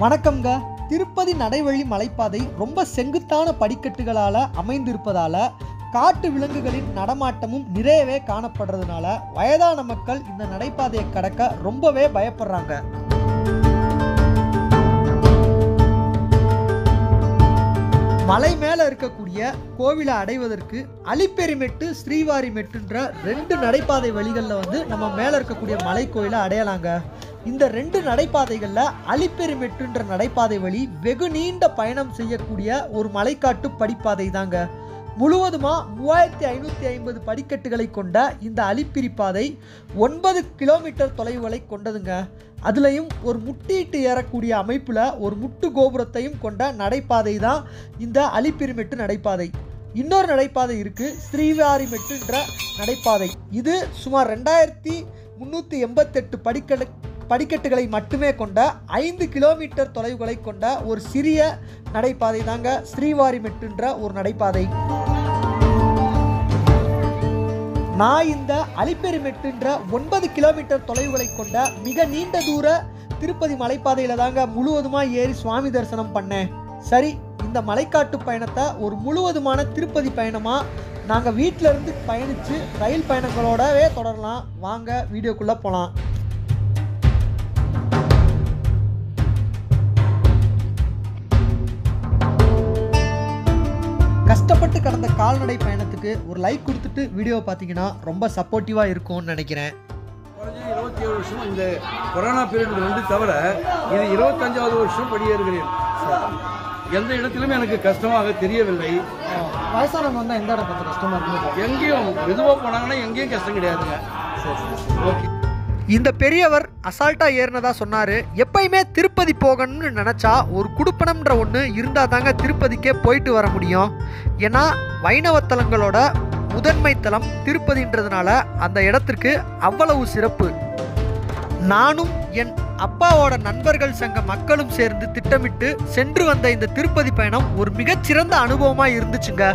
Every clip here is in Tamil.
வணக்கம்ங்க திருப்பதி நடைவழி மலைப்பாதை ரொம்ப செங்குத்தான படிக்கட்டுகளால் அமைந்திருப்பதால காட்டு விலங்குகளின் நடமாட்டமும் நிறையவே காணப்படுறதுனால வயதான மக்கள் இந்த நடைபாதையை கடக்க ரொம்பவே பயப்படுறாங்க மலை மேல இருக்கக்கூடிய கோவிலை அடைவதற்கு அலிப்பெரிமெட்டு ஸ்ரீவாரிமெட்டுன்ற ரெண்டு நடைபாதை வழிகளில் வந்து நம்ம மேலே இருக்கக்கூடிய மலை கோயிலை அடையலாங்க இந்த ரெண்டு நடைபாதைகளில் அலிப்பெரிமெட்டுன்ற நடைபாதை வழி வெகு நீண்ட பயணம் செய்யக்கூடிய ஒரு மலைக்காட்டு படிப்பாதை தாங்க முழுவதுமா மூவாயிரத்தி ஐநூற்றி ஐம்பது படிக்கட்டுகளை கொண்ட இந்த அலிப்பிரி பாதை ஒன்பது கிலோமீட்டர் தொலைவுகளை கொண்டதுங்க அதுலேயும் ஒரு முட்டிட்டு ஏறக்கூடிய அமைப்பில் ஒரு முட்டு கோபுரத்தையும் கொண்ட நடைபாதை தான் இந்த அலிப்பிரிமெட்டு நடைபாதை இன்னொரு நடைபாதை இருக்கு ஸ்ரீவாரிமெட்டுன்ற நடைபாதை இது சுமார் ரெண்டாயிரத்தி முந்நூற்றி எண்பத்தெட்டு படிக்கட்டு படிக்கட்டுகளை மட்டுமே கொண்ட ஐந்து கிலோமீட்டர் தொலைவுகளை கொண்ட ஒரு சிறிய நடைபாதை தாங்க ஸ்ரீவாரிமெட்டுன்ற ஒரு நடைபாதை நான் இந்த அலிப்பெருமெட்டுன்ற ஒன்பது கிலோமீட்டர் தொலைவுகளை கொண்ட மிக நீண்ட தூர திருப்பதி மலைப்பாதையில தாங்க முழுவதுமாக ஏறி சுவாமி தரிசனம் பண்ணேன் சரி இந்த மலைக்காட்டு பயணத்தை ஒரு முழுவதுமான திருப்பதி பயணமா நாங்கள் வீட்டில இருந்து பயணித்து ரயில் பயணங்களோடவே தொடரலாம் வாங்க வீடியோக்குள்ளே போகலாம் கஷ்டப்பட்டு கடந்த கால்நடை பயணத்துக்கு ஒரு லைக் கொடுத்துட்டு வீடியோ பார்த்தீங்கன்னா ரொம்ப சப்போர்ட்டிவாக இருக்கும்னு நினைக்கிறேன் குறைஞ்சது இருபத்தி ஏழு வருஷம் இந்த கொரோனா பீரியட் ரெண்டு தவிர இது இருபத்தஞ்சாவது வருஷம் படியேறுகிறேன் எந்த இடத்திலும் எனக்கு கஷ்டமாக தெரியவில்லை வயசானவங்க வந்தால் எந்த இடம் பார்த்து கஷ்டமாக இருக்கும் எங்கேயும் மெதுவாக போனாங்கன்னா எங்கேயும் கஷ்டம் கிடையாதுங்க ஓகே இந்த பெரியவர் அசால்ட்டா ஏறினதா சொன்னாரு எப்பயுமே திருப்பதி போகணும்னு நினைச்சா ஒரு குடுப்பனம்ன்ற ஒன்று இருந்தா தாங்க திருப்பதிக்கே போயிட்டு வர முடியும் ஏன்னா வைணவ தலங்களோட முதன்மை தலம் திருப்பதின்றதுனால அந்த இடத்திற்கு அவ்வளவு சிறப்பு நானும் என் அப்பாவோட நண்பர்கள் சங்க மக்களும் சேர்ந்து திட்டமிட்டு சென்று வந்த இந்த திருப்பதி பயணம் ஒரு மிகச்சிறந்த அனுபவமா இருந்துச்சுங்க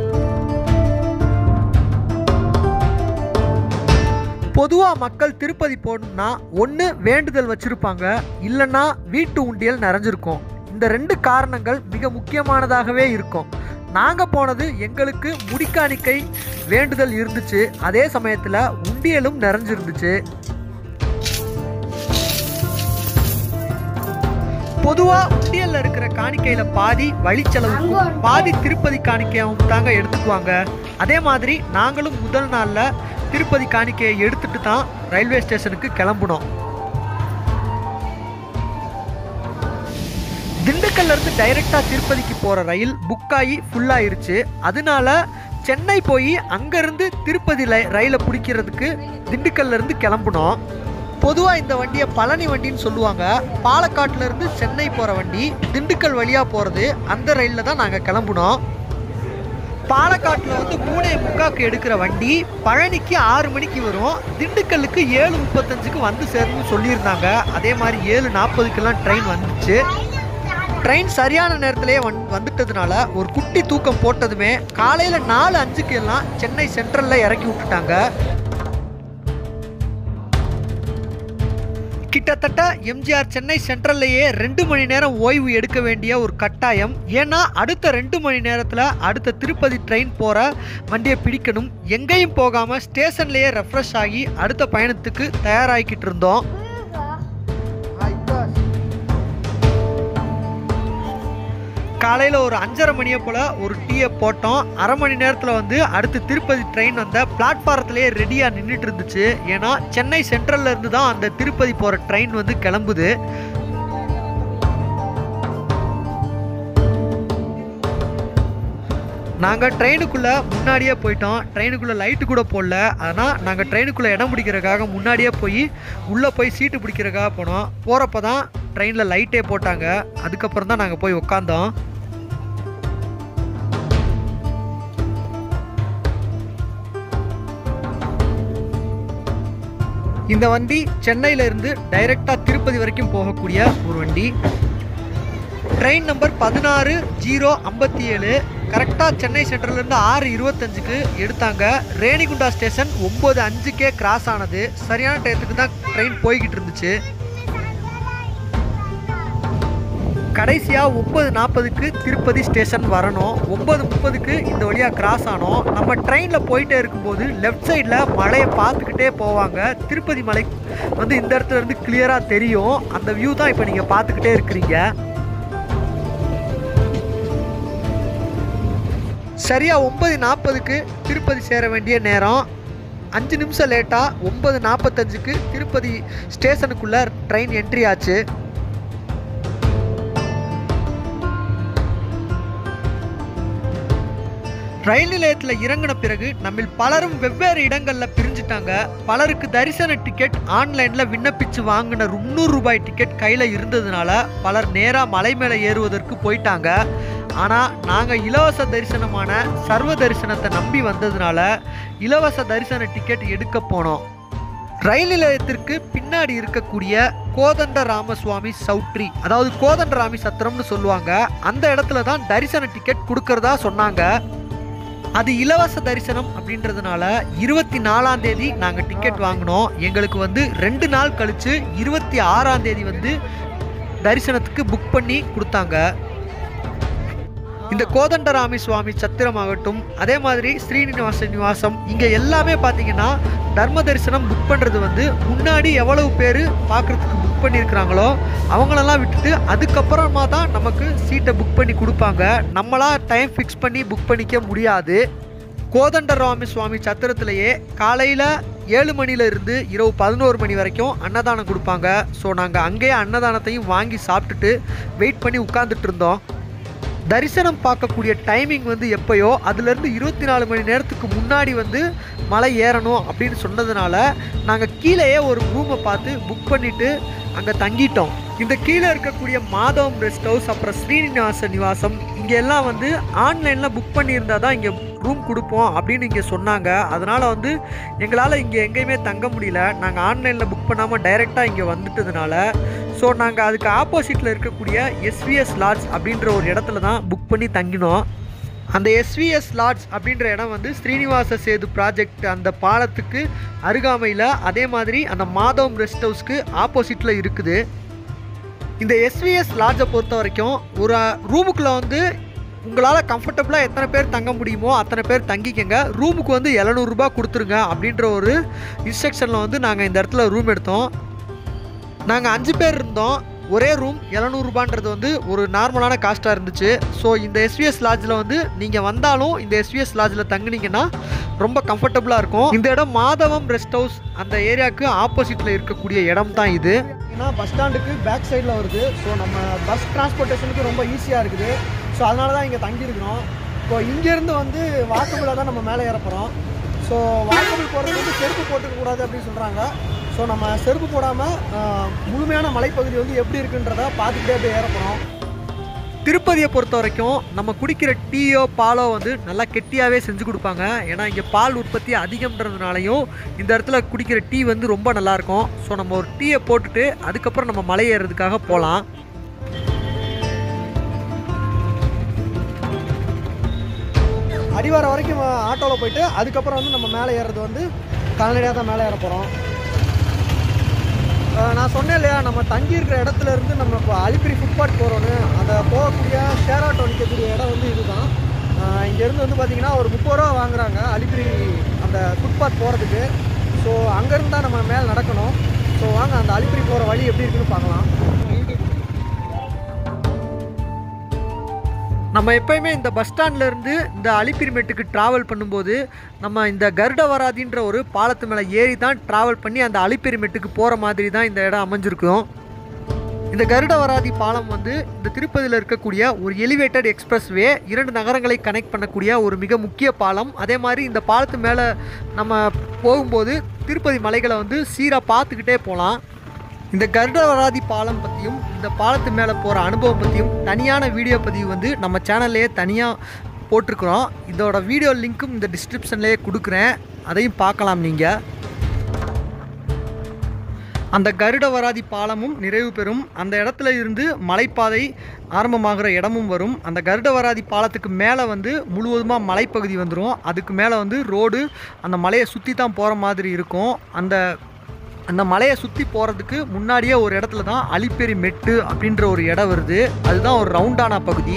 பொதுவாக மக்கள் திருப்பதி போகணும்னா ஒன்று வேண்டுதல் வச்சுருப்பாங்க இல்லைன்னா வீட்டு உண்டியல் நிறைஞ்சிருக்கும் இந்த ரெண்டு காரணங்கள் மிக முக்கியமானதாகவே இருக்கும் நாங்கள் போனது எங்களுக்கு முடிக்காணிக்கை வேண்டுதல் இருந்துச்சு அதே சமயத்தில் உண்டியலும் நிறைஞ்சிருந்துச்சு பொதுவாக உண்டியல்ல இருக்கிற காணிக்கையில பாதி வழிச்செலவுக்கும் பாதி திருப்பதி காணிக்கையாவும் தாங்க எடுத்துக்குவாங்க அதே மாதிரி நாங்களும் முதல் நாள்ல திருப்பதி காணிக்கையை எடுத்துட்டு தான் ரயில்வே ஸ்டேஷனுக்கு கிளம்புனோம் திண்டுக்கல்ல இருந்து டைரக்டா திருப்பதிக்கு போற ரயில் புக் ஆகி ஃபுல் ஆயிருச்சு அதனால சென்னை போய் அங்கிருந்து திருப்பதி லை- ரயிலை பிடிக்கிறதுக்கு திண்டுக்கல்ல இருந்து கிளம்புனோம் பொதுவாக இந்த வண்டியை பழனி வண்டின்னு சொல்லுவாங்க பாலக்காட்டுல இருந்து சென்னை போகிற வண்டி திண்டுக்கல் வழியாக போகிறது அந்த ரயிலில் தான் நாங்கள் கிளம்புனோம் பாலக்காட்டில் வந்து மூணே முக்காக்கு எடுக்கிற வண்டி பழனிக்கு ஆறு மணிக்கு வரும் திண்டுக்கல்லுக்கு ஏழு முப்பத்தஞ்சுக்கு வந்து சேரணும்னு சொல்லியிருந்தாங்க அதே மாதிரி ஏழு நாற்பதுக்கெல்லாம் ட்ரெயின் வந்துச்சு ட்ரெயின் சரியான நேரத்திலேயே வந் வந்துட்டதுனால ஒரு குட்டி தூக்கம் போட்டதுமே காலையில் நாலு அஞ்சுக்கு எல்லாம் சென்னை சென்ட்ரலில் இறக்கி விட்டுட்டாங்க கிட்டத்தட்ட எம்ஜிஆர் சென்னை சென்ட்ரல்லையே ரெண்டு மணி நேரம் ஓய்வு எடுக்க வேண்டிய ஒரு கட்டாயம் ஏன்னா அடுத்த ரெண்டு மணி நேரத்தில் அடுத்த திருப்பதி ட்ரெயின் போகிற வண்டியை பிடிக்கணும் எங்கேயும் போகாமல் ஸ்டேஷன்லேயே ரெஃப்ரெஷ் ஆகி அடுத்த பயணத்துக்கு தயாராகிக்கிட்டு இருந்தோம் காலையில் ஒரு அஞ்சரை மணியை போல் ஒரு டீயை போட்டோம் அரை மணி நேரத்தில் வந்து அடுத்து திருப்பதி ட்ரெயின் வந்த பிளாட்ஃபாரத்துலேயே ரெடியாக நின்றுட்டு இருந்துச்சு ஏன்னா சென்னை சென்ட்ரல்ல இருந்து தான் அந்த திருப்பதி போகிற ட்ரெயின் வந்து கிளம்புது நாங்கள் ட்ரெயினுக்குள்ளே முன்னாடியே போயிட்டோம் ட்ரெயினுக்குள்ளே லைட்டு கூட போடல ஆனால் நாங்கள் ட்ரெயினுக்குள்ளே இடம் பிடிக்கிறதுக்காக முன்னாடியே போய் உள்ளே போய் சீட்டு பிடிக்கிறதுக்காக போனோம் போகிறப்ப தான் ட்ரெயினில் லைட்டே போட்டாங்க அதுக்கப்புறம் தான் நாங்கள் போய் உக்காந்தோம் இந்த வண்டி சென்னையில இருந்து டைரக்டா திருப்பதி வரைக்கும் போகக்கூடிய ஒரு வண்டி ட்ரெயின் நம்பர் பதினாறு ஜீரோ ஐம்பத்தி ஏழு கரெக்டாக சென்னை சென்ட்ரல்லேருந்து ஆறு இருபத்தஞ்சுக்கு எடுத்தாங்க ரேணிகுண்டா ஸ்டேஷன் ஒம்பது அஞ்சுக்கே கிராஸ் ஆனது சரியான டயத்துக்கு தான் ட்ரெயின் போய்கிட்டு இருந்துச்சு கடைசியாக ஒம்பது நாற்பதுக்கு திருப்பதி ஸ்டேஷன் வரணும் ஒம்பது முப்பதுக்கு இந்த வழியாக கிராஸ் ஆனோம் நம்ம ட்ரெயினில் போயிட்டே இருக்கும்போது லெஃப்ட் சைடில் மலையை பார்த்துக்கிட்டே போவாங்க திருப்பதி மலை வந்து இந்த இடத்துல இருந்து கிளியராக தெரியும் அந்த வியூ தான் இப்போ நீங்கள் பார்த்துக்கிட்டே இருக்கிறீங்க சரியாக ஒம்பது நாற்பதுக்கு திருப்பதி சேர வேண்டிய நேரம் அஞ்சு நிமிஷம் லேட்டாக ஒம்பது நாற்பத்தஞ்சுக்கு திருப்பதி ஸ்டேஷனுக்குள்ளே ட்ரெயின் என்ட்ரி ஆச்சு ரயில் நிலையத்தில் இறங்கின பிறகு நம்மில் பலரும் வெவ்வேறு இடங்களில் பிரிஞ்சுட்டாங்க பலருக்கு தரிசன டிக்கெட் ஆன்லைனில் விண்ணப்பிச்சு வாங்கின முந்நூறு ரூபாய் டிக்கெட் கையில் இருந்ததுனால பலர் நேராக மலை மேலே ஏறுவதற்கு போயிட்டாங்க ஆனால் நாங்கள் இலவச தரிசனமான சர்வ தரிசனத்தை நம்பி வந்ததுனால இலவச தரிசன டிக்கெட் எடுக்க போனோம் ரயில் நிலையத்திற்கு பின்னாடி இருக்கக்கூடிய கோதண்ட ராமசுவாமி சவுட்ரி அதாவது கோதண்டராமி சத்திரம்னு சொல்லுவாங்க அந்த இடத்துல தான் தரிசன டிக்கெட் கொடுக்கறதா சொன்னாங்க அது இலவச தரிசனம் அப்படின்றதுனால இருபத்தி நாலாம் தேதி நாங்கள் டிக்கெட் வாங்கினோம் எங்களுக்கு வந்து ரெண்டு நாள் கழிச்சு இருபத்தி ஆறாம் தேதி வந்து தரிசனத்துக்கு புக் பண்ணி கொடுத்தாங்க இந்த கோதண்டராமி சுவாமி சத்திரமாகட்டும் அதே மாதிரி ஸ்ரீனிவாச நிவாசம் இங்கே எல்லாமே பார்த்தீங்கன்னா தர்ம தரிசனம் புக் பண்ணுறது வந்து முன்னாடி எவ்வளவு பேர் பார்க்குறதுக்கு புக் பண்ணியிருக்கிறாங்களோ அவங்களெல்லாம் விட்டுட்டு அதுக்கப்புறமா தான் நமக்கு சீட்டை புக் பண்ணி கொடுப்பாங்க நம்மளா டைம் ஃபிக்ஸ் பண்ணி புக் பண்ணிக்க முடியாது கோதண்டராமி சுவாமி சத்திரத்திலேயே காலையில் ஏழு மணில இருந்து இரவு பதினோரு மணி வரைக்கும் அன்னதானம் கொடுப்பாங்க ஸோ நாங்கள் அங்கேயே அன்னதானத்தையும் வாங்கி சாப்பிட்டுட்டு வெயிட் பண்ணி உட்காந்துட்டு இருந்தோம் தரிசனம் பார்க்கக்கூடிய டைமிங் வந்து எப்பயோ அதுலேருந்து இருபத்தி நாலு மணி நேரத்துக்கு முன்னாடி வந்து மலை ஏறணும் அப்படின்னு சொன்னதுனால நாங்கள் கீழேயே ஒரு ரூமை பார்த்து புக் பண்ணிவிட்டு அங்கே தங்கிட்டோம் இந்த கீழே இருக்கக்கூடிய மாதவம் ரெஸ்ட் ஹவுஸ் அப்புறம் ஸ்ரீனிவாச நிவாசம் இங்கே எல்லாம் வந்து ஆன்லைனில் புக் பண்ணியிருந்தா தான் இங்கே ரூம் கொடுப்போம் அப்படின்னு இங்கே சொன்னாங்க அதனால் வந்து எங்களால் இங்கே எங்கேயுமே தங்க முடியல நாங்கள் ஆன்லைனில் புக் பண்ணாமல் டைரெக்டாக இங்கே வந்துட்டதுனால ஸோ நாங்கள் அதுக்கு ஆப்போசிட்டில் இருக்கக்கூடிய எஸ்விஎஸ் லாட்ஜ் அப்படின்ற ஒரு இடத்துல தான் புக் பண்ணி தங்கினோம் அந்த எஸ்விஎஸ் லாட்ஜ் அப்படின்ற இடம் வந்து ஸ்ரீனிவாச சேது ப்ராஜெக்ட் அந்த பாலத்துக்கு அருகாமையில் அதே மாதிரி அந்த மாதவம் ரெஸ்ட் ஹவுஸ்க்கு ஆப்போசிட்டில் இருக்குது இந்த எஸ்விஎஸ் லாட்ஜை பொறுத்த வரைக்கும் ஒரு ரூமுக்குள்ளே வந்து உங்களால் கம்ஃபர்டபுளாக எத்தனை பேர் தங்க முடியுமோ அத்தனை பேர் தங்கிக்கங்க ரூமுக்கு வந்து எழுநூறுபா கொடுத்துருங்க அப்படின்ற ஒரு இன்ஸ்ட்ரக்ஷனில் வந்து நாங்கள் இந்த இடத்துல ரூம் எடுத்தோம் நாங்கள் அஞ்சு பேர் இருந்தோம் ஒரே ரூம் எழுநூறுபான்றது வந்து ஒரு நார்மலான காஸ்ட்டாக இருந்துச்சு ஸோ இந்த எஸ்விஎஸ் லாட்ஜில் வந்து நீங்கள் வந்தாலும் இந்த எஸ்விஎஸ் லாட்ஜில் தங்குனீங்கன்னா ரொம்ப கம்ஃபர்டபுளாக இருக்கும் இந்த இடம் மாதவம் ரெஸ்ட் ஹவுஸ் அந்த ஏரியாவுக்கு ஆப்போசிட்டில் இருக்கக்கூடிய இடம் தான் இது ஏன்னா பஸ் ஸ்டாண்டுக்கு பேக் சைடில் வருது ஸோ நம்ம பஸ் டிரான்ஸ்போர்ட்டேஷனுக்கு ரொம்ப ஈஸியாக இருக்குது ஸோ அதனால தான் இங்கே தங்கியிருக்கிறோம் இப்போ இங்கேருந்து வந்து வாக்கபிளாக தான் நம்ம மேலே ஏற போகிறோம் ஸோ வாக்கபிள் போகிறது வந்து செருப்பு போட்டுக்க கூடாது அப்படின்னு சொல்கிறாங்க ஸோ நம்ம செருப்பு போடாமல் முழுமையான மலைப்பகுதி வந்து எப்படி இருக்குன்றத பார்த்துக்கிட்டே அப்படியே ஏற போகிறோம் திருப்பதியை பொறுத்த வரைக்கும் நம்ம குடிக்கிற டீயோ பாலோ வந்து நல்லா கெட்டியாகவே செஞ்சு கொடுப்பாங்க ஏன்னா இங்கே பால் உற்பத்தி அதிகம்ன்றதுனாலையும் இந்த இடத்துல குடிக்கிற டீ வந்து ரொம்ப நல்லாயிருக்கும் ஸோ நம்ம ஒரு டீயை போட்டுட்டு அதுக்கப்புறம் நம்ம மலை ஏறுறதுக்காக போகலாம் அடிவாரம் வரைக்கும் ஆட்டோவில் போயிட்டு அதுக்கப்புறம் வந்து நம்ம மேலே ஏறுறது வந்து கால்நடையாக தான் மேலே ஏற போகிறோம் நான் சொன்னேன் இல்லையா நம்ம தங்கியிருக்கிற இடத்துல இருந்து நம்ம இப்போ அலிப்பிரி ஃபுட்பாத் போகிறோன்னு அந்த போகக்கூடிய ஷேர் ஆட்டோ நிற்கக்கூடிய இடம் வந்து இதுதான் இங்கேருந்து வந்து பார்த்தீங்கன்னா ஒரு முப்பது ரூபா வாங்குறாங்க அலிப்பிரி அந்த ஃபுட்பாத் போகிறதுக்கு ஸோ அங்கேருந்து தான் நம்ம மேலே நடக்கணும் ஸோ வாங்க அந்த அலிப்பிரி போகிற வழி எப்படி இருக்குன்னு பார்க்கலாம் நம்ம எப்பயுமே இந்த பஸ் ஸ்டாண்ட்ல இருந்து இந்த அலிப்பிரிமேட்டுக்கு ட்ராவல் பண்ணும்போது நம்ம இந்த கருடவராதின்ற ஒரு பாலத்து மேலே ஏறி தான் ட்ராவல் பண்ணி அந்த அலிப்பிரிமேட்டுக்கு போகிற மாதிரி தான் இந்த இடம் அமைஞ்சிருக்கும் இந்த கருடவராதி பாலம் வந்து இந்த திருப்பதியில் இருக்கக்கூடிய ஒரு எலிவேட்டட் எக்ஸ்பிரஸ் வே இரண்டு நகரங்களை கனெக்ட் பண்ணக்கூடிய ஒரு மிக முக்கிய பாலம் அதே மாதிரி இந்த பாலத்து மேலே நம்ம போகும்போது திருப்பதி மலைகளை வந்து சீராக பார்த்துக்கிட்டே போகலாம் இந்த கருடவராதி பாலம் பற்றியும் இந்த பாலத்து மேலே போகிற அனுபவம் பற்றியும் தனியான வீடியோ பதிவு வந்து நம்ம சேனல்லையே தனியாக போட்டிருக்கிறோம் இதோட வீடியோ லிங்க்கும் இந்த டிஸ்கிரிப்ஷன்லேயே கொடுக்குறேன் அதையும் பார்க்கலாம் நீங்கள் அந்த கருடவராதி பாலமும் நிறைவு பெறும் அந்த இடத்துல இருந்து மலைப்பாதை ஆரம்பமாகிற இடமும் வரும் அந்த கருடவராதி பாலத்துக்கு மேலே வந்து முழுவதுமாக மலைப்பகுதி வந்துடும் அதுக்கு மேலே வந்து ரோடு அந்த மலையை சுற்றி தான் போகிற மாதிரி இருக்கும் அந்த அந்த மலையை சுற்றி போகிறதுக்கு முன்னாடியே ஒரு இடத்துல தான் அலிப்பேரி மெட்டு அப்படின்ற ஒரு இடம் வருது அதுதான் ஒரு ரவுண்டான பகுதி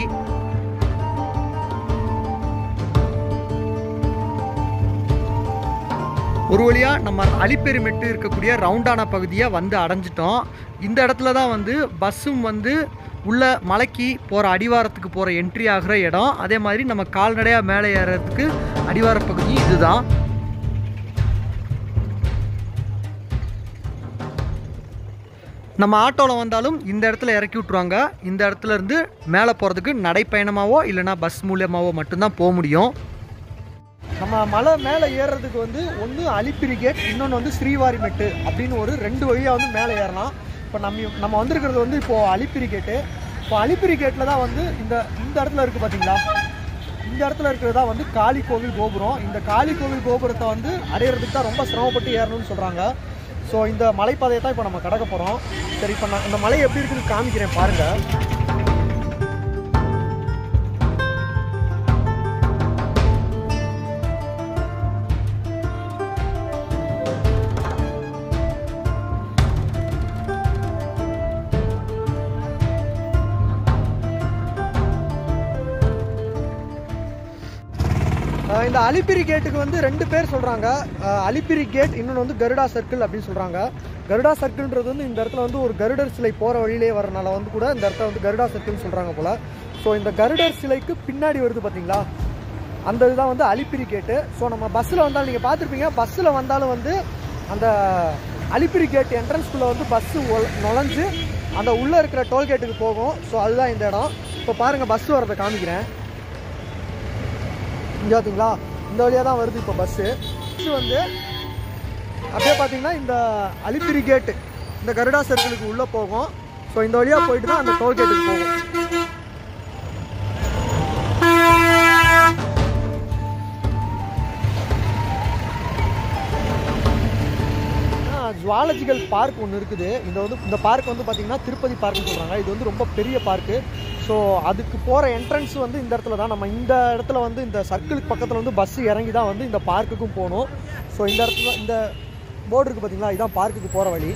ஒரு வழியாக நம்ம அலிப்பேரி மெட்டு இருக்கக்கூடிய ரவுண்டான பகுதியை வந்து அடைஞ்சிட்டோம் இந்த இடத்துல தான் வந்து பஸ்ஸும் வந்து உள்ள மலைக்கு போகிற அடிவாரத்துக்கு போகிற என்ட்ரி ஆகிற இடம் அதே மாதிரி நம்ம கால்நடையாக மேலே ஏறுறதுக்கு அடிவார பகுதி இதுதான் நம்ம ஆட்டோவில் வந்தாலும் இந்த இடத்துல இறக்கி விட்ருவாங்க இந்த இடத்துல இருந்து மேலே போகிறதுக்கு நடைப்பயணமாவோ இல்லைனா பஸ் மூலியமாவோ மட்டும்தான் போக முடியும் நம்ம மலை மேலே ஏறுறதுக்கு வந்து ஒன்று அலிப்பிரி கேட் இன்னொன்று வந்து ஸ்ரீவாரிமெட்டு அப்படின்னு ஒரு ரெண்டு வழியாக வந்து மேலே ஏறலாம் இப்போ நம்ம நம்ம வந்திருக்கிறது வந்து இப்போது அலிப்பிரி கேட்டு இப்போ அலிப்பிரி கேட்டில் தான் வந்து இந்த இந்த இடத்துல இருக்குது பார்த்தீங்களா இந்த இடத்துல இருக்கிறதா வந்து காளி கோவில் கோபுரம் இந்த காளி கோவில் கோபுரத்தை வந்து அடையிறதுக்கு தான் ரொம்ப சிரமப்பட்டு ஏறணும்னு சொல்கிறாங்க ஸோ இந்த மலைப்பாதையை தான் இப்போ நம்ம கடக்க போகிறோம் சரி இப்போ நான் இந்த மலை எப்படி இருக்குன்னு காமிக்கிறேன் பாருங்கள் அஹ் இந்த அலிப்பிரி கேட்டுக்கு வந்து ரெண்டு பேர் சொல்கிறாங்க அலிப்பிரி கேட் இன்னொன்று வந்து கருடா சர்க்கிள் அப்படின்னு சொல்கிறாங்க கருடா சர்க்கிள்ன்றது வந்து இந்த இடத்துல வந்து ஒரு கருடர் சிலை போகிற வழியிலே வரனால வந்து கூட இந்த இடத்துல வந்து கருடா சர்க்கிள்னு சொல்கிறாங்க போல் ஸோ இந்த கருடர் சிலைக்கு பின்னாடி வருது பார்த்தீங்களா அந்த இதுதான் வந்து அலிப்பிரி கேட்டு ஸோ நம்ம பஸ்ஸில் வந்தாலும் நீங்கள் பார்த்துருப்பீங்க பஸ்ஸில் வந்தாலும் வந்து அந்த அலிப்பிரி கேட் என்ட்ரன்ஸ்குள்ளே வந்து பஸ்ஸு நுழைஞ்சு அந்த உள்ளே இருக்கிற டோல்கேட்டுக்கு போகும் ஸோ அதுதான் இந்த இடம் இப்போ பாருங்கள் பஸ் வரதை காமிக்கிறேன் இங்கே பார்த்தீங்களா இந்த வழியாக தான் வருது இப்போ பஸ்ஸு இது வந்து அப்படியே பார்த்தீங்கன்னா இந்த அலிப்பிரி கேட்டு இந்த கருடா சர்க்கிளுக்கு உள்ளே போகும் ஸோ இந்த வழியாக போயிட்டு தான் அந்த டோல் கேட்டுக்கு போகும் ஜுவாலஜிக்கல் பார்க் ஒன்று இருக்குது இந்த வந்து இந்த பார்க் வந்து பார்த்தீங்கன்னா திருப்பதி பார்க்னு சொல்கிறாங்க இது வந்து ரொம்ப பெரிய பார்க்கு ஸோ அதுக்கு போகிற என்ட்ரன்ஸ் வந்து இந்த இடத்துல தான் நம்ம இந்த இடத்துல வந்து இந்த சர்க்கிளுக்கு பக்கத்தில் வந்து பஸ் இறங்கி தான் வந்து இந்த பார்க்குக்கும் போகணும் ஸோ இந்த இடத்துல இந்த போர்டு இருக்குது பார்த்தீங்களா இதுதான் பார்க்குக்கு போகிற வழி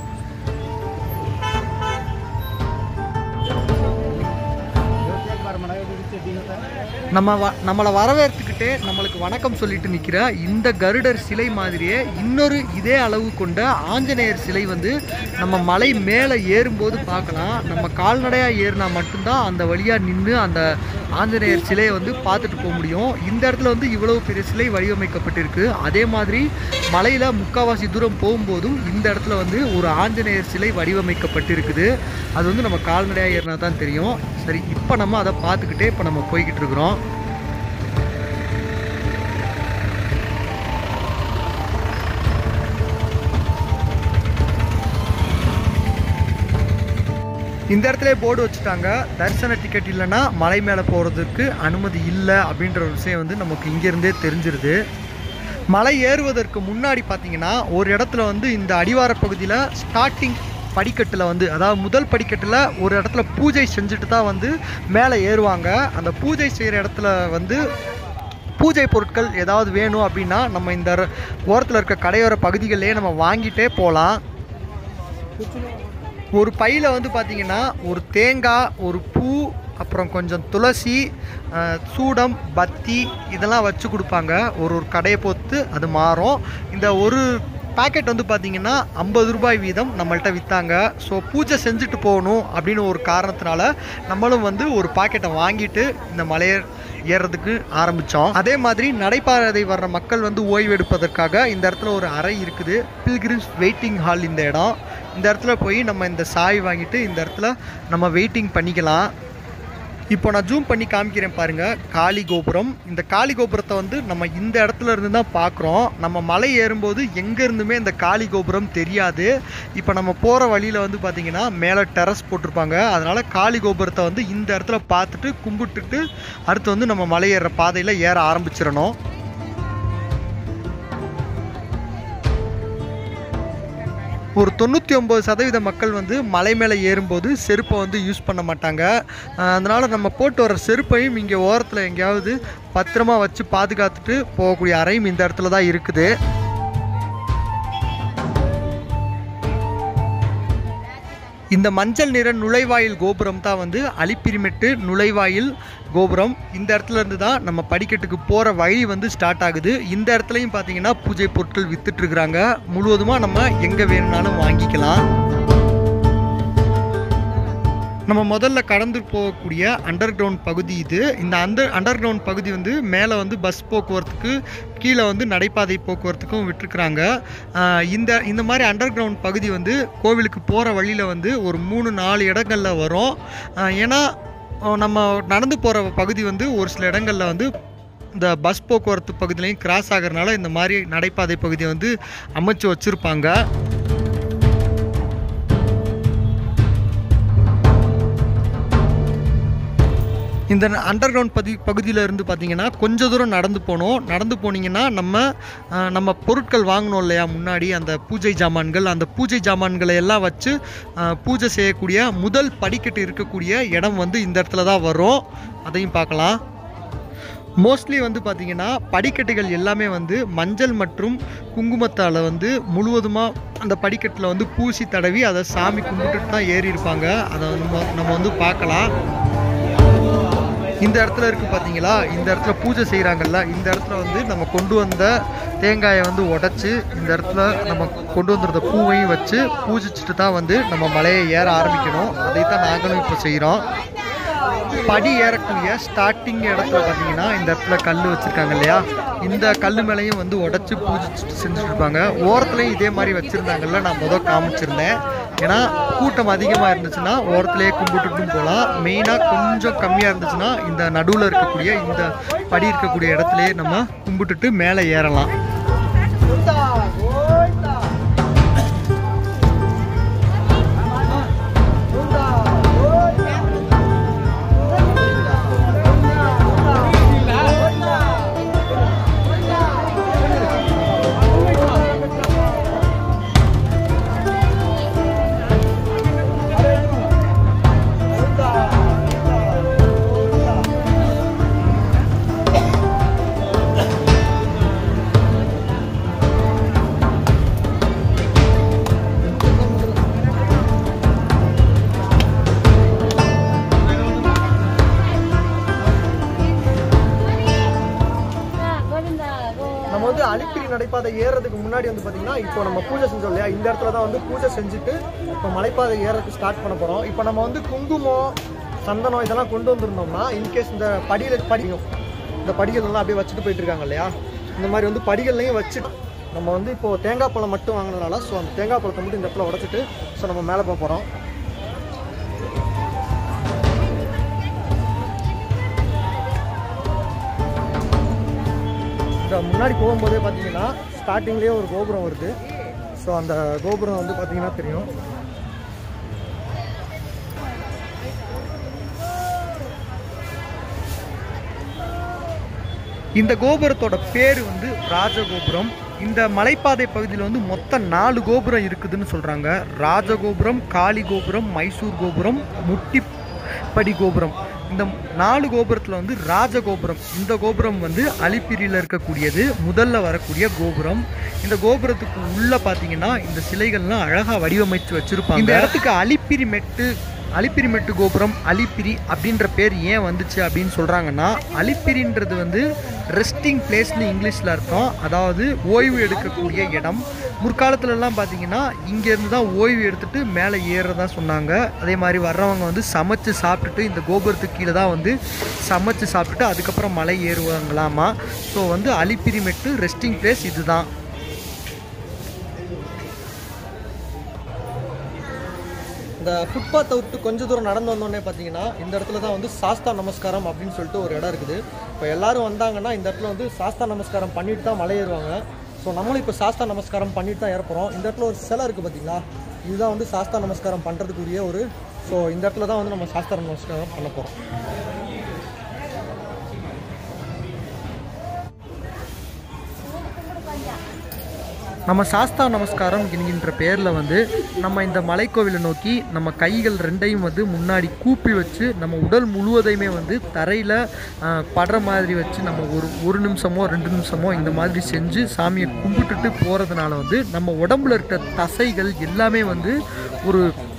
நம்ம வ நம்மளை வரவேற்றுக்கிட்டே நம்மளுக்கு வணக்கம் சொல்லிட்டு நிற்கிற இந்த கருடர் சிலை மாதிரியே இன்னொரு இதே அளவு கொண்ட ஆஞ்சநேயர் சிலை வந்து நம்ம மலை மேலே ஏறும்போது பார்க்கலாம் நம்ம கால்நடையாக ஏறினா மட்டும்தான் அந்த வழியாக நின்று அந்த ஆஞ்சநேயர் சிலையை வந்து பார்த்துட்டு போக முடியும் இந்த இடத்துல வந்து இவ்வளவு பெரிய சிலை வடிவமைக்கப்பட்டிருக்கு அதே மாதிரி மலையில் முக்கால்வாசி தூரம் போகும்போதும் இந்த இடத்துல வந்து ஒரு ஆஞ்சநேயர் சிலை வடிவமைக்கப்பட்டிருக்குது அது வந்து நம்ம கால்நடையாக ஏறினா தான் தெரியும் சரி இப்போ நம்ம அதை பார்த்துக்கிட்டே இப்போ நம்ம போய்கிட்டு இருக்கிறோம் இந்த இடத்துல போர்டு வச்சுட்டாங்க தரிசன டிக்கெட் இல்லைன்னா மலை மேலே போகிறதுக்கு அனுமதி இல்லை அப்படின்ற ஒரு விஷயம் வந்து நமக்கு இங்கேருந்தே தெரிஞ்சிருது மலை ஏறுவதற்கு முன்னாடி பார்த்தீங்கன்னா ஒரு இடத்துல வந்து இந்த அடிவார பகுதியில் ஸ்டார்டிங் படிக்கட்டில் வந்து அதாவது முதல் படிக்கட்டில் ஒரு இடத்துல பூஜை செஞ்சுட்டு தான் வந்து மேலே ஏறுவாங்க அந்த பூஜை செய்கிற இடத்துல வந்து பூஜை பொருட்கள் ஏதாவது வேணும் அப்படின்னா நம்ம இந்த ஓரத்தில் இருக்க கடையோர பகுதிகளிலே நம்ம வாங்கிட்டே போகலாம் ஒரு பையில் வந்து பார்த்தீங்கன்னா ஒரு தேங்காய் ஒரு பூ அப்புறம் கொஞ்சம் துளசி அஹ், சூடம் பத்தி இதெல்லாம் வச்சு கொடுப்பாங்க ஒரு ஒரு கடையை பொறுத்து அது மாறும் இந்த ஒரு பாக்கெட் வந்து பார்த்தீங்கன்னா ஐம்பது ரூபாய் வீதம் நம்மள்ட்ட விற்றாங்க ஸோ பூஜை செஞ்சுட்டு போகணும் அப்படின்னு ஒரு காரணத்தினால நம்மளும் வந்து ஒரு பாக்கெட்டை வாங்கிட்டு இந்த மலையை ஏறுறதுக்கு ஆரம்பித்தோம் அதே மாதிரி நடைபாதை வர்ற மக்கள் வந்து ஓய்வு எடுப்பதற்காக இந்த இடத்துல ஒரு அறை இருக்குது பில்கிரிம்ஸ் வெயிட்டிங் ஹால் இந்த இடம் இந்த இடத்துல போய் நம்ம இந்த சாய் வாங்கிட்டு இந்த இடத்துல நம்ம வெயிட்டிங் பண்ணிக்கலாம் இப்போ நான் ஜூம் பண்ணி காமிக்கிறேன் பாருங்க காளி கோபுரம் இந்த காளி கோபுரத்தை வந்து நம்ம இந்த இடத்துல இருந்து தான் பார்க்குறோம் நம்ம மலை ஏறும்போது எங்க இருந்துமே இந்த காளி கோபுரம் தெரியாது இப்போ நம்ம போகிற வழியில் வந்து பார்த்தீங்கன்னா மேலே டெரஸ் போட்டிருப்பாங்க அதனால காளி கோபுரத்தை வந்து இந்த இடத்துல பார்த்துட்டு கும்பிட்டுட்டு அடுத்து வந்து நம்ம மலை ஏறுற பாதையில் ஏற ஆரம்பிச்சிடணும் ஒரு தொண்ணூற்றி ஒம்பது சதவீத மக்கள் வந்து மலை மேலே ஏறும்போது செருப்பை வந்து யூஸ் பண்ண மாட்டாங்க அஹ் அதனால நம்ம போட்டு வர செருப்பையும் இங்கே ஓரத்தில் எங்கேயாவது பத்திரமா வச்சு பாதுகாத்துட்டு போகக்கூடிய அறையும் இந்த இடத்துல தான் இருக்குது இந்த மஞ்சள் நிற நுழைவாயில் கோபுரம் தான் வந்து அலிப்பிரிமெட்டு நுழைவாயில் கோபுரம் இந்த இடத்துல இருந்து தான் நம்ம படிக்கட்டுக்கு போகிற வழி வந்து ஸ்டார்ட் ஆகுது இந்த இடத்துலையும் பார்த்தீங்கன்னா பூஜை பொருட்கள் வித்துட்டு இருக்கிறாங்க முழுவதுமாக நம்ம எங்கே வேணும்னாலும் வாங்கிக்கலாம் நம்ம முதல்ல கடந்து போகக்கூடிய அண்டர் கிரவுண்ட் பகுதி இது இந்த அந்த அண்டர் கிரவுண்ட் பகுதி வந்து மேலே வந்து பஸ் போக்குவரத்துக்கு கீழே வந்து நடைபாதை போக்குவரத்துக்கும் விட்டுருக்குறாங்க ஆஹ் இந்த இந்த மாதிரி அண்டர் கிரவுண்ட் பகுதி வந்து கோவிலுக்கு போகிற வழியில் வந்து ஒரு மூணு நாலு இடங்களில் வரும் ஆஹ் ஏன்னா ஆஹ் நம்ம நடந்து போகிற பகுதி வந்து ஒரு சில இடங்களில் வந்து இந்த பஸ் போக்குவரத்து பகுதியிலையும் கிராஸ் ஆகிறதுனால இந்த மாதிரி நடைபாதை பகுதியை வந்து அமைச்சு வச்சுருப்பாங்க இந்த அண்டர் கிரவுண்ட் பதி பகுதியில் இருந்து பார்த்தீங்கன்னா கொஞ்ச தூரம் நடந்து போனோம் நடந்து போனீங்கன்னா நம்ம அஹ், நம்ம பொருட்கள் வாங்கினோம் இல்லையா முன்னாடி அந்த பூஜை ஜாமான்கள் அந்த பூஜை ஜாமான்களை எல்லாம் வச்சு அஹ், பூஜை செய்யக்கூடிய முதல் படிக்கட்டு இருக்கக்கூடிய இடம் வந்து இந்த இடத்துல தான் வரும் அதையும் பார்க்கலாம் மோஸ்ட்லி வந்து பார்த்தீங்கன்னா படிக்கட்டுகள் எல்லாமே வந்து மஞ்சள் மற்றும் குங்குமத்தால் வந்து முழுவதுமாக அந்த படிக்கட்டில் வந்து பூசி தடவி அதை சாமி கும்பிட்டுட்டு தான் ஏறி இருப்பாங்க அதை நம்ம நம்ம வந்து பார்க்கலாம் இந்த இடத்துல இருக்கு பார்த்தீங்களா இந்த இடத்துல பூஜை செய்கிறாங்கல்ல இந்த இடத்துல வந்து நம்ம கொண்டு வந்த தேங்காயை வந்து உடைச்சு இந்த இடத்துல நம்ம கொண்டு வந்திருந்த பூவையும் வச்சு பூஜிச்சுட்டு தான் வந்து நம்ம மலையை ஏற ஆரம்பிக்கணும் அதை தான் நாங்களும் இப்போ செய்கிறோம் படி ஏறக்கூடிய ஸ்டார்டிங் இடத்துல பார்த்தீங்கன்னா இந்த இடத்துல கல் வச்சுருக்காங்க இல்லையா இந்த கல் மேலேயும் வந்து உடச்சி பூஜிச்சுட்டு செஞ்சுட்டு இருப்பாங்க ஓரத்துலையும் இதே மாதிரி வச்சுருந்தாங்கல்ல நான் முதல் காமிச்சிருந்தேன் ஏன்னா கூட்டம் அதிகமாக இருந்துச்சுன்னா ஓரத்துலேயே கும்பிட்டுட்டும் போகலாம் மெயினாக கொஞ்சம் கம்மியாக இருந்துச்சுன்னா இந்த நடுவில் இருக்கக்கூடிய இந்த படி இருக்கக்கூடிய இடத்துலையே நம்ம கும்பிட்டுட்டு மேலே ஏறலாம் நம்ம வந்து அலிப்பிரி நடைபாதை ஏறுறதுக்கு முன்னாடி வந்து பார்த்தீங்கன்னா இப்போ நம்ம பூஜை செஞ்சோம் இல்லையா இந்த இடத்துல தான் வந்து பூஜை செஞ்சுட்டு இப்போ மலைப்பாதை ஏறதுக்கு ஸ்டார்ட் பண்ண போகிறோம் இப்போ நம்ம வந்து குங்குமம் சந்தனம் இதெல்லாம் கொண்டு வந்திருந்தோம்னா இன்கேஸ் இந்த படியில் படியும் இந்த படிகள் எல்லாம் அப்படியே வச்சுட்டு போயிட்டு இருக்காங்க இல்லையா இந்த மாதிரி வந்து படிகள்லையும் வச்சுட்டு நம்ம வந்து இப்போ தேங்காய் பழம் மட்டும் வாங்கினதுனால ஸோ அந்த தேங்காய் பழத்தை மட்டும் இந்த இடத்துல உடச்சிட்டு ஸோ நம்ம மேலே போக போகிறோம் இந்த முன்னாடி போகும்போதே பார்த்தீங்கன்னா ஸ்டார்டிங்லேயே ஒரு கோபுரம் வருது ஸோ அந்த கோபுரம் வந்து பார்த்தீங்கன்னா தெரியும் இந்த கோபுரத்தோட பேர் வந்து ராஜகோபுரம் இந்த மலைப்பாதை பகுதியில் வந்து மொத்தம் நாலு கோபுரம் இருக்குதுன்னு சொல்கிறாங்க ராஜகோபுரம் காளி கோபுரம் மைசூர் கோபுரம் முட்டிப்படி கோபுரம் இந்த நாலு கோபுரத்தில் வந்து ராஜகோபுரம் இந்த கோபுரம் வந்து அலிப்பிரியில் இருக்கக்கூடியது முதல்ல வரக்கூடிய கோபுரம் இந்த கோபுரத்துக்கு உள்ள பார்த்தீங்கன்னா இந்த சிலைகள்லாம் அழகாக வடிவமைச்சு வச்சிருப்பாங்க இந்த இடத்துக்கு அலிப்பிரி மெட்டு அலிப்பிரி மெட்டு கோபுரம் அலிப்பிரி அப்படின்ற பேர் ஏன் வந்துச்சு அப்படின்னு சொல்கிறாங்கன்னா அலிப்பிரின்றது வந்து ரெஸ்டிங் பிளேஸ்னு இங்கிலீஷில் அர்த்தம் அதாவது ஓய்வு எடுக்கக்கூடிய இடம் முற்காலத்துலலாம் பார்த்தீங்கன்னா இங்கேருந்து தான் ஓய்வு எடுத்துட்டு மேலே ஏறுறதா சொன்னாங்க அதே மாதிரி வர்றவங்க வந்து சமைச்சு சாப்பிட்டுட்டு இந்த கோபுரத்துக்கு கீழே தான் வந்து சமைச்சு சாப்பிட்டுட்டு அதுக்கப்புறம் மலை ஏறுவாங்களாமா ஸோ வந்து அலிப்பிரி மெட்டு ரெஸ்டிங் பிளேஸ் இதுதான் இந்த ஃபுட்பாத்தை விட்டு கொஞ்ச தூரம் நடந்து வந்தோடனே பார்த்தீங்கன்னா இந்த இடத்துல தான் வந்து சாஸ்தா நமஸ்காரம் அப்படின்னு சொல்லிட்டு ஒரு இடம் இருக்குது இப்போ எல்லாரும் வந்தாங்கன்னா இந்த இடத்துல வந்து சாஸ்தா நமஸ்காரம் பண்ணிட்டு தான் மலை ஏறுவாங்க ஸோ நம்மளும் இப்போ சாஸ்தா நமஸ்காரம் பண்ணிட்டு தான் ஏறப்போகிறோம் இந்த இடத்துல ஒரு சிலை இருக்குது பார்த்தீங்களா இதுதான் வந்து சாஸ்தா நமஸ்காரம் பண்ணுறதுக்குரிய ஒரு ஸோ இந்த இடத்துல தான் வந்து நம்ம சாஸ்தா நமஸ்காரம் பண்ண போகிறோம் நம்ம சாஸ்தா நமஸ்காரம் என்கின்ற பெயரில் வந்து நம்ம இந்த மலைக்கோவிலை நோக்கி நம்ம கைகள் ரெண்டையும் வந்து முன்னாடி கூப்பி வச்சு நம்ம உடல் முழுவதையுமே வந்து தரையில் படுற மாதிரி வச்சு நம்ம ஒரு ஒரு நிமிஷமோ ரெண்டு நிமிஷமோ இந்த மாதிரி செஞ்சு சாமியை கும்பிட்டுட்டு போகிறதுனால வந்து நம்ம உடம்புல இருக்க தசைகள் எல்லாமே வந்து ஒரு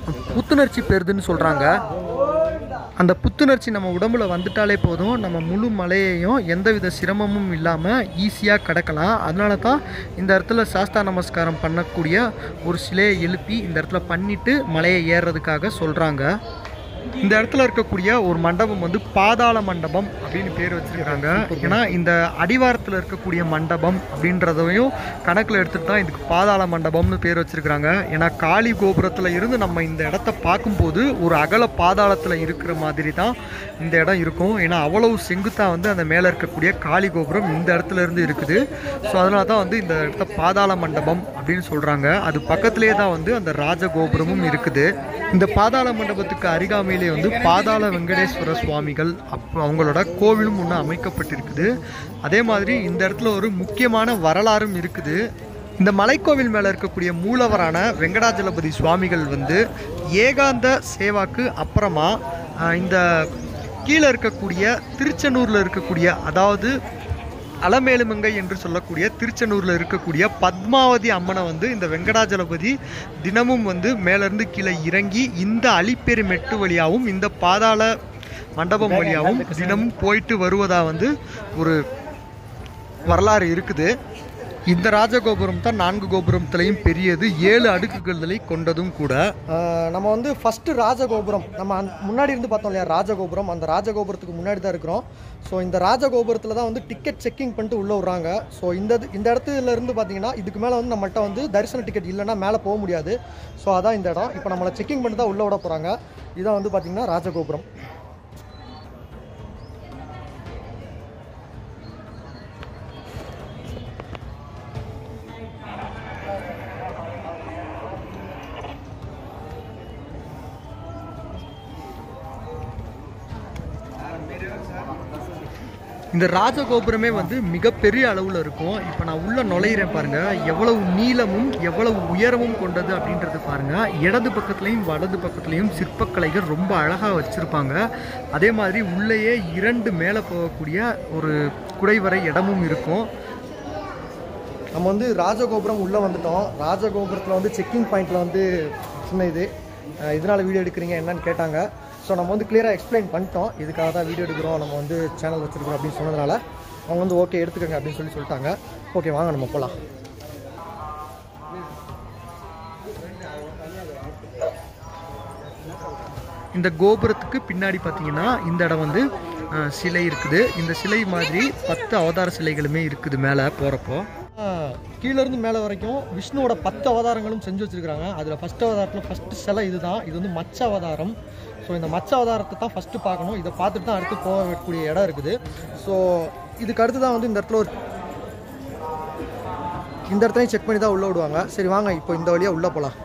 புத்துணர்ச்சி பெறுதுன்னு சொல்கிறாங்க அந்த புத்துணர்ச்சி நம்ம உடம்புல வந்துட்டாலே போதும் நம்ம முழு மலையையும் எந்தவித சிரமமும் இல்லாமல் ஈஸியாக கடக்கலாம் அதனால தான் இந்த இடத்துல சாஸ்தா நமஸ்காரம் பண்ணக்கூடிய ஒரு சிலையை எழுப்பி இந்த இடத்துல பண்ணிட்டு மலையை ஏறுறதுக்காக சொல்கிறாங்க இந்த இடத்துல இருக்கக்கூடிய ஒரு மண்டபம் வந்து பாதாள மண்டபம் அப்படின்னு பேர் வச்சிருக்காங்க ஏன்னா இந்த அடிவாரத்தில் இருக்கக்கூடிய மண்டபம் அப்படின்றதையும் கணக்கில் எடுத்துட்டு தான் இதுக்கு பாதாள மண்டபம்னு பேர் வச்சிருக்காங்க ஏன்னா காளி கோபுரத்தில் இருந்து நம்ம இந்த இடத்த பார்க்கும்போது ஒரு அகல பாதாளத்தில் இருக்கிற மாதிரி தான் இந்த இடம் இருக்கும் ஏன்னா அவ்வளவு செங்குத்தா வந்து அந்த மேலே இருக்கக்கூடிய காளி கோபுரம் இந்த இடத்துல இருந்து இருக்குது ஸோ அதனால தான் வந்து இந்த இடத்த பாதாள மண்டபம் அப்படின்னு சொல்கிறாங்க அது பக்கத்திலே தான் வந்து அந்த ராஜகோபுரமும் இருக்குது இந்த பாதாள மண்டபத்துக்கு அருகாமையிலே வந்து பாதாள வெங்கடேஸ்வர சுவாமிகள் அப் அவங்களோட கோவிலும் ஒன்று அமைக்கப்பட்டிருக்குது அதே மாதிரி இந்த இடத்துல ஒரு முக்கியமான வரலாறும் இருக்குது இந்த மலைக்கோவில் மேலே இருக்கக்கூடிய மூலவரான வெங்கடாஜலபதி சுவாமிகள் வந்து ஏகாந்த சேவாக்கு அப்புறமா ஆஹ், இந்த கீழே இருக்கக்கூடிய திருச்செந்தூரில் இருக்கக்கூடிய அதாவது அலமேலுமங்கை என்று சொல்லக்கூடிய திருச்செந்தூரில் இருக்கக்கூடிய பத்மாவதி அம்மனை வந்து இந்த வெங்கடாஜலபதி தினமும் வந்து மேலேருந்து கீழே இறங்கி இந்த அலிப்பெரு மெட்டு வழியாகவும் இந்த பாதாள மண்டபம் வழியாகவும் தினமும் போயிட்டு வருவதா வந்து ஒரு வரலாறு இருக்குது இந்த ராஜகோபுரம் தான் நான்கு கோபுரத்துலையும் பெரியது ஏழு அடுக்குகளை கொண்டதும் கூட நம்ம வந்து ஃபஸ்ட்டு ராஜகோபுரம் நம்ம அந்த- முன்னாடி இருந்து பார்த்தோம் இல்லையா ராஜகோபுரம் அந்த ராஜகோபுரத்துக்கு முன்னாடி தான் இருக்கிறோம் ஸோ இந்த ராஜகோபுரத்தில் தான் வந்து டிக்கெட் செக்கிங் பண்ணிட்டு உள்ளே விட்றாங்க ஸோ இந்த இது- இந்த இடத்துல இருந்து பார்த்தீங்கன்னா இதுக்கு மேலே வந்து நம்மள்ட்ட வந்து தரிசன டிக்கெட் இல்லைன்னா மேலே போக முடியாது ஸோ அதான் இந்த இடம் இப்போ நம்மளை செக்கிங் பண்ணிட்டு தான் உள்ளே விட போகிறாங்க இதான் வந்து பார்த்தீங்கன்னா ராஜகோபுரம் இந்த ராஜகோபுரமே வந்து மிகப்பெரிய அளவில் இருக்கும் இப்போ நான் உள்ள நுழையிறேன் பாருங்க எவ்வளவு நீளமும் எவ்வளவு உயரமும் கொண்டது அப்படின்றது பாருங்க இடது பக்கத்துலையும் வலது பக்கத்துலையும் சிற்பக்கலைகள் ரொம்ப அழகாக வச்சிருப்பாங்க அதே மாதிரி உள்ளேயே இரண்டு மேலே போகக்கூடிய ஒரு குடைவரை இடமும் இருக்கும் நம்ம வந்து ராஜகோபுரம் உள்ளே வந்துட்டோம் ராஜகோபுரத்தில் வந்து செக்கிங் பாயிண்டில் வந்து சின்ன இது அஹ் இதனால வீடியோ எடுக்கிறீங்க என்னன்னு கேட்டாங்க ஸோ நம்ம வந்து கிளியராக எக்ஸ்பிளைன் பண்ணிட்டோம் இதுக்காக தான் வீடியோ எடுக்கிறோம் நம்ம வந்து சேனல் வச்சுருக்கோம் அப்படின்னு சொன்னதுனால அவங்க வந்து ஓகே எடுத்துக்கோங்க அப்படின்னு சொல்லி சொல்லிட்டாங்க ஓகே வாங்க நம்ம போகலாம் இந்த கோபுரத்துக்கு பின்னாடி பார்த்தீங்கன்னா இந்த இடம் வந்து அஹ், சிலை இருக்குது இந்த சிலை மாதிரி பத்து அவதார சிலைகளுமே இருக்குது மேலே போகிறப்போ கீழேருந்து மேலே வரைக்கும் விஷ்ணுவோட பத்து அவதாரங்களும் செஞ்சு வச்சிருக்காங்க அதில் ஃபஸ்ட் அவதாரத்தில் ஃபஸ்ட்டு சிலை இதுதான் இது வந்து மச்ச அவதாரம் ஸோ இந்த மச்ச அவதாரத்தை தான் ஃபஸ்ட்டு பார்க்கணும் இதை பார்த்துட்டு தான் அடுத்து போகக்கூடிய இடம் இருக்குது ஸோ இதுக்கு அடுத்து தான் வந்து இந்த இடத்துல ஒரு இந்த இடத்துலையும் செக் பண்ணி தான் உள்ளே விடுவாங்க சரி வாங்க இப்போ இந்த வழியாக உள்ளே போகலாம்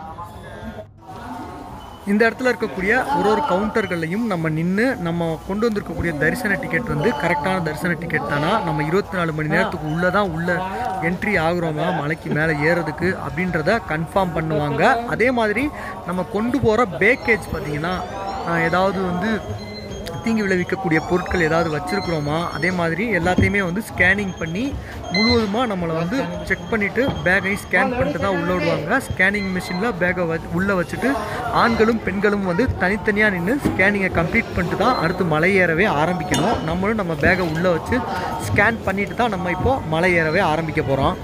இந்த இடத்துல இருக்கக்கூடிய ஒரு ஒரு கவுண்டர்கள்லையும் நம்ம நின்று நம்ம கொண்டு வந்திருக்கக்கூடிய தரிசன டிக்கெட் வந்து கரெக்டான தரிசன டிக்கெட் தானா நம்ம இருபத்தி நாலு மணி நேரத்துக்கு உள்ளே தான் உள்ள என்ட்ரி ஆகுறோமா மலைக்கு மேலே ஏறதுக்கு அப்படின்றத கன்ஃபார்ம் பண்ணுவாங்க அதே மாதிரி நம்ம கொண்டு போகிற பேக்கேஜ் பார்த்தீங்கன்னா ஆஹ், ஏதாவது வந்து தீங்கு விளைவிக்கக்கூடிய பொருட்கள் ஏதாவது வச்சுருக்குறோமா அதே மாதிரி எல்லாத்தையுமே வந்து ஸ்கேனிங் பண்ணி முழுவதுமாக நம்மளை வந்து செக் பண்ணிவிட்டு பேக்கையும் ஸ்கேன் பண்ணிட்டு தான் உள்ளே விடுவாங்க ஸ்கேனிங் மிஷினில் பேக்கை வ உள்ளே வச்சுட்டு ஆண்களும் பெண்களும் வந்து தனித்தனியாக நின்று ஸ்கேனிங்கை கம்ப்ளீட் பண்ணிட்டு தான் அடுத்து மலை ஏறவே ஆரம்பிக்கணும் நம்மளும் நம்ம பேக்கை உள்ளே வச்சு ஸ்கேன் பண்ணிட்டு தான் நம்ம இப்போது மலை ஏறவே ஆரம்பிக்க போகிறோம்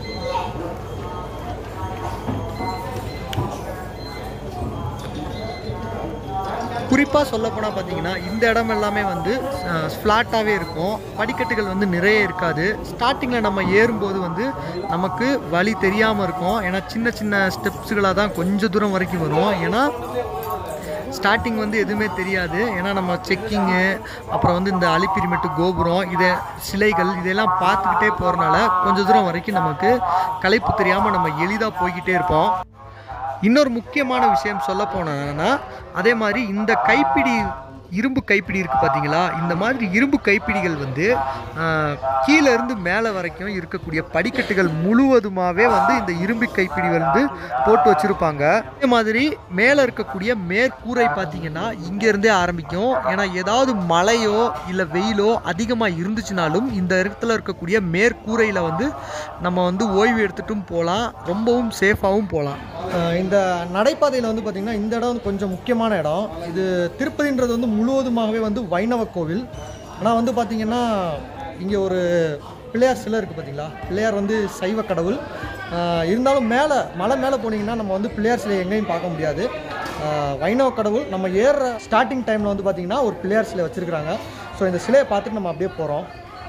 குறிப்பாக சொல்லப்போனால் பார்த்தீங்கன்னா இந்த இடம் எல்லாமே வந்து ஃப்ளாட்டாகவே இருக்கும் படிக்கட்டுகள் வந்து நிறைய இருக்காது ஸ்டார்டிங்கில் நம்ம ஏறும்போது வந்து நமக்கு வழி தெரியாமல் இருக்கும் ஏன்னா சின்ன சின்ன ஸ்டெப்ஸுகளாக தான் கொஞ்சம் தூரம் வரைக்கும் வரும் ஏன்னா ஸ்டார்டிங் வந்து எதுவுமே தெரியாது ஏன்னா நம்ம செக்கிங்கு அப்புறம் வந்து இந்த அலிப்பிரிமெட்டு கோபுரம் இதை சிலைகள் இதெல்லாம் பார்த்துக்கிட்டே போகிறனால கொஞ்சம் தூரம் வரைக்கும் நமக்கு களைப்பு தெரியாமல் நம்ம எளிதாக போய்கிட்டே இருப்போம் இன்னொரு முக்கியமான விஷயம் சொல்ல போனோம்னா அதே மாதிரி இந்த கைப்பிடி இரும்பு கைப்பிடி இருக்குது பார்த்தீங்களா இந்த மாதிரி இரும்பு கைப்பிடிகள் வந்து ஆஹ், கீழே இருந்து மேலே வரைக்கும் இருக்கக்கூடிய படிக்கட்டுகள் முழுவதுமாகவே வந்து இந்த இரும்பு கைப்பிடி வந்து போட்டு வச்சுருப்பாங்க அதே மாதிரி மேலே இருக்கக்கூடிய மேற்கூரை பார்த்தீங்கன்னா இங்கேருந்தே ஆரம்பிக்கும் ஏன்னா ஏதாவது மழையோ இல்லை வெயிலோ அதிகமாக இருந்துச்சுனாலும் இந்த இடத்துல இருக்கக்கூடிய மேற்கூரையில் வந்து நம்ம வந்து ஓய்வு எடுத்துட்டும் போகலாம் ரொம்பவும் சேஃபாகவும் போகலாம் இந்த நடைபாதையில் வந்து பார்த்திங்கன்னா இந்த இடம் வந்து கொஞ்சம் முக்கியமான இடம் இது திருப்பதின்றது வந்து முழுவதுமாகவே வந்து வைணவ கோவில் ஆனால் வந்து பார்த்திங்கன்னா இங்கே ஒரு பிள்ளையார் சிலை இருக்குது பார்த்தீங்களா பிள்ளையார் வந்து சைவ கடவுள் ஆஹ் இருந்தாலும் மேலே மலை மேலே போனீங்கன்னா நம்ம வந்து பிள்ளையார் சிலை எங்கேயும் பார்க்க முடியாது ஆஹ் வைணவ கடவுள் நம்ம ஏறுற ஸ்டார்டிங் டைமில் வந்து பார்த்திங்கன்னா ஒரு பிள்ளையார் சிலை வச்சுருக்கிறாங்க ஸோ இந்த சிலையை பார்த்துட்டு நம்ம அப்படியே போகிறோம்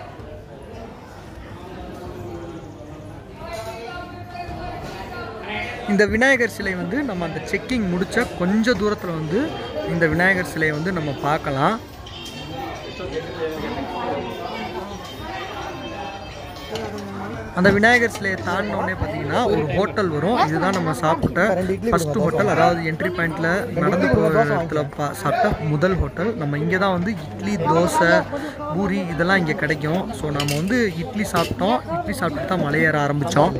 இந்த விநாயகர் சிலை வந்து நம்ம அந்த செக்கிங் முடிச்ச கொஞ்ச தூரத்தில் வந்து இந்த விநாயகர் சிலையை வந்து நம்ம பார்க்கலாம் அந்த விநாயகர் சிலையை தாண்டினோடனே பார்த்தீங்கன்னா ஒரு ஹோட்டல் வரும் இதுதான் நம்ம சாப்பிட்ட ஃபர்ஸ்ட் ஹோட்டல் அதாவது என்ட்ரி பாயிண்ட்ல நடந்து போகிற இடத்துல பா சாப்பிட்ட முதல் ஹோட்டல் நம்ம இங்கே தான் வந்து இட்லி தோசை பூரி இதெல்லாம் இங்கே கிடைக்கும் ஸோ நம்ம வந்து இட்லி சாப்பிட்டோம் இட்லி சாப்பிட்டு தான் மலையேற ஆரம்பித்தோம்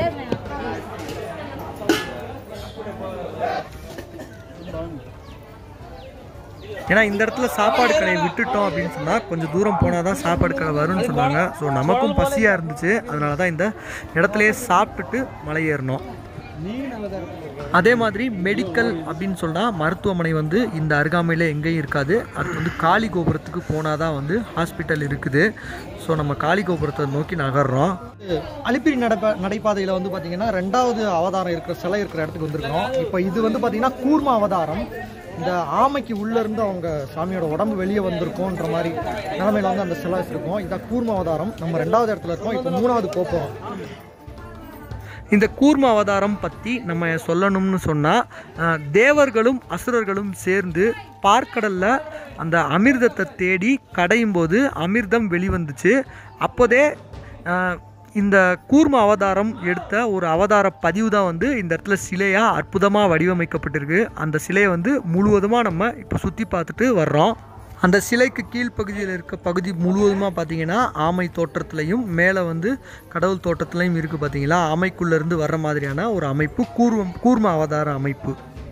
ஏன்னா இந்த இடத்துல சாப்பாடு கடையை விட்டுட்டோம் அப்படின்னு சொன்னால் கொஞ்சம் தூரம் போனால் தான் சாப்பாடு கடை வரும்னு சொன்னாங்க ஸோ நமக்கும் பசியாக இருந்துச்சு அதனால தான் இந்த இடத்துலையே சாப்பிட்டுட்டு மலை ஏறினோம் அதே மாதிரி மெடிக்கல் அப்படின்னு சொன்னால் மருத்துவமனை வந்து இந்த அருகாமையில் எங்கேயும் இருக்காது அடுத்து வந்து காளி கோபுரத்துக்கு போனால் தான் வந்து ஹாஸ்பிட்டல் இருக்குது ஸோ நம்ம காளி கோபுரத்தை நோக்கி நகர்றோம் அலிப்பிரி நடப்ப நடைபாதையில் வந்து பார்த்தீங்கன்னா ரெண்டாவது அவதாரம் இருக்கிற சிலை இருக்கிற இடத்துக்கு வந்திருக்கோம் இப்போ இது வந்து பார்த்தீங்கன்னா கூர்ம அவதாரம் இந்த ஆமைக்கு உள்ள இருந்து அவங்க சாமியோட உடம்பு வெளியே வந்திருக்கோன்ற மாதிரி நிலமையில வந்து அந்த சிலை இருக்கும் இதான் கூர்ம அவதாரம் நம்ம ரெண்டாவது இடத்துல இருக்கோம் இப்போ மூணாவது போப்போம் இந்த கூர்ம அவதாரம் பற்றி நம்ம சொல்லணும்னு சொன்னால் தேவர்களும் அசுரர்களும் சேர்ந்து பார்க்கடலில் அந்த அமிர்தத்தை தேடி கடையும் போது அமிர்தம் வெளிவந்துச்சு அப்போதே அஹ், இந்த கூர்ம அவதாரம் எடுத்த ஒரு அவதார பதிவு தான் வந்து இந்த இடத்துல சிலையாக அற்புதமாக வடிவமைக்கப்பட்டிருக்கு அந்த சிலையை வந்து முழுவதுமாக நம்ம இப்போ சுற்றி பார்த்துட்டு வர்றோம் அந்த சிலைக்கு கீழ்ப்பகுதியில் இருக்க பகுதி முழுவதுமாக பார்த்தீங்கன்னா ஆமை தோற்றத்துலையும் மேலே வந்து கடவுள் தோற்றத்துலையும் இருக்குது பார்த்தீங்களா ஆமைக்குள்ளேருந்து வர்ற மாதிரியான ஒரு அமைப்பு கூர்மம் கூர்ம அவதார அமைப்பு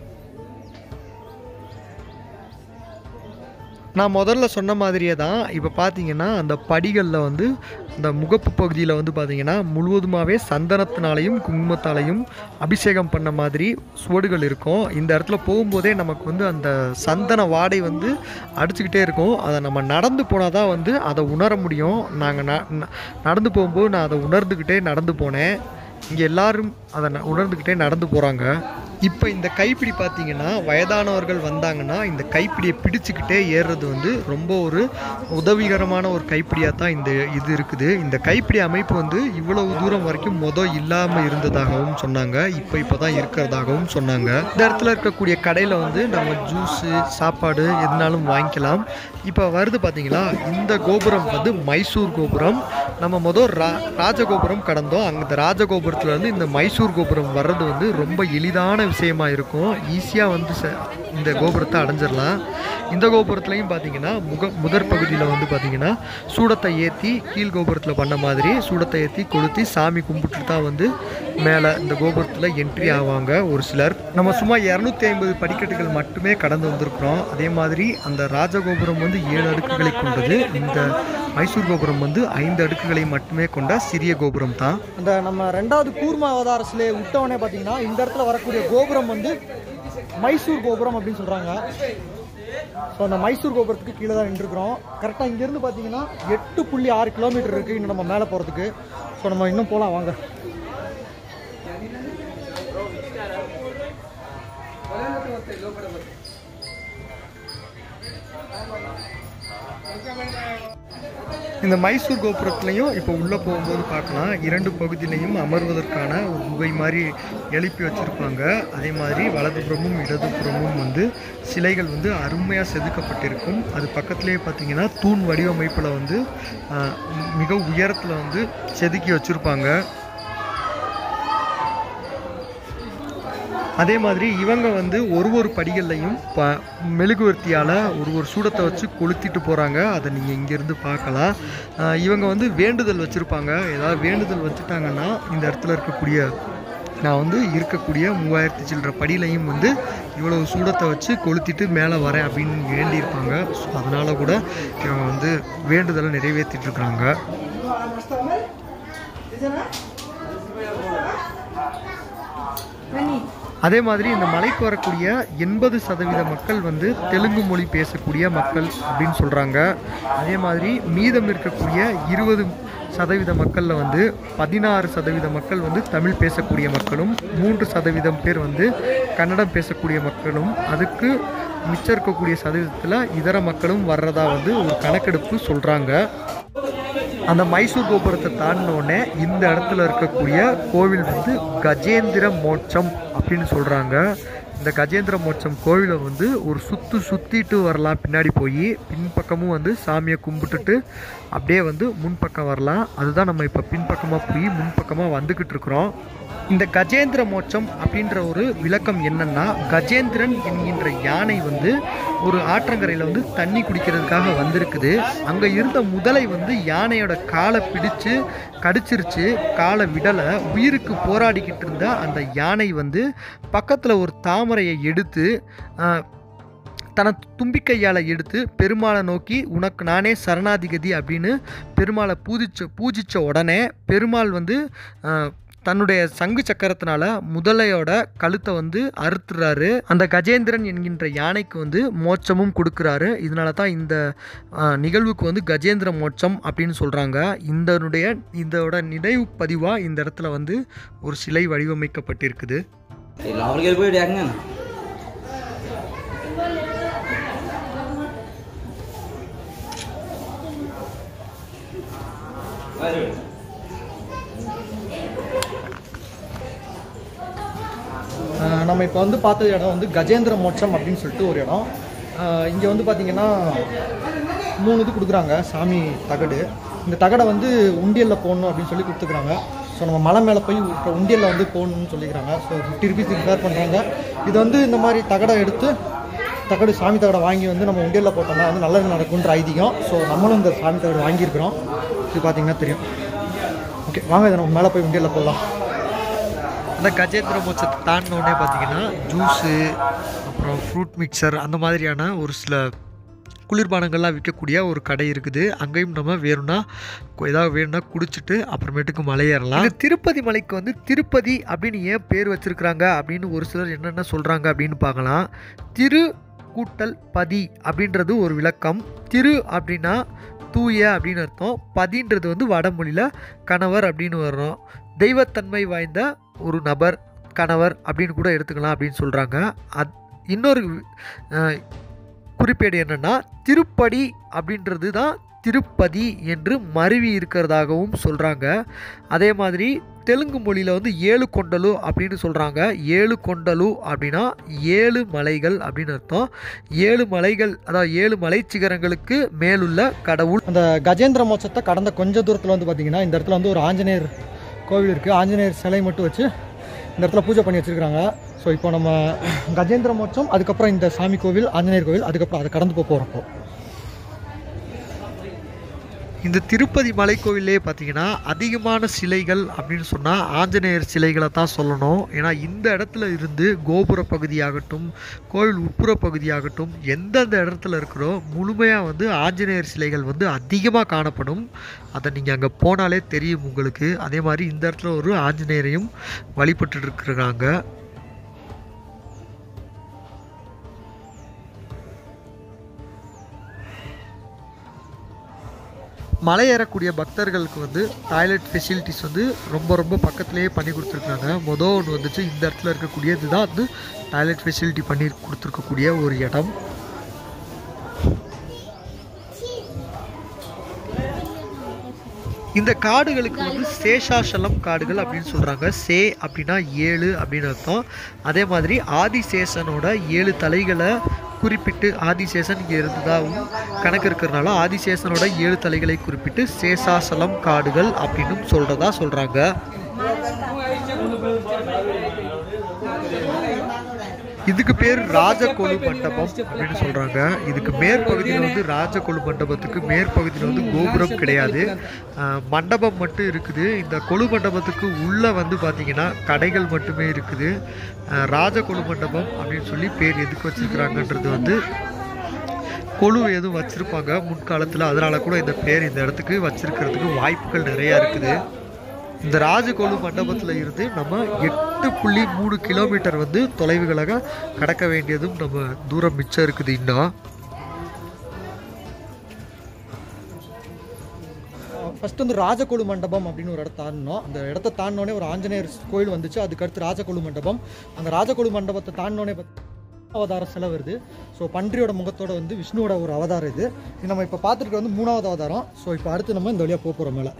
நான் முதல்ல சொன்ன மாதிரியே தான் இப்போ பார்த்தீங்கன்னா அந்த படிகளில் வந்து அந்த முகப்பு பகுதியில் வந்து பார்த்தீங்கன்னா முழுவதுமாகவே சந்தனத்தினாலையும் குங்குமத்தாலையும் அபிஷேகம் பண்ண மாதிரி சுவடுகள் இருக்கும் இந்த இடத்துல போகும்போதே நமக்கு வந்து அந்த சந்தன வாடை வந்து அடிச்சுக்கிட்டே இருக்கும் அதை நம்ம நடந்து போனால் தான் வந்து அதை உணர முடியும் நாங்கள் ந நடந்து போகும்போது நான் அதை உணர்ந்துக்கிட்டே நடந்து போனேன் இங்கே எல்லாரும் அதை ந- உணர்ந்துக்கிட்டே நடந்து போகிறாங்க இப்போ இந்த கைப்பிடி பார்த்தீங்கன்னா வயதானவர்கள் வந்தாங்கன்னா இந்த கைப்பிடியை பிடிச்சுக்கிட்டே ஏறுறது வந்து ரொம்ப ஒரு உதவிகரமான ஒரு கைப்பிடியாக தான் இந்த இது இருக்குது இந்த கைப்பிடி அமைப்பு வந்து இவ்வளவு தூரம் வரைக்கும் மொதல் இல்லாமல் இருந்ததாகவும் சொன்னாங்க இப்போ இப்போ தான் இருக்கிறதாகவும் சொன்னாங்க இந்த இடத்துல இருக்கக்கூடிய கடையில் வந்து நம்ம ஜூஸு சாப்பாடு எதுனாலும் வாங்கிக்கலாம் இப்போ வருது பார்த்தீங்களா இந்த கோபுரம் வந்து மைசூர் கோபுரம் நம்ம மொதல் ரா ராஜகோபுரம் கடந்தோம் அங்கே இந்த ராஜகோபுரத்துல இருந்து இந்த மைசூர் கோபுரம் வர்றது வந்து ரொம்ப எளிதான விஷயமா இருக்கும் ஈஸியாக வந்து ச- இந்த கோபுரத்தை அடைஞ்சிடலாம் இந்த கோபுரத்துலையும் பார்த்தீங்கன்னா முக முதற் பகுதியில் வந்து பார்த்தீங்கன்னா சூடத்தை ஏற்றி கீழ் கோபுரத்தில் பண்ண மாதிரி சூடத்தை ஏற்றி கொளுத்தி சாமி கும்பிட்டு தான் வந்து மேலே இந்த கோபுரத்தில் என்ட்ரி ஆவாங்க ஒரு சிலர் நம்ம சும்மா இரநூத்தி ஐம்பது படிக்கட்டுகள் மட்டுமே கடந்து வந்திருக்கிறோம் அதே மாதிரி அந்த ராஜகோபுரம் வந்து ஏழு அடுக்குகளை கொண்டது இந்த மைசூர் கோபுரம் வந்து ஐந்து அடுக்குகளை மட்டுமே கொண்ட சிறிய கோபுரம் தான் அந்த நம்ம ரெண்டாவது கூர்ம அவதார சிலையை விட்டவொடனே பார்த்தீங்கன்னா இந்த இடத்துல வரக்கூடிய கோபுரம் வந்து மைசூர் கோபுரம் அப்படின்னு சொல்கிறாங்க ஸோ அந்த மைசூர் கோபுரத்துக்கு கீழே தான் நின்றுருக்கிறோம் கரெக்டாக இங்கேருந்து பார்த்தீங்கன்னா எட்டு புள்ளி ஆறு கிலோமீட்டர் இருக்குது இன்னும் நம்ம மேலே போகிறதுக்கு ஸோ நம்ம இன்னும் போகலாம் வாங்க இந்த மைசூர் கோபுரத்துலையும் இப்போ உள்ளே போகும்போது பார்க்கலாம் இரண்டு பகுதியிலையும் அமர்வதற்கான ஒரு குகை மாதிரி எழுப்பி வச்சுருப்பாங்க அதே மாதிரி வலதுபுறமும் இடதுபுறமும் வந்து சிலைகள் வந்து அருமையாக செதுக்கப்பட்டிருக்கும் அது பக்கத்துலேயே பார்த்தீங்கன்னா தூண் வடிவமைப்பில் வந்து ஆஹ், மிக உயரத்தில் வந்து செதுக்கி வச்சுருப்பாங்க அதே மாதிரி இவங்க வந்து ஒரு ஒரு படிகள்லையும் ப மெழுகுவர்த்தியால் ஒரு ஒரு சூடத்தை வச்சு கொளுத்திட்டு போகிறாங்க அதை நீங்கள் இங்கேருந்து பார்க்கலாம் ஆஹ் இவங்க வந்து வேண்டுதல் வச்சுருப்பாங்க ஏதாவது வேண்டுதல் வச்சுட்டாங்கன்னா இந்த இடத்துல இருக்கக்கூடிய நான் வந்து இருக்கக்கூடிய மூவாயிரத்தி சில்லற படியிலையும் வந்து இவ்வளவு சூடத்தை வச்சு கொளுத்திட்டு மேலே வரேன் அப்படின்னு வேண்டியிருப்பாங்க ஸோ அதனால கூட இவங்க வந்து வேண்டுதலை நிறைவேற்றிட்டு இருக்கிறாங்க அதே மாதிரி இந்த மலைக்கு வரக்கூடிய எண்பது சதவீத மக்கள் வந்து தெலுங்கு மொழி பேசக்கூடிய மக்கள் அப்படின்னு சொல்கிறாங்க அதே மாதிரி மீதம் இருக்கக்கூடிய இருபது சதவீத மக்களில் வந்து பதினாறு சதவீத மக்கள் வந்து தமிழ் பேசக்கூடிய மக்களும் மூன்று சதவீதம் பேர் வந்து கன்னடம் பேசக்கூடிய மக்களும் அதுக்கு மிச்சம் இருக்கக்கூடிய சதவீதத்தில் இதர மக்களும் வர்றதா வந்து ஒரு கணக்கெடுப்பு சொல்கிறாங்க அந்த மைசூர் கோபுரத்தை தாண்டினோடனே இந்த இடத்துல இருக்கக்கூடிய கோவில் வந்து கஜேந்திர மோட்சம் அப்படின்னு சொல்கிறாங்க இந்த கஜேந்திர மோட்சம் கோவிலை வந்து ஒரு சுற்று சுற்றிட்டு வரலாம் பின்னாடி போய் பின்பக்கமும் வந்து சாமியை கும்பிட்டுட்டு அப்படியே வந்து முன்பக்கம் வரலாம் அதுதான் நம்ம இப்போ பின்பக்கமாக போய் முன்பக்கமாக வந்துக்கிட்டு இருக்கிறோம் இந்த கஜேந்திர மோட்சம் அப்படின்ற ஒரு விளக்கம் என்னன்னா கஜேந்திரன் என்கின்ற யானை வந்து ஒரு ஆற்றங்கரையில் வந்து தண்ணி குடிக்கிறதுக்காக வந்திருக்குது அங்கே இருந்த முதலை வந்து யானையோட காலை பிடிச்சு கடிச்சிருச்சு காலை விடலை உயிருக்கு போராடிக்கிட்டு இருந்த அந்த யானை வந்து பக்கத்தில் ஒரு தாமரையை எடுத்து ஆஹ், தன தும்பிக்கையால் எடுத்து பெருமாளை நோக்கி உனக்கு நானே சரணாதிகதி அப்படின்னு பெருமாளை பூஜிச்ச பூஜிச்ச உடனே பெருமாள் வந்து ஆஹ், தன்னுடைய சங்கு சக்கரத்தினால முதலையோட கழுத்தை வந்து அறுத்துறாரு அந்த கஜேந்திரன் என்கின்ற யானைக்கு வந்து மோட்சமும் கொடுக்குறாரு இதனால தான் இந்த ஆஹ், நிகழ்வுக்கு வந்து கஜேந்திர மோட்சம் அப்படின்னு சொல்கிறாங்க இதனுடைய இதோட நினைவு பதிவாக இந்த இடத்துல வந்து ஒரு சிலை வடிவமைக்கப்பட்டிருக்குது లోపలికి వెళ్ళిపోయాడు ఏకంగా ஆஹ் நம்ம இப்போ வந்து பார்த்த இடம் வந்து கஜேந்திர மோட்சம் அப்படின்னு சொல்லிட்டு ஒரு இடம் இங்கே வந்து பார்த்தீங்கன்னா மூணு இது கொடுக்குறாங்க சாமி தகடு இந்த தகடை வந்து உண்டியலில் போடணும் அப்படின்னு சொல்லி கொடுத்துக்கிறாங்க ஸோ நம்ம மலை மேலே போய் இப்போ உண்டியலில் வந்து போடணும்னு சொல்லிக்கிறாங்க ஸோ ஃபிஃப்டி ருபீஸ் ரிப்பேர் பண்ணுறாங்க இது வந்து இந்த மாதிரி தகடை எடுத்து தகடு சாமி தகடை வாங்கி வந்து நம்ம உண்டியலில் போட்டோம்னா வந்து நல்லது நடக்குன்ற ஐதீகம் ஸோ நம்மளும் இந்த சாமி தகடு வாங்கியிருக்கிறோம் இது பார்த்தீங்கன்னா தெரியும் ஓகே வாங்க இதை நம்ம மேலே போய் உண்டியலில் போடலாம் அந்த கஜேந்திர மோட்சத்தை தாண்டினோடனே பார்த்தீங்கன்னா ஜூஸு அப்புறம் ஃப்ரூட் மிக்சர் அந்த மாதிரியான ஒரு சில குளிர்பானங்கள்லாம் விற்கக்கூடிய ஒரு கடை இருக்குது அங்கேயும் நம்ம வேணும்னா கு- ஏதாவது வேணும்னா குடிச்சிட்டு அப்புறமேட்டுக்கு மலையேறலாம் இந்த திருப்பதி மலைக்கு வந்து திருப்பதி அப்படின்னு ஏன் பேர் வச்சிருக்கிறாங்க அப்படின்னு ஒரு சிலர் என்னென்ன சொல்கிறாங்க அப்படின்னு பார்க்கலாம் திரு கூட்டல் பதி அப்படின்றது ஒரு விளக்கம் திரு அப்படின்னா தூய அப்படின்னு அர்த்தம் பதின்றது வந்து வடமொழியில் கணவர் அப்படின்னு வரும் தெய்வத்தன்மை வாய்ந்த ஒரு நபர் கணவர் அப்படின்னு கூட எடுத்துக்கலாம் அப்படின்னு சொல்கிறாங்க அத் இன்னொரு அஹ், குறிப்பேடு என்னென்னா திருப்படி அப்படின்றது தான் திருப்பதி என்று மருவி இருக்கிறதாகவும் சொல்கிறாங்க அதே மாதிரி தெலுங்கு மொழியில் வந்து ஏழு கொண்டலு அப்படின்னு சொல்கிறாங்க ஏழு கொண்டலு அப்படின்னா ஏழு மலைகள் அப்படின்னு அர்த்தம் ஏழு மலைகள் அதாவது ஏழு மலை சிகரங்களுக்கு மேலுள்ள கடவுள் அந்த கஜேந்திர மோட்சத்தை கடந்த கொஞ்ச தூரத்தில் வந்து பார்த்தீங்கன்னா இந்த இடத்துல வந்து ஒரு ஆஞ்சநேயர் கோவில் இருக்குது ஆஞ்சநேயர் சிலை மட்டும் வச்சு இந்த இடத்துல பூஜை பண்ணி வச்சுருக்காங்க ஸோ இப்போ நம்ம கஜேந்திர மோட்சம் அதுக்கப்புறம் இந்த சாமி கோவில் ஆஞ்சநேயர் கோவில் அதுக்கப்புறம் அதை கடந்து போக போகிறப்போ இந்த திருப்பதி மலைக்கோவிலே பார்த்தீங்கன்னா அதிகமான சிலைகள் அப்படின்னு சொன்னால் ஆஞ்சநேயர் சிலைகளை தான் சொல்லணும் ஏன்னா இந்த இடத்துல இருந்து கோபுர பகுதியாகட்டும் கோவில் உட்புற பகுதியாகட்டும் எந்தெந்த இடத்துல இருக்கிறோ முழுமையாக வந்து ஆஞ்சநேயர் சிலைகள் வந்து அதிகமாக காணப்படும் அதை நீங்கள் அங்கே போனாலே தெரியும் உங்களுக்கு அதே மாதிரி இந்த இடத்துல ஒரு ஆஞ்சநேயரையும் வழிபட்டு இருக்கிறாங்க மலை ஏறக்கூடிய பக்தர்களுக்கு வந்து டாய்லெட் ஃபெசிலிட்டிஸ் வந்து ரொம்ப ரொம்ப பக்கத்துலேயே பண்ணி கொடுத்துருக்காங்க மொதல் ஒன்று வந்துச்சு இந்த இடத்துல இருக்கக்கூடிய இதுதான் வந்து டாய்லெட் ஃபெசிலிட்டி பண்ணி கொடுத்துருக்கக்கூடிய ஒரு இடம் இந்த காடுகளுக்கு வந்து சேஷாசலம் காடுகள் அப்படின்னு சொல்கிறாங்க சே அப்படின்னா ஏழு அப்படின்னு அர்த்தம் அதே மாதிரி ஆதிசேஷனோட ஏழு தலைகளை குறிப்பிட்டு ஆதிசேஷன் இங்கே இருந்ததாகவும் கணக்கு இருக்கிறனால ஆதிசேஷனோட ஏழு தலைகளை குறிப்பிட்டு சேஷாசலம் காடுகள் அப்படின்னு சொல்கிறதா சொல்கிறாங்க இதுக்கு பேர் ராஜகொலு மண்டபம் அப்படின்னு சொல்றாங்க இதுக்கு மேற்பகுதியில் வந்து ராஜகொலு மண்டபத்துக்கு மேற்பகுதியில் வந்து கோபுரம் கிடையாது ஆஹ் மண்டபம் மட்டும் இருக்குது இந்த கொலு மண்டபத்துக்கு உள்ள வந்து பார்த்தீங்கன்னா கடைகள் மட்டுமே இருக்குது ஆஹ் ராஜகொலு மண்டபம் அப்படின்னு சொல்லி பேர் எதுக்கு வச்சிருக்கிறாங்கன்றது வந்து கொலு எதுவும் வச்சிருப்பாங்க முன்காலத்தில் அதனால கூட இந்த பேர் இந்த இடத்துக்கு வச்சிருக்கிறதுக்கு வாய்ப்புகள் நிறையா இருக்குது இந்த ராஜகோலு மண்டபத்தில் இருந்து நம்ம எட்டு புள்ளி மூணு கிலோமீட்டர் வந்து தொலைவுகளாக கடக்க வேண்டியதும் நம்ம தூரம் மிச்சம் இருக்குது இன்னும் ஃபர்ஸ்ட் வந்து ராஜகொலு மண்டபம் அப்படின்னு ஒரு இடத்த தாண்டினோம் அந்த இடத்த தாண்டினோடனே ஒரு ஆஞ்சநேயர் கோயில் வந்துச்சு அதுக்கடுத்து ராஜகொலு மண்டபம் அந்த ராஜகொலு மண்டபத்தை தாண்டினோடனே அவதார சிலை வருது ஸோ பன்றியோட முகத்தோட வந்து விஷ்ணுவோட ஒரு அவதாரம் இது இது நம்ம இப்போ பார்த்துருக்க வந்து மூணாவது அவதாரம் ஸோ இப்போ அடுத்து நம்ம இந்த வழியாக போக போகிறோம் மேலே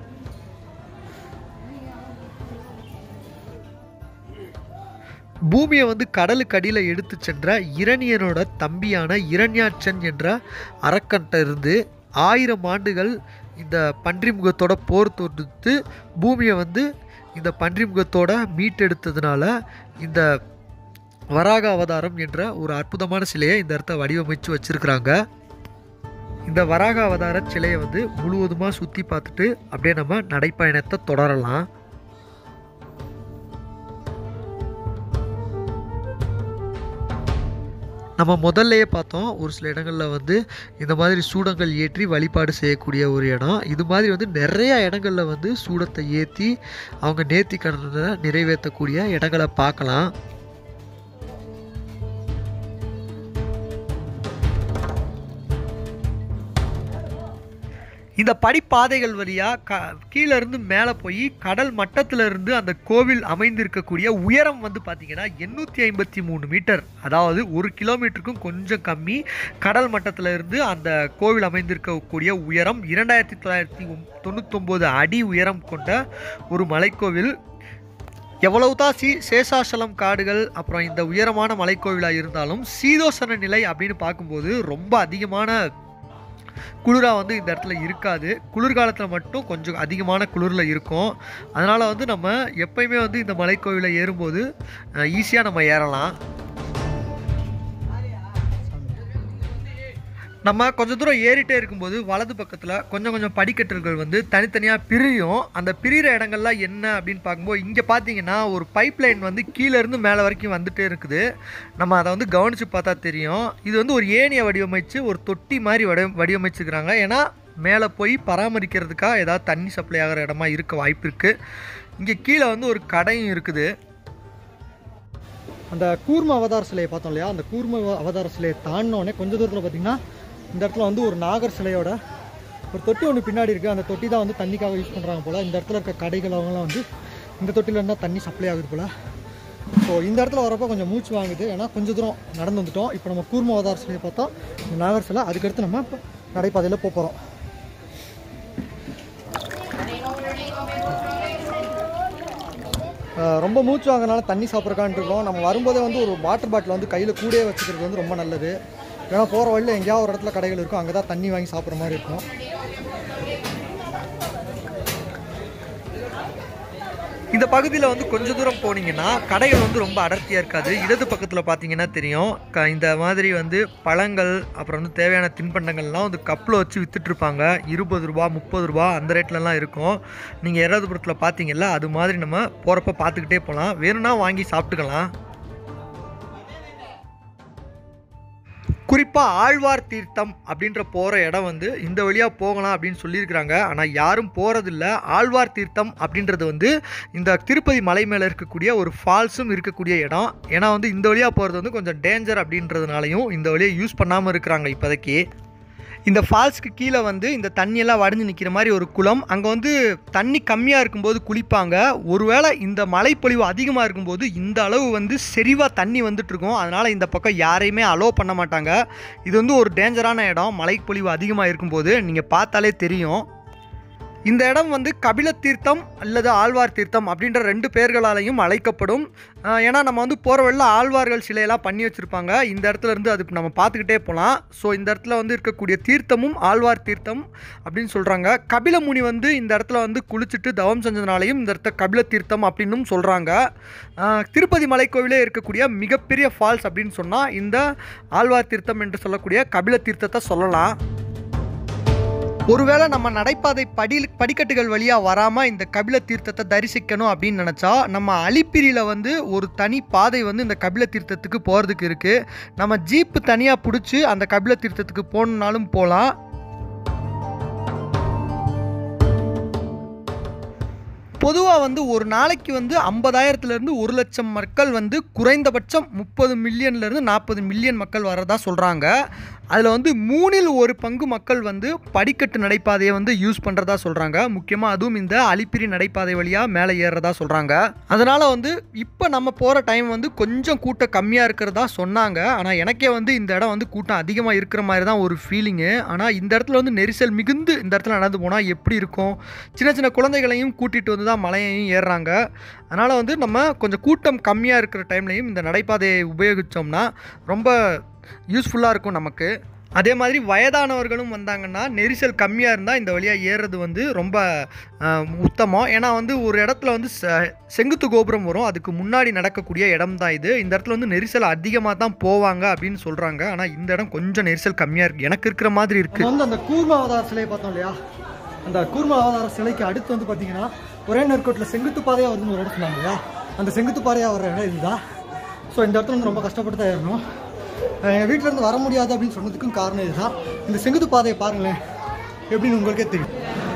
பூமியை வந்து கடலுக்கு அடியில் எடுத்து சென்ற இரணியனோட தம்பியான இரண்யாட்சன் என்ற அரக்கன்ட்ட இருந்து ஆயிரம் ஆண்டுகள் இந்த பன்றிமுகத்தோட போர் தொடுத்து பூமியை வந்து இந்த பன்றிமுகத்தோட மீட்டெடுத்ததுனால இந்த வராக அவதாரம் என்ற ஒரு அற்புதமான சிலையை இந்த இடத்த வடிவமைச்சு வச்சிருக்கிறாங்க இந்த வராக அவதார சிலையை வந்து முழுவதுமாக சுற்றி பார்த்துட்டு அப்படியே நம்ம நடைப்பயணத்தை தொடரலாம் நம்ம முதல்லயே பார்த்தோம் ஒரு சில இடங்களில் வந்து இந்த மாதிரி சூடங்கள் ஏற்றி வழிபாடு செய்யக்கூடிய ஒரு இடம் இது மாதிரி வந்து நிறைய இடங்களில் வந்து சூடத்தை ஏற்றி அவங்க நேர்த்தி கடனை நிறைவேற்றக்கூடிய இடங்களை பார்க்கலாம் இந்த படிப்பாதைகள் வழியாக க கீழே இருந்து மேலே போய் கடல் மட்டத்துல இருந்து அந்த கோவில் அமைந்திருக்கக்கூடிய உயரம் வந்து பார்த்தீங்கன்னா எண்ணூற்றி ஐம்பத்தி மூணு மீட்டர் அதாவது ஒரு கிலோமீட்டருக்கும் கொஞ்சம் கம்மி கடல் மட்டத்துல இருந்து அந்த கோவில் அமைந்திருக்கக்கூடிய உயரம் இரண்டாயிரத்தி தொள்ளாயிரத்தி தொண்ணூத்தொம்பது அடி உயரம் கொண்ட ஒரு மலைக்கோவில் எவ்வளவு தான் சீ சேஷாசலம் காடுகள் அப்புறம் இந்த உயரமான மலைக்கோவிலாக இருந்தாலும் சீதோசன நிலை அப்படின்னு பார்க்கும்போது ரொம்ப அதிகமான குளிராக வந்து இந்த இடத்துல இருக்காது குளிர்காலத்தில் மட்டும் கொஞ்சம் அதிகமான குளிரில் இருக்கும் அதனால் வந்து நம்ம எப்பயுமே வந்து இந்த மலைக்கோவிலை ஏறும்போது ஈஸியாக நம்ம ஏறலாம் நம்ம கொஞ்சம் தூரம் ஏறிட்டே இருக்கும்போது வலது பக்கத்தில் கொஞ்சம் கொஞ்சம் படிக்கட்டுகள் வந்து தனித்தனியாக பிரியும் அந்த பிரிகிற இடங்கள்லாம் என்ன அப்படின்னு பார்க்கும்போது இங்கே பார்த்தீங்கன்னா ஒரு பைப் லைன் வந்து கீழே இருந்து மேலே வரைக்கும் வந்துட்டே இருக்குது நம்ம அதை வந்து கவனித்து பார்த்தா தெரியும் இது வந்து ஒரு ஏணியை வடிவமைச்சு ஒரு தொட்டி மாதிரி வடி வடிவமைச்சுக்கிறாங்க ஏன்னா மேலே போய் பராமரிக்கிறதுக்காக ஏதாவது தண்ணி சப்ளை ஆகிற இடமா இருக்க வாய்ப்பு இருக்குது இங்கே கீழே வந்து ஒரு கடையும் இருக்குது அந்த கூர்ம அவதார சிலையை பார்த்தோம் இல்லையா அந்த கூர்ம அவதார சிலையை தாண்டினோடனே கொஞ்ச தூரத்தில் பார்த்தீங்கன்னா இந்த இடத்துல வந்து ஒரு நாகர் சிலையோட ஒரு தொட்டி ஒன்று பின்னாடி இருக்குது அந்த தொட்டி தான் வந்து தண்ணிக்காக யூஸ் பண்ணுறாங்க போல் இந்த இடத்துல இருக்க கடைகள் அவங்களாம் வந்து இந்த தொட்டியில் இருந்தால் தண்ணி சப்ளை ஆகுது போல் ஸோ இந்த இடத்துல வரப்போ கொஞ்சம் மூச்சு வாங்குது ஏன்னா கொஞ்சம் தூரம் நடந்து வந்துட்டோம் இப்போ நம்ம கூர்ம அவதார சிலையை பார்த்தோம் இந்த நாகர் சிலை அதுக்கடுத்து நம்ம இப்போ நடைபாதையில் போக போகிறோம் அஹ் ரொம்ப மூச்சு வாங்கினால தண்ணி சாப்பிட்றக்கான்ட்டு இருக்கோம் நம்ம வரும்போதே வந்து ஒரு வாட்டர் பாட்டில் வந்து கையில் கூடயே வச்சுக்கிறது வந்து ரொம்ப நல்லது ஏன்னா போகிற வழியில் எங்கேயாவது ஒரு இடத்துல கடைகள் இருக்கும் அங்கே தான் தண்ணி வாங்கி சாப்பிட்ற மாதிரி இருக்கும் இந்த பகுதியில் வந்து கொஞ்ச தூரம் போனீங்கன்னா கடைகள் வந்து ரொம்ப அடர்த்தியாக இருக்காது இடது பக்கத்தில் பார்த்தீங்கன்னா தெரியும் க இந்த மாதிரி வந்து பழங்கள் அப்புறம் வந்து தேவையான தின்பண்டங்கள்லாம் வந்து கப்பில் வச்சு வித்துட்ருப்பாங்க இருபது ரூபா முப்பது ரூபா அந்த ரேட்லலாம் இருக்கும் நீங்கள் இடதுபுறத்தில் பார்த்தீங்கல்ல அது மாதிரி நம்ம போகிறப்ப பார்த்துக்கிட்டே போகலாம் வேணும்னா வாங்கி சாப்பிட்டுக்கலாம் குறிப்பாக ஆழ்வார் தீர்த்தம் அப்படின்ற போகிற இடம் வந்து இந்த வழியாக போகலாம் அப்படின்னு சொல்லியிருக்கிறாங்க ஆனால் யாரும் போகிறதில்ல ஆழ்வார் தீர்த்தம் அப்படின்றது வந்து இந்த திருப்பதி மலை மேலே இருக்கக்கூடிய ஒரு ஃபால்ஸும் இருக்கக்கூடிய இடம் ஏன்னா வந்து இந்த வழியாக போகிறது வந்து கொஞ்சம் டேஞ்சர் அப்படின்றதுனாலையும் இந்த வழியை யூஸ் பண்ணாமல் இருக்கிறாங்க இப்போதைக்கு இந்த ஃபால்ஸ்க்கு கீழே வந்து இந்த தண்ணியெல்லாம் வடிஞ்சு நிற்கிற மாதிரி ஒரு குளம் அங்கே வந்து தண்ணி கம்மியாக இருக்கும்போது குளிப்பாங்க ஒருவேளை இந்த மழைப்பொழிவு அதிகமாக இருக்கும்போது இந்த அளவு வந்து செறிவாக தண்ணி வந்துட்டு இருக்கும் அதனால் இந்த பக்கம் யாரையுமே அலோவ் பண்ண மாட்டாங்க இது வந்து ஒரு டேஞ்சரான இடம் மழைப்பொழிவு அதிகமாக இருக்கும்போது நீங்கள் பார்த்தாலே தெரியும் இந்த இடம் வந்து கபில தீர்த்தம் அல்லது ஆழ்வார் தீர்த்தம் அப்படின்ற ரெண்டு பெயர்களாலையும் அழைக்கப்படும் ஆஹ் ஏன்னா நம்ம வந்து போகிற வழியில் ஆழ்வார்கள் சிலையெல்லாம் பண்ணி வச்சுருப்பாங்க இந்த இடத்துல இருந்து அது நம்ம பார்த்துக்கிட்டே போகலாம் ஸோ இந்த இடத்துல வந்து இருக்கக்கூடிய தீர்த்தமும் ஆழ்வார் தீர்த்தம் அப்படின்னு சொல்கிறாங்க கபில முனி வந்து இந்த இடத்துல வந்து குளிச்சுட்டு தவம் செஞ்சதுனாலையும் இந்த இடத்த கபில தீர்த்தம் அப்படின்னும் சொல்கிறாங்க திருப்பதி மலைக்கோவிலே இருக்கக்கூடிய மிகப்பெரிய ஃபால்ஸ் அப்படின்னு சொன்னால் இந்த ஆழ்வார் தீர்த்தம் என்று சொல்லக்கூடிய கபில தீர்த்தத்தை சொல்லலாம் ஒருவேளை நம்ம நடைபாதை படி படிக்கட்டுகள் வழியாக வராமல் இந்த கபில தீர்த்தத்தை தரிசிக்கணும் அப்படின்னு நினச்சா நம்ம அலிப்பிரியில் வந்து ஒரு தனி பாதை வந்து இந்த கபில தீர்த்தத்துக்கு போகிறதுக்கு இருக்குது நம்ம ஜீப்பு தனியாக பிடிச்சி அந்த கபில தீர்த்தத்துக்கு போகணுன்னாலும் போகலாம் பொதுவாக வந்து ஒரு நாளைக்கு வந்து ஐம்பதாயிரத்துலேருந்து ஒரு லட்சம் மக்கள் வந்து குறைந்தபட்சம் முப்பது மில்லியன்லேருந்து நாற்பது மில்லியன் மக்கள் வரதா சொல்கிறாங்க அதில் வந்து மூணில் ஒரு பங்கு மக்கள் வந்து படிக்கட்டு நடைபாதையை வந்து யூஸ் பண்ணுறதா சொல்கிறாங்க முக்கியமாக அதுவும் இந்த அலிப்பிரி நடைபாதை வழியாக மேலே ஏறுறதா சொல்கிறாங்க அதனால் வந்து இப்போ நம்ம போகிற டைம் வந்து கொஞ்சம் கூட்டம் கம்மியாக இருக்கிறதா சொன்னாங்க ஆனால் எனக்கே வந்து இந்த இடம் வந்து கூட்டம் அதிகமாக இருக்கிற மாதிரி தான் ஒரு ஃபீலிங்கு ஆனால் இந்த இடத்துல வந்து நெரிசல் மிகுந்து இந்த இடத்துல நடந்து போனால் எப்படி இருக்கும் சின்ன சின்ன குழந்தைகளையும் கூட்டிகிட்டு வந்து தான் மலையையும் ஏறுறாங்க அதனால் வந்து நம்ம கொஞ்சம் கூட்டம் கம்மியாக இருக்கிற டைம்லையும் இந்த நடைபாதையை உபயோகித்தோம்னா ரொம்ப யூஸ்ஃபுல்லாக இருக்கும் நமக்கு அதே மாதிரி வயதானவர்களும் வந்தாங்கன்னா நெரிசல் கம்மியாக இருந்தால் இந்த வழியாக ஏறுறது வந்து ரொம்ப ஆஹ், உத்தமம் ஏன்னா வந்து ஒரு இடத்துல வந்து செ- செங்குத்து கோபுரம் வரும் அதுக்கு முன்னாடி நடக்கக்கூடிய இடம் தான் இது இந்த இடத்துல வந்து நெரிசல் அதிகமாக தான் போவாங்க அப்படின்னு சொல்கிறாங்க ஆனால் இந்த இடம் கொஞ்சம் நெரிசல் கம்மியாக இருக்குது எனக்கு இருக்கிற மாதிரி இருக்குது நம்ம வந்து அந்த கூர்ம அவதார சிலையை பார்த்தோம் இல்லையா அந்த கூர்ம அவதார சிலைக்கு அடுத்து வந்து பார்த்தீங்கன்னா ஒரே நேர்கோட்டில் செங்குத்து பாதையாக வருதுன்னு ஒரு இடம் சொன்னாங்க இல்லையா அந்த செங்குத்து பாதையாக வர இடம் இதுதான் ஸோ இந்த இடத்துல வந்து ரொம்ப கஷ்டப்பட்டு தான் ஏறணும் அஹ் எங்கள் வீட்டில் இருந்து வர முடியாது அப்படின்னு சொன்னதுக்கும் காரணம் இதுதான் இந்த செங்குத்து பாதையை பாருங்களேன் எப்படின்னு உங்களுக்கே தெரியும்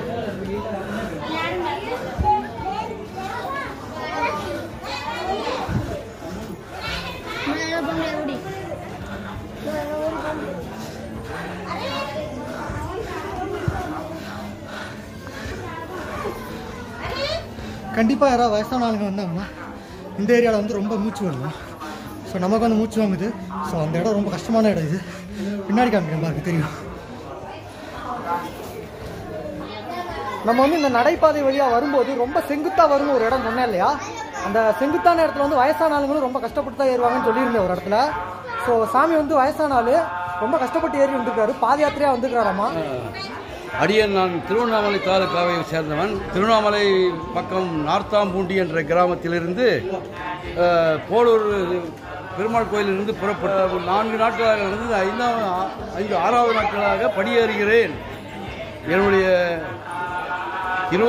கண்டிப்பாக யாராவது வயசான ஆளுங்க வந்தாங்கன்னா இந்த ஏரியாவில் வந்து ரொம்ப மூச்சு வரணும் ஸோ நமக்கு வந்து மூச்சு வாங்குது ஸோ அந்த இடம் ரொம்ப கஷ்டமான இடம் இது பின்னாடி காமிக்கிறேன் பாருங்க தெரியும் நம்ம வந்து இந்த நடைபாதை வழியாக வரும்போது ரொம்ப செங்குத்தாக வரும்னு ஒரு இடம் சொன்னேன் இல்லையா அந்த செங்குத்தான இடத்துல வந்து வயசான ஆளுங்களும் ரொம்ப கஷ்டப்பட்டு தான் ஏறுவாங்கன்னு சொல்லியிருந்தேன் ஒரு இடத்துல ஸோ சாமி வந்து வயசான ஆளு ரொம்ப கஷ்டப்பட்டு ஏறி வந்துருக்காரு பாத யாத்திரையாக வந்துருக்காராமா அடியன் நான் திருவண்ணாமலை தாலுக்காவை சேர்ந்தவன் திருவண்ணாமலை பக்கம் நார்த்தாம்பூண்டி என்ற கிராமத்திலிருந்து அஹ், போலூர் பெருமாள் கோயிலிலிருந்து புறப்பட்ட ஒரு நான்கு நாட்களாக நடந்து ஐந்தாம் ஐந்து ஆறாவது நாட்களாக படியேறுகிறேன் என்னுடைய இரு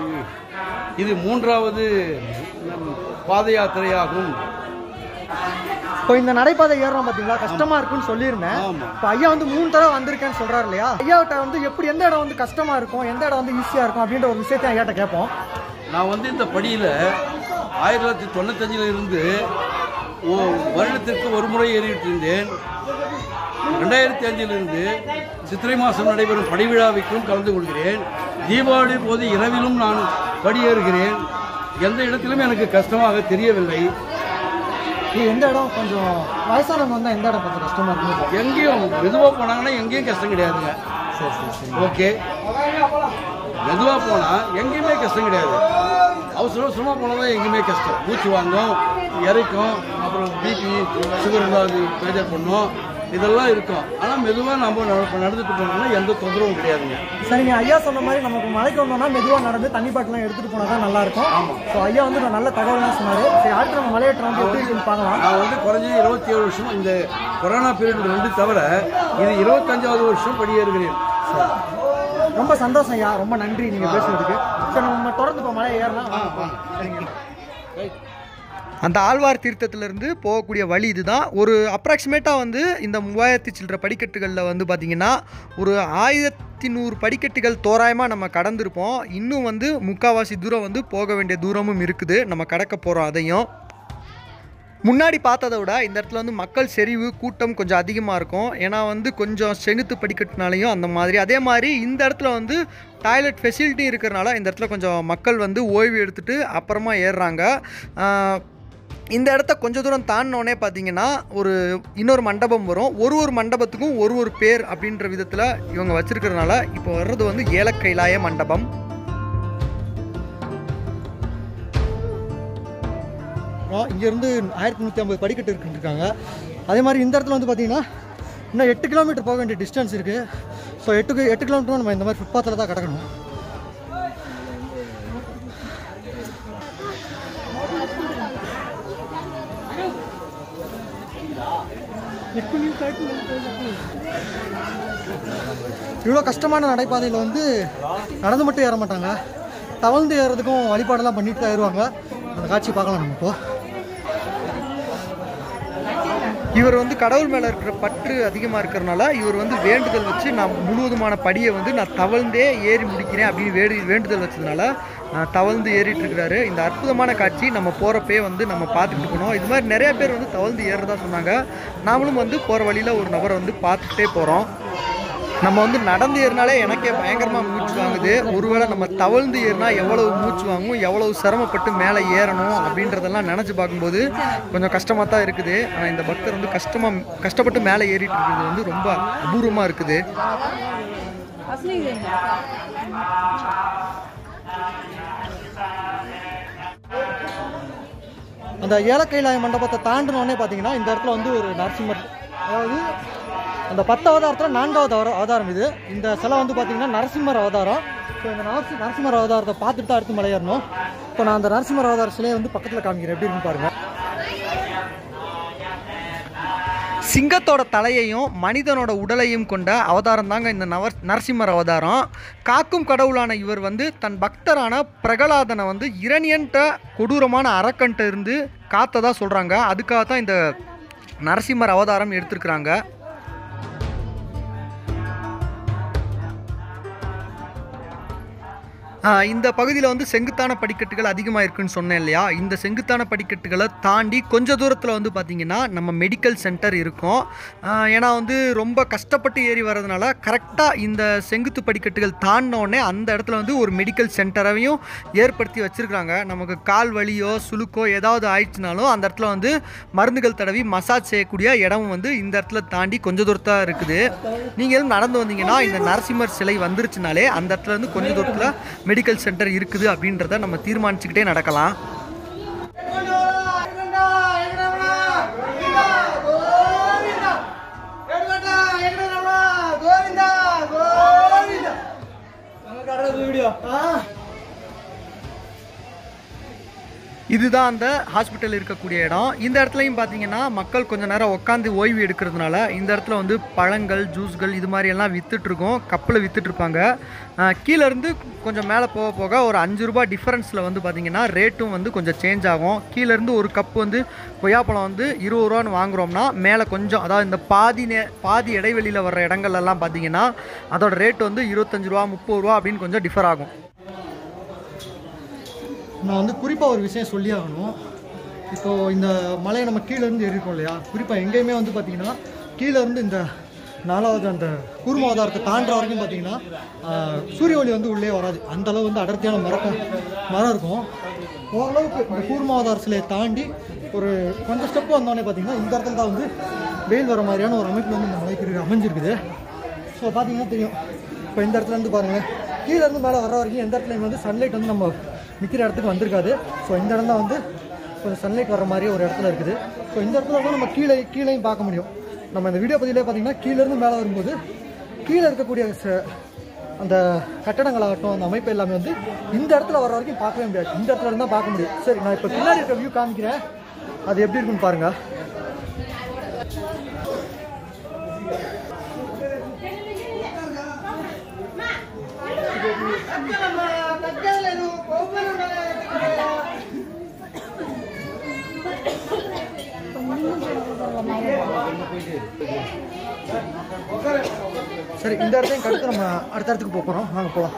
இது மூன்றாவது பாத யாத்திரையாகும் இப்போ இந்த நடைபாதை ஏறுறோம் பார்த்தீங்களா கஷ்டமா இருக்குன்னு சொல்லியிருந்தேன் ஆமா. இப்போ ஐயா வந்து மூணு தடவை வந்திருக்கேன்னு சொல்றாரு இல்லையா ஐயாவிட்ட வந்து எப்படி எந்த இடம் வந்து கஷ்டமா இருக்கும் எந்த இடம் வந்து ஈஸியா இருக்கும் அப்படின்ற ஒரு விஷயத்தை ஐயாட்ட கேட்போம் நான் வந்து இந்த படியில் ஆயிரத்தி தொள்ளாயிரத்தி தொண்ணூத்தஞ்சில் இருந்து ஓ- வருடத்திற்கு ஒரு முறை ஏறிட்டு இருந்தேன் ரெண்டாயிரத்தி அஞ்சிலிருந்து சித்திரை மாதம் நடைபெறும் படி விழாவிற்கும் கலந்து கொள்கிறேன் தீபாவளி போது இரவிலும் நான் படியேறுகிறேன் எந்த இடத்திலும் எனக்கு கஷ்டமாக தெரியவில்லை இது எந்த இடம் கொஞ்சம் வயசானவங்க வந்தா எந்த இடம் கொஞ்சம் கஷ்டமா இருக்கும் எங்கேயும் மெதுவாக போனாங்கன்னா எங்கேயும் கஷ்டம் கிடையாதுங்க ஓகே மெதுவாக போனால் எங்கேயுமே கஷ்டம் கிடையாது அவசர அவசரமாக போனால் தான் எங்கேயுமே கஷ்டம் மூச்சு வாங்கும் இறைக்கும் அப்புறம் பிபி சுகர் இருந்தால் அது மேஜர் பண்ணும் இதெல்லாம் இருக்கும் ஆனால் மெதுவாக நம்ம நட- நடந்துட்டு போனோம்னா எந்த தொந்தரவும் கிடையாதுங்க சரிங்க ஐயா சொன்ன மாதிரி நமக்கு மலைக்கு வந்தோம்னா மெதுவா நடந்து தண்ணி பாட்டிலாம் எடுத்துட்டு போனா தான் நல்லா இருக்கும் ஸோ ஐயா வந்து ஒரு நல்ல தகவல்லாம் சொன்னாரு சரி அடுத்து நம்ம மலையேற்றம் வந்து எப்படி இருக்குன்னு பார்க்கலாம் நான் வந்து குறைஞ்சது இருபத்தி ஏழு வருஷம் இந்த கொரோனா பீரியட் ரெண்டு தவிர இது இருபத்தஞ்சாவது வருஷம் படியேறுகிறேன் ரொம்ப சந்தோஷம் ஐயா ரொம்ப நன்றி நீங்க பேசுனதுக்கு சரி நம்ம தொடர்ந்து இப்போ மலை ஏறலாம் வாங்க, போலாம். சரிங்க அந்த ஆழ்வார் தீர்த்தத்திலிருந்து போகக்கூடிய வழி இதுதான் ஒரு அப்ராக்சிமேட்டாக வந்து இந்த மூவாயிரத்தி சில்லற படிக்கட்டுகளில் வந்து பார்த்திங்கன்னா ஒரு ஆயிரத்தி நூறு படிக்கட்டுகள் தோராயமாக நம்ம கடந்திருப்போம் இன்னும் வந்து முக்காவாசி தூரம் வந்து போக வேண்டிய தூரமும் இருக்குது நம்ம கடக்க போகிறோம் அதையும் முன்னாடி பார்த்ததை விட இந்த இடத்துல வந்து மக்கள் செறிவு கூட்டம் கொஞ்சம் அதிகமாக இருக்கும் ஏன்னா வந்து கொஞ்சம் செங்குத்து படிக்கட்டுனாலையும் அந்த மாதிரி அதே மாதிரி இந்த இடத்துல வந்து டாய்லெட் ஃபெசிலிட்டி இருக்கிறனால இந்த இடத்துல கொஞ்சம் மக்கள் வந்து ஓய்வு எடுத்துட்டு அப்புறமா ஏறுறாங்க ஆஹ், இந்த இடத்த கொஞ்சம் தூரம் தாண்டினோடனே பார்த்தீங்கன்னா ஒரு இன்னொரு மண்டபம் வரும் ஒரு ஒரு மண்டபத்துக்கும் ஒரு ஒரு பேர் அப்படின்ற விதத்தில் இவங்க வச்சிருக்கிறதுனால இப்போ வர்றது வந்து ஏலக்கைலாய மண்டபம் இருக்கிறோம் இங்கேருந்து ஆயிரத்தி நூற்றி ஐம்பது படிக்கட்டு இருக்குன்னு இருக்காங்க அதே மாதிரி இந்த இடத்துல வந்து பார்த்தீங்கன்னா இன்னும் எட்டு கிலோமீட்டர் போக வேண்டிய டிஸ்டன்ஸ் இருக்குது ஸோ எட்டு எட்டு கிலோமீட்டரும் நம்ம இந்த மாதிரி ஃபுட்பாத்தில் தான் கிடக்கணும் இவ்வளோ கஷ்டமான நடைபாதையில் வந்து நடந்து மட்டும் ஏற மாட்டாங்க தவழ்ந்து ஏறதுக்கும் வழிபாடெல்லாம் பண்ணிட்டு தான் ஏறுவாங்க அந்த காட்சி பார்க்கலாம் நம்ம இப்போ இவர் வந்து கடவுள் மேலே இருக்கிற பற்று அதிகமாக இருக்கிறனால இவர் வந்து வேண்டுதல் வச்சு நான் முழுவதுமான படியை வந்து நான் தவழ்ந்தே ஏறி முடிக்கிறேன் அப்படின்னு வேடு வேண்டுதல் வச்சதுனால நான் தவழ்ந்து ஏறிட்டு இருக்கிறாரு இந்த அற்புதமான காட்சி நம்ம போகிறப்பே வந்து நம்ம பார்த்துட்டு இருக்கணும் இது மாதிரி நிறைய பேர் வந்து தவழ்ந்து ஏறுறதா சொன்னாங்க நாமளும் வந்து போகிற வழியில் ஒரு நபரை வந்து பார்த்துட்டே போகிறோம் நம்ம வந்து நடந்து ஏறினாலே எனக்கே பயங்கரமாக மூச்சு வாங்குது ஒருவேளை நம்ம தவழ்ந்து ஏறினா எவ்வளவு மூச்சு வாங்கும் எவ்வளவு சிரமப்பட்டு மேலே ஏறணும் அப்படின்றதெல்லாம் நினச்சி பார்க்கும்போது கொஞ்சம் கஷ்டமாக தான் இருக்குது ஆனால் இந்த பக்தர் வந்து கஷ்டமாக கஷ்டப்பட்டு மேலே ஏறிட்டு இருக்கிறது வந்து ரொம்ப அபூர்வமாக இருக்குது அந்த ஏலக்கைலாய மண்டபத்தை தாண்டினோடனே பார்த்தீங்கன்னா இந்த இடத்துல வந்து ஒரு நரசிம்மர் அதாவது அந்த பத்து அவதாரத்தில் நான்காவது அவர அவதாரம் இது இந்த சிலை வந்து பார்த்தீங்கன்னா நரசிம்மர் அவதாரம் ஸோ இந்த நரசி நரசிம்மர் அவதாரத்தை பார்த்துட்டு தான் அடுத்து மலையேறணும் இப்போ நான் அந்த நரசிம்மர் அவதார சிலையை வந்து பக்கத்தில் காமிக்கிறேன் எப்படி இருக்குன்னு பாருங்க சிங்கத்தோட தலையையும் மனிதனோட உடலையும் கொண்ட அவதாரம் தாங்க இந்த நவர் நரசிம்மர் அவதாரம் காக்கும் கடவுளான இவர் வந்து தன் பக்தரான பிரகலாதனை வந்து இரணியன்ட்ட கொடூரமான அரக்கன்ட்ட இருந்து காத்ததா சொல்கிறாங்க அதுக்காக தான் இந்த நரசிம்மர் அவதாரம் எடுத்திருக்கிறாங்க ஆ, இந்த பகுதியில் வந்து செங்குத்தான படிக்கட்டுகள் அதிகமாக இருக்குன்னு சொன்னேன் இல்லையா இந்த செங்குத்தான படிக்கட்டுகளை தாண்டி கொஞ்ச தூரத்தில் வந்து பார்த்திங்கன்னா நம்ம மெடிக்கல் சென்டர் இருக்கும் ஆ, ஏன்னா வந்து ரொம்ப கஷ்டப்பட்டு ஏறி வர்றதுனால கரெக்டாக இந்த செங்குத்து படிக்கட்டுகள் தாண்டின உடனே அந்த இடத்துல வந்து ஒரு மெடிக்கல் சென்டரையும் ஏற்படுத்தி வச்சுருக்காங்க நமக்கு கால் வலியோ சுளுக்கோ ஏதாவது ஆயிடுச்சுனாலும் அந்த இடத்துல வந்து மருந்துகள் தடவி மசாஜ் செய்யக்கூடிய இடமும் வந்து இந்த இடத்துல தாண்டி கொஞ்ச தூரத்தான் இருக்குது நீங்கள் எதுவும் நடந்து வந்தீங்கன்னா இந்த நரசிம்மர் சிலை வந்துருச்சுனாலே அந்த இடத்துல இருந்து கொஞ்ச தூரத்தில் மெடிக்கல் சென்டர் இருக்குது அப்படின்றத நம்ம தீர்மானிச்சுக்கிட்டே நடக்கலாம் இதுதான் அந்த ஹாஸ்பிட்டல் இருக்கக்கூடிய இடம் இந்த இடத்துலையும் பார்த்தீங்கன்னா மக்கள் கொஞ்ச நேரம் உட்காந்து ஓய்வு எடுக்கிறதுனால இந்த இடத்துல வந்து பழங்கள் ஜூஸ்கள் இது மாதிரி எல்லாம் வித்துட்டு இருக்கோம் கப்பில் வித்துட்டு இருப்பாங்க அஹ் கீழ இருந்து கொஞ்சம் மேலே போக போக ஒரு அஞ்சு ரூபாய் டிஃபரன்ஸில் வந்து பார்த்தீங்கன்னா ரேட்டும் வந்து கொஞ்சம் சேஞ்ச் ஆகும் கீழ இருந்து ஒரு கப் வந்து கொய்யாப்பழம் வந்து இருபது ரூபான்னு வாங்குறோம்னா மேலே கொஞ்சம் அதாவது இந்த பாதி நே பாதி இடைவெளியில் வர்ற இடங்கள்லாம் பார்த்தீங்கன்னா அதோட ரேட் வந்து இருபத்தஞ்சு ரூபா முப்பது ரூபா அப்படின்னு கொஞ்சம் டிஃபர் ஆகும் நான் வந்து குறிப்பாக ஒரு விஷயம் சொல்லி ஆகணும் இப்போது இந்த மலையை நம்ம கீழே இருந்து ஏறிருக்கோம் இல்லையா குறிப்பாக எங்கேயுமே வந்து பார்த்தீங்கன்னா கீழே இருந்து இந்த நாலாவது அந்த கூர்மாவதாரத்தை தாண்டுற வரைக்கும் பார்த்தீங்கன்னா ஆஹ், சூரிய ஒளி வந்து உள்ளே வராது அந்த அளவு வந்து அடர்த்தியான மரக்க மரம் இருக்கும் ஓரளவுக்கு இந்த கூர்மாவதார சிலையை தாண்டி ஒரு கொஞ்சம் ஸ்டெப் வந்தோடனே பார்த்தீங்கன்னா இந்த இடத்துல தான் வந்து வெயில் வர மாதிரியான ஒரு அமைப்பு வந்து இந்த மலைக்கு இருக்கு அமைஞ்சிருக்குது ஸோ பார்த்தீங்கன்னா தெரியும் இப்போ இந்த இடத்துல இருந்து பாருங்கள் கீழே இருந்து மேலே வர வரைக்கும் எந்த இடத்துலையும் வந்து சன்லைட் வந்து நம்ம நிற்கிற இடத்துக்கு வந்திருக்காது ஸோ இந்த இடம் தான் வந்து கொஞ்சம் சன்லைட் வர மாதிரி ஒரு இடத்துல இருக்குது ஸோ இந்த இடத்துல தான் நம்ம கீழே கீழேயும் பார்க்க முடியும் நம்ம இந்த வீடியோ பதிவிலே பார்த்தீங்கன்னா கீழே இருந்து மேலே வரும்போது கீழே இருக்கக்கூடிய ச- அந்த கட்டடங்களாகட்டும் அந்த அமைப்பு எல்லாமே வந்து இந்த இடத்துல வர வரைக்கும் பார்க்கவே முடியாது இந்த இடத்துல இருந்து தான் பார்க்க முடியும் சரி நான் இப்போ பின்னாடி இருக்க வியூ காமிக்கிறேன் அது எப்படி இருக்குன்னு பாருங்கள் சரி இந்த இடத்தையும் கடுத்து நம்ம அடுத்த இடத்துக்கு போக போகிறோம் வாங்க போகலாம்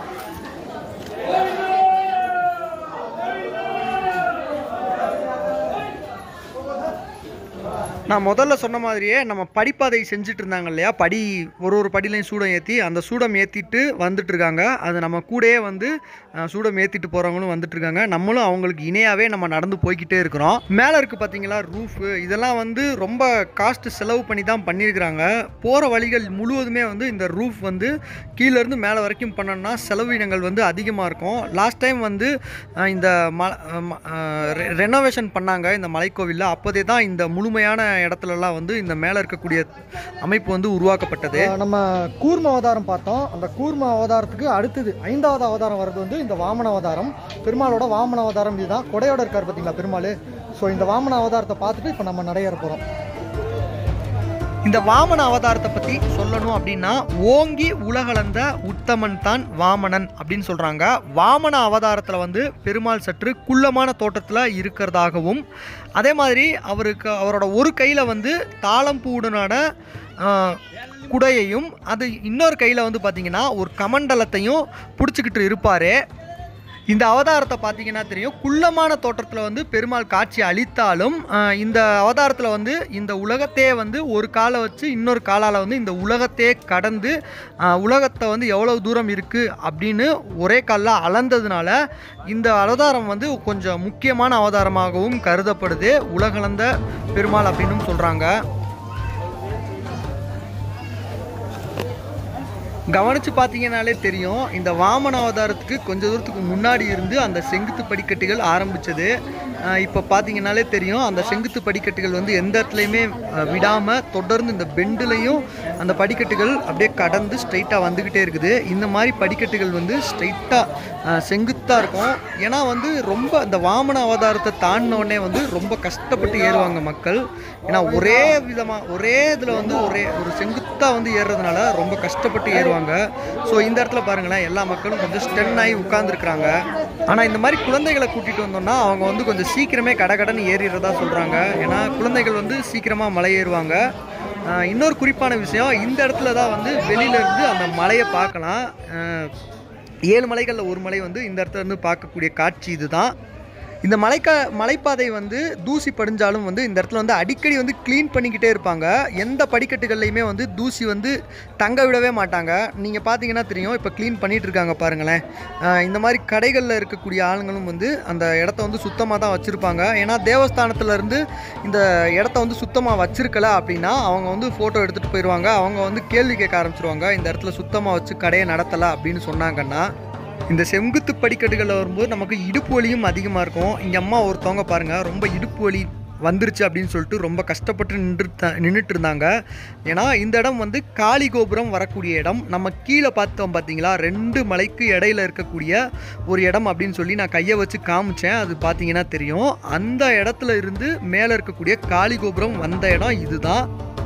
நான் முதல்ல சொன்ன மாதிரியே நம்ம படிப்பாதை செஞ்சுட்டு இருந்தாங்க இல்லையா படி ஒரு ஒரு படிலையும் சூடம் ஏற்றி அந்த சூடம் ஏற்றிட்டு வந்துட்டு இருக்காங்க அது நம்ம கூடயே வந்து அஹ், சூடம் ஏற்றிட்டு போகிறவங்களும் வந்துட்டு இருக்காங்க நம்மளும் அவங்களுக்கு இணையாகவே நம்ம நடந்து போய்க்கிட்டே இருக்கிறோம் மேலே இருக்குது பார்த்தீங்களா ரூஃபு இதெல்லாம் வந்து ரொம்ப காஸ்ட் செலவு பண்ணி தான் பண்ணியிருக்கிறாங்க போகிற வழிகள் முழுவதுமே வந்து இந்த ரூஃப் வந்து கீழேருந்து மேலே வரைக்கும் பண்ணோம்னா செலவினங்கள் வந்து அதிகமாக இருக்கும் லாஸ்ட் டைம் வந்து அஹ், இந்த ம ரெனோவேஷன் பண்ணாங்க இந்த மலைக்கோவிலில் அப்போதே தான் இந்த முழுமையான இடத்துலலாம் வந்து இந்த மேலே இருக்கக்கூடிய அமைப்பு வந்து உருவாக்கப்பட்டது ஆஹ் நம்ம கூர்ம அவதாரம் பார்த்தோம் அந்த கூர்ம அவதாரத்துக்கு அடுத்தது ஐந்தாவது அவதாரம் வர்றது வந்து இந்த வாமன அவதாரம் பெருமாளோட வாமன அவதாரம் இதுதான் கொடையோட இருக்கார் பார்த்தீங்களா பெருமாள் ஸோ இந்த வாமன அவதாரத்தை பார்த்துட்டு இப்போ நம்ம நடையேற போகிறோம் இந்த வாமன அவதாரத்தை பற்றி சொல்லணும் அப்படின்னா ஓங்கி உலகளந்த உத்தமன் தான் வாமனன் அப்படின்னு சொல்கிறாங்க வாமன அவதாரத்தில் வந்து பெருமாள் சற்று குள்ளமான தோட்டத்தில் இருக்கிறதாகவும் அதே மாதிரி அவருக்கு அவரோட ஒரு கையில் வந்து தாளம்பூடனான ஆஹ், குடையையும் அது இன்னொரு கையில் வந்து பார்த்திங்கன்னா ஒரு கமண்டலத்தையும் பிடிச்சிக்கிட்டு இருப்பார் இந்த அவதாரத்தை பார்த்தீங்கன்னா தெரியும் குள்ளமான தோற்றத்தில் வந்து பெருமாள் காட்சி அளித்தாலும் ஆஹ், இந்த அவதாரத்தில் வந்து இந்த உலகத்தையே வந்து ஒரு காலை வச்சு இன்னொரு காலால் வந்து இந்த உலகத்தையே கடந்து ஆஹ், உலகத்தை வந்து எவ்வளவு தூரம் இருக்குது அப்படின்னு ஒரே காலில் அளந்ததுனால இந்த அவதாரம் வந்து கொஞ்சம் முக்கியமான அவதாரமாகவும் கருதப்படுது உலகளந்த பெருமாள் அப்படின்னும் சொல்கிறாங்க கவனிச்சு பார்த்தீங்கன்னாலே தெரியும் இந்த வாமன அவதாரத்துக்கு கொஞ்ச தூரத்துக்கு முன்னாடி இருந்து அந்த செங்குத்து படிக்கட்டுகள் ஆரம்பிச்சது அஹ் இப்போ பார்த்தீங்கன்னாலே தெரியும் அந்த செங்குத்து படிக்கட்டுகள் வந்து எந்த இடத்துலையுமே அஹ், விடாம தொடர்ந்து இந்த பெண்டுலையும் அந்த படிக்கட்டுகள் அப்படியே கடந்து ஸ்ட்ரைட்டாக வந்துக்கிட்டே இருக்குது இந்த மாதிரி படிக்கட்டுகள் வந்து ஸ்ட்ரைட்டாக செங்குத்தாக இருக்கும் ஏன்னா வந்து ரொம்ப இந்த வாமன அவதாரத்தை தாண்டின உடனே வந்து ரொம்ப கஷ்டப்பட்டு ஏறுவாங்க மக்கள் ஏன்னா ஒரே விதமாக ஒரே இதில் வந்து ஒரே ஒரு செங்குத்தாக வந்து ஏறுறதுனால ரொம்ப கஷ்டப்பட்டு ஏறுவாங்க ஸோ இந்த இடத்துல பாருங்களேன் எல்லா மக்களும் கொஞ்சம் ஸ்டென் ஆகி உட்காந்துருக்குறாங்க ஆனால் இந்த மாதிரி குழந்தைகளை கூட்டிகிட்டு வந்தோம்னா அவங்க வந்து கொஞ்சம் சீக்கிரமே கடகடன்னு ஏறிடுறதா சொல்கிறாங்க ஏன்னா குழந்தைகள் வந்து சீக்கிரமாக மலை ஏறுவாங்க ஆஹ் இன்னொரு குறிப்பான விஷயம் இந்த இடத்துல தான் வந்து வெளியில இருந்து அந்த மலையை பார்க்கலாம் ஆஹ் ஏழு மலைகளில் ஒரு மலை வந்து இந்த இடத்துல இருந்து பார்க்கக்கூடிய காட்சி இதுதான் இந்த மலைக்கா மலைப்பாதை வந்து தூசி படிஞ்சாலும் வந்து இந்த இடத்துல வந்து அடிக்கடி வந்து க்ளீன் பண்ணிக்கிட்டே இருப்பாங்க எந்த படிக்கட்டுகள்லையுமே வந்து தூசி வந்து தங்க விடவே மாட்டாங்க நீங்கள் பார்த்தீங்கன்னா தெரியும் இப்போ க்ளீன் பண்ணிட்டு இருக்காங்க பாருங்களேன் ஆஹ் இந்த மாதிரி கடைகளில் இருக்கக்கூடிய ஆளுங்களும் வந்து அந்த இடத்த வந்து சுத்தமாக தான் வச்சுருப்பாங்க ஏன்னா தேவஸ்தானத்துல இருந்து இந்த இடத்த வந்து சுத்தமாக வச்சிருக்கல அப்படின்னா அவங்க வந்து ஃபோட்டோ எடுத்துகிட்டு போயிடுவாங்க அவங்க வந்து கேள்வி கேட்க ஆரம்பிச்சிருவாங்க இந்த இடத்துல சுத்தமாக வச்சு கடையை நடத்தலை அப்படின்னு சொன்னாங்கன்னா இந்த செங்குத்து படிக்கட்டுகளில் வரும்போது நமக்கு இடுப்பு வலியும் அதிகமாக இருக்கும் இங்கே அம்மா ஒருத்தவங்க பாருங்கள் ரொம்ப இடுப்பு வலி வந்துருச்சு அப்படின்னு சொல்லிட்டு ரொம்ப கஷ்டப்பட்டு நின்று நின்றுட்டு இருந்தாங்க ஏன்னா இந்த இடம் வந்து காளி கோபுரம் வரக்கூடிய இடம் நம்ம கீழே பார்த்தோம் பார்த்தீங்களா ரெண்டு மலைக்கு இடையில இருக்கக்கூடிய ஒரு இடம் அப்படின்னு சொல்லி நான் கையை வச்சு காமிச்சேன் அது பார்த்தீங்கன்னா தெரியும் அந்த இடத்துல இருந்து மேலே இருக்கக்கூடிய காளி கோபுரம் வந்த இடம் இதுதான்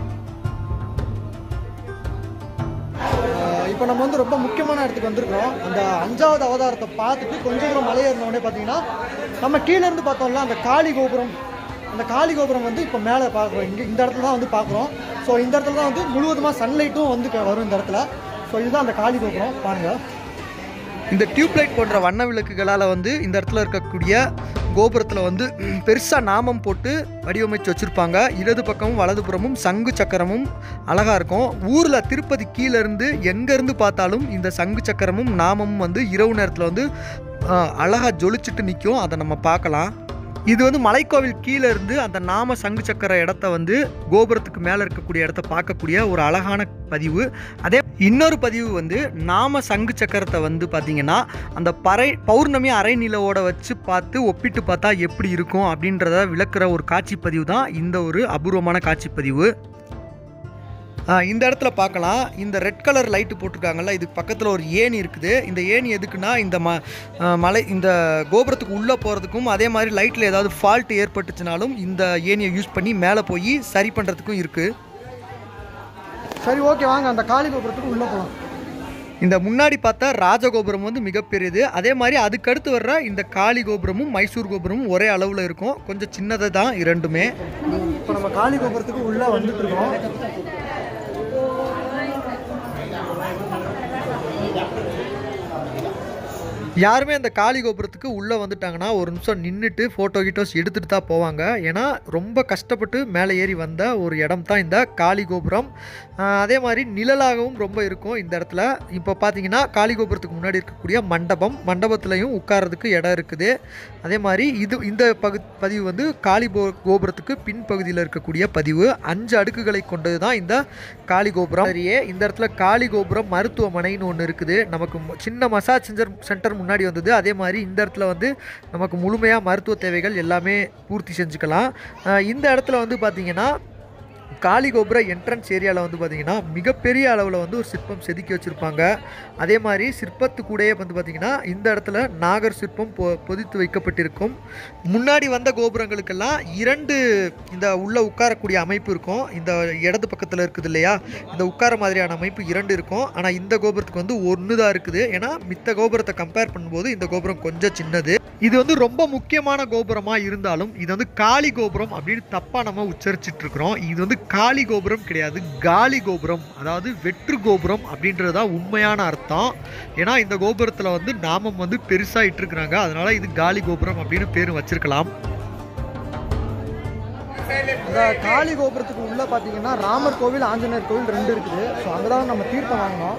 இப்போ நம்ம வந்து ரொம்ப முக்கியமான இடத்துக்கு வந்திருக்கோம் அந்த அஞ்சாவது அவதாரத்தை பார்த்துட்டு கொஞ்சம் தூரம் மலை ஏறின உடனே பார்த்தீங்கன்னா நம்ம கீழே இருந்து பார்த்தோம்ல அந்த காளி கோபுரம் அந்த காளி கோபுரம் வந்து இப்போ மேலே பார்க்குறோம் இங்கே இந்த இடத்துல தான் வந்து பார்க்குறோம் ஸோ இந்த இடத்துல தான் வந்து முழுவதுமாக சன்லைட்டும் வந்து க- வரும் இந்த இடத்துல ஸோ இதுதான் அந்த காளி கோபுரம் பாருங்கள் இந்த டியூப்லைட் போன்ற வண்ண விளக்குகளால் வந்து இந்த இடத்துல இருக்கக்கூடிய கோபுரத்தில் வந்து பெருசாக நாமம் போட்டு வடிவமைச்சு வச்சுருப்பாங்க இடது பக்கமும் வலதுபுறமும் சங்கு சக்கரமும் அழகாக இருக்கும் ஊரில் திருப்பதி கீழே இருந்து எங்கேருந்து பார்த்தாலும் இந்த சங்கு சக்கரமும் நாமமும் வந்து இரவு நேரத்தில் வந்து அழகாக ஜொலிச்சுட்டு நிற்கும் அதை நம்ம பார்க்கலாம் இது வந்து மலைக்கோவில் கீழே இருந்து அந்த நாம சங்கு சக்கர இடத்த வந்து கோபுரத்துக்கு மேலே இருக்கக்கூடிய இடத்த பார்க்கக்கூடிய ஒரு அழகான பதிவு அதே இன்னொரு பதிவு வந்து நாம சங்கு சக்கரத்தை வந்து பார்த்தீங்கன்னா அந்த பறை பௌர்ணமி அரை நிலவோட வச்சு பார்த்து ஒப்பிட்டு பார்த்தா எப்படி இருக்கும் அப்படின்றத விளக்குற ஒரு காட்சி பதிவு தான் இந்த ஒரு அபூர்வமான காட்சி பதிவு ஆ, இந்த இடத்துல பார்க்கலாம் இந்த ரெட் கலர் லைட்டு போட்டிருக்காங்கல்ல இதுக்கு பக்கத்தில் ஒரு ஏணி இருக்குது இந்த ஏணி எதுக்குன்னா இந்த ம ஆ, மலை இந்த கோபுரத்துக்கு உள்ளே போகிறதுக்கும் அதே மாதிரி லைட்டில் ஏதாவது ஃபால்ட் ஏற்பட்டுச்சுனாலும் இந்த ஏணியை யூஸ் பண்ணி மேலே போய் சரி பண்ணுறதுக்கும் இருக்குது சரி ஓகே வாங்க அந்த காளி கோபுரத்துக்கு உள்ளே போகலாம் இந்த முன்னாடி பார்த்தா ராஜகோபுரம் வந்து மிகப்பெரியது அதே மாதிரி அதுக்கடுத்து வர்ற இந்த காளி கோபுரமும் மைசூர் கோபுரமும் ஒரே அளவில் இருக்கும் கொஞ்சம் சின்னது தான் இரண்டுமே இப்போ நம்ம காளி கோபுரத்துக்கு உள்ளே வந்துட்டு இருக்கோம் யாருமே அந்த காளி கோபுரத்துக்கு உள்ளே வந்துட்டாங்கன்னா ஒரு நிமிஷம் நின்றுட்டு ஃபோட்டோ கீட்டோஸ் எடுத்துகிட்டு தான் போவாங்க ஏன்னா ரொம்ப கஷ்டப்பட்டு மேலே ஏறி வந்த ஒரு இடம் தான் இந்த காளி கோபுரம் ஆஹ் அதே மாதிரி நிழலாகவும் ரொம்ப இருக்கும் இந்த இடத்துல இப்போ பார்த்தீங்கன்னா காளி கோபுரத்துக்கு முன்னாடி இருக்கக்கூடிய மண்டபம் மண்டபத்துலையும் உட்கார்றதுக்கு இடம் இருக்குது அதே மாதிரி இது இந்த பகு பதிவு வந்து காளி கோ கோபுரத்துக்கு பின்பகுதியில் இருக்கக்கூடிய பதிவு அஞ்சு அடுக்குகளை கொண்டது தான் இந்த காளி கோபுரம் சரியே இந்த இடத்துல காளி கோபுரம் மருத்துவமனைன்னு ஒன்று இருக்குது நமக்கு மு- சின்ன மசாஜ் சென்டர் சென்டர் முன்னாடி வந்தது அதே மாதிரி இந்த இடத்துல வந்து நமக்கு முழுமையாக மருத்துவ தேவைகள் எல்லாமே பூர்த்தி செஞ்சுக்கலாம் ஆஹ் இந்த இடத்துல வந்து பார்த்திங்கன்னா காளி கோபுர என்ட்ரன்ஸ் ஏரியாவில் வந்து பார்த்திங்கன்னா மிகப்பெரிய அளவில் வந்து ஒரு சிற்பம் செதுக்கி வச்சுருப்பாங்க அதே மாதிரி சிற்பத்து கூடயே வந்து பார்த்திங்கன்னா இந்த இடத்துல நாகர் சிற்பம் பொ பொதித்து வைக்கப்பட்டிருக்கும் முன்னாடி வந்த கோபுரங்களுக்கெல்லாம் இரண்டு இந்த உள்ள உட்காரக்கூடிய அமைப்பு இருக்கும் இந்த இடது பக்கத்தில் இருக்குது இல்லையா இந்த உட்கார மாதிரியான அமைப்பு இரண்டு இருக்கும் ஆனால் இந்த கோபுரத்துக்கு வந்து ஒன்று தான் இருக்குது ஏன்னா மித்த கோபுரத்தை கம்பேர் பண்ணும்போது இந்த கோபுரம் கொஞ்சம் சின்னது இது வந்து ரொம்ப முக்கியமான கோபுரமாக இருந்தாலும் இது வந்து காளி கோபுரம் அப்படின்னு தப்பாக நம்ம உச்சரிச்சிட்டு இருக்கிறோம் இது வந்து காளி கோபுரம் கிடையாது காலி கோபுரம் அதாவது வெற்று கோபுரம் அப்படின்றது தான் உண்மையான அர்த்தம் ஏன்னா இந்த கோபுரத்தில் வந்து நாமம் வந்து பெருசாக இட்டிருக்கிறாங்க அதனால இது காலி கோபுரம் அப்படின்னு பேர் வச்சிருக்கலாம் இந்த காளி கோபுரத்துக்கு உள்ளே பார்த்தீங்கன்னா ராமர் கோவில் ஆஞ்சநேயர் கோவில் ரெண்டு இருக்குது ஸோ அங்கே தான் நம்ம தீர்த்தம் வாங்கினோம்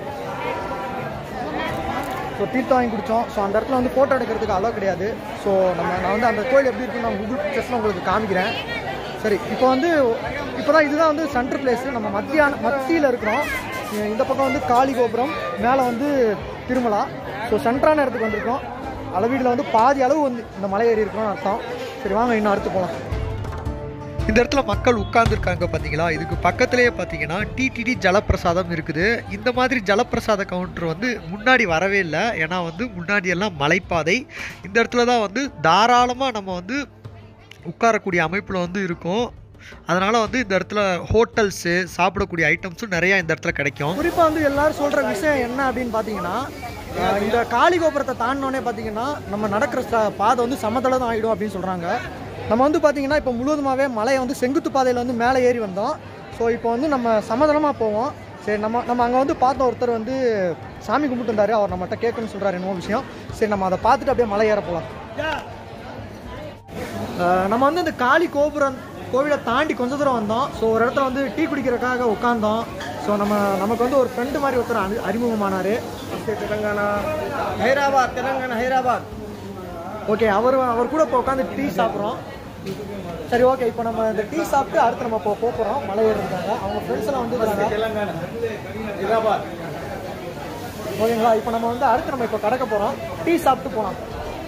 ஸோ தீர்த்தம் வாங்கி குடித்தோம் ஸோ அந்த இடத்துல வந்து ஃபோட்டோ எடுக்கிறதுக்கு அலோ கிடையாது ஸோ நம்ம நான் வந்து அந்த கோயில் எப்படி இருக்குன்னு நான் கூகுள் பிக்சர்ஸில் உங்களுக்கு காமிக்கிறேன் சரி இப்போ வந்து இப்போ தான் இதுதான் வந்து சென்டர் பிளேஸ் நம்ம மத்தியான மத்தியில் இருக்கிறோம் இ- இந்த பக்கம் வந்து காளி கோபுரம் மேலே வந்து திருமலா ஸோ சென்டரான இடத்துக்கு வந்திருக்கோம் அளவீடில் வந்து பாதி அளவு வந்து இந்த மலை ஏறி இருக்கணும்னு அர்த்தம் சரி வாங்க இன்னும் அடுத்து போகலாம் இந்த இடத்துல மக்கள் உட்கார்ந்துருக்காங்க பார்த்தீங்களா இதுக்கு பக்கத்திலேயே பார்த்தீங்கன்னா டிடிடி ஜலப்பிரசாதம் இருக்குது இந்த மாதிரி ஜலப்பிரசாத கவுண்டர் வந்து முன்னாடி வரவே இல்லை ஏன்னா வந்து முன்னாடி எல்லாம் மலைப்பாதை இந்த இடத்துல தான் வந்து தாராளமாக நம்ம வந்து உட்காரக்கூடிய அமைப்பில் வந்து இருக்கும் அதனால் வந்து இந்த இடத்துல ஹோட்டல்ஸு சாப்பிடக்கூடிய ஐட்டம்ஸும் நிறையா இந்த இடத்துல கிடைக்கும் குறிப்பாக வந்து எல்லாரும் சொல்கிற விஷயம் என்ன அப்படின்னு பார்த்தீங்கன்னா அஹ் இந்த காளி கோபுரத்தை தாண்டினோடனே பார்த்தீங்கன்னா நம்ம நடக்கிற ச- பாதை வந்து சமதளம் தான் ஆகிடும் அப்படின்னு சொல்கிறாங்க நம்ம வந்து பார்த்தீங்கன்னா இப்போ முழுவதுமாகவே மலையை வந்து செங்குத்து பாதையில் வந்து மேலே ஏறி வந்தோம் ஸோ இப்போ வந்து நம்ம சமதளமாக போவோம் சரி நம்ம நம்ம அங்கே வந்து பார்த்த ஒருத்தர் வந்து சாமி கும்பிட்டு வந்தாரு அவர் நம்மகிட்ட கேட்கணும்னு சொல்கிறாரு என்னமோ விஷயம் சரி நம்ம அதை பார்த்துட்டு அப்படியே மலை ஏற போகலாம் அஹ் நம்ம வந்து இந்த காளி கோபுரம் கோவிலை தாண்டி கொஞ்ச தூரம் வந்தோம் ஸோ ஒரு இடத்துல வந்து டீ குடிக்கிறதுக்காக உட்காந்தோம் ஸோ நம்ம நமக்கு வந்து ஒரு ஃப்ரெண்டு மாதிரி ஒருத்தர் அறி அறிமுகமானார் தெலுங்கானா ஹைதராபாத் தெலுங்கானா ஹைதராபாத் ஓகே அவர் அவர் கூட இப்போ உட்காந்து டீ சாப்பிட்றோம் சரி ஓகே இப்போ நம்ம இந்த டீ சாப்பிட்டு அடுத்து நம்ம இப்போ போகிறோம் மலை ஏறிருக்காங்க அவங்க ஃப்ரெண்ட்ஸ் எல்லாம் வந்து தெலுங்கானா ஹைதராபாத் ஓகேங்களா இப்போ நம்ம வந்து அடுத்து நம்ம இப்போ கடக்க போகிறோம் டீ சாப்பிட்டு போகலாம்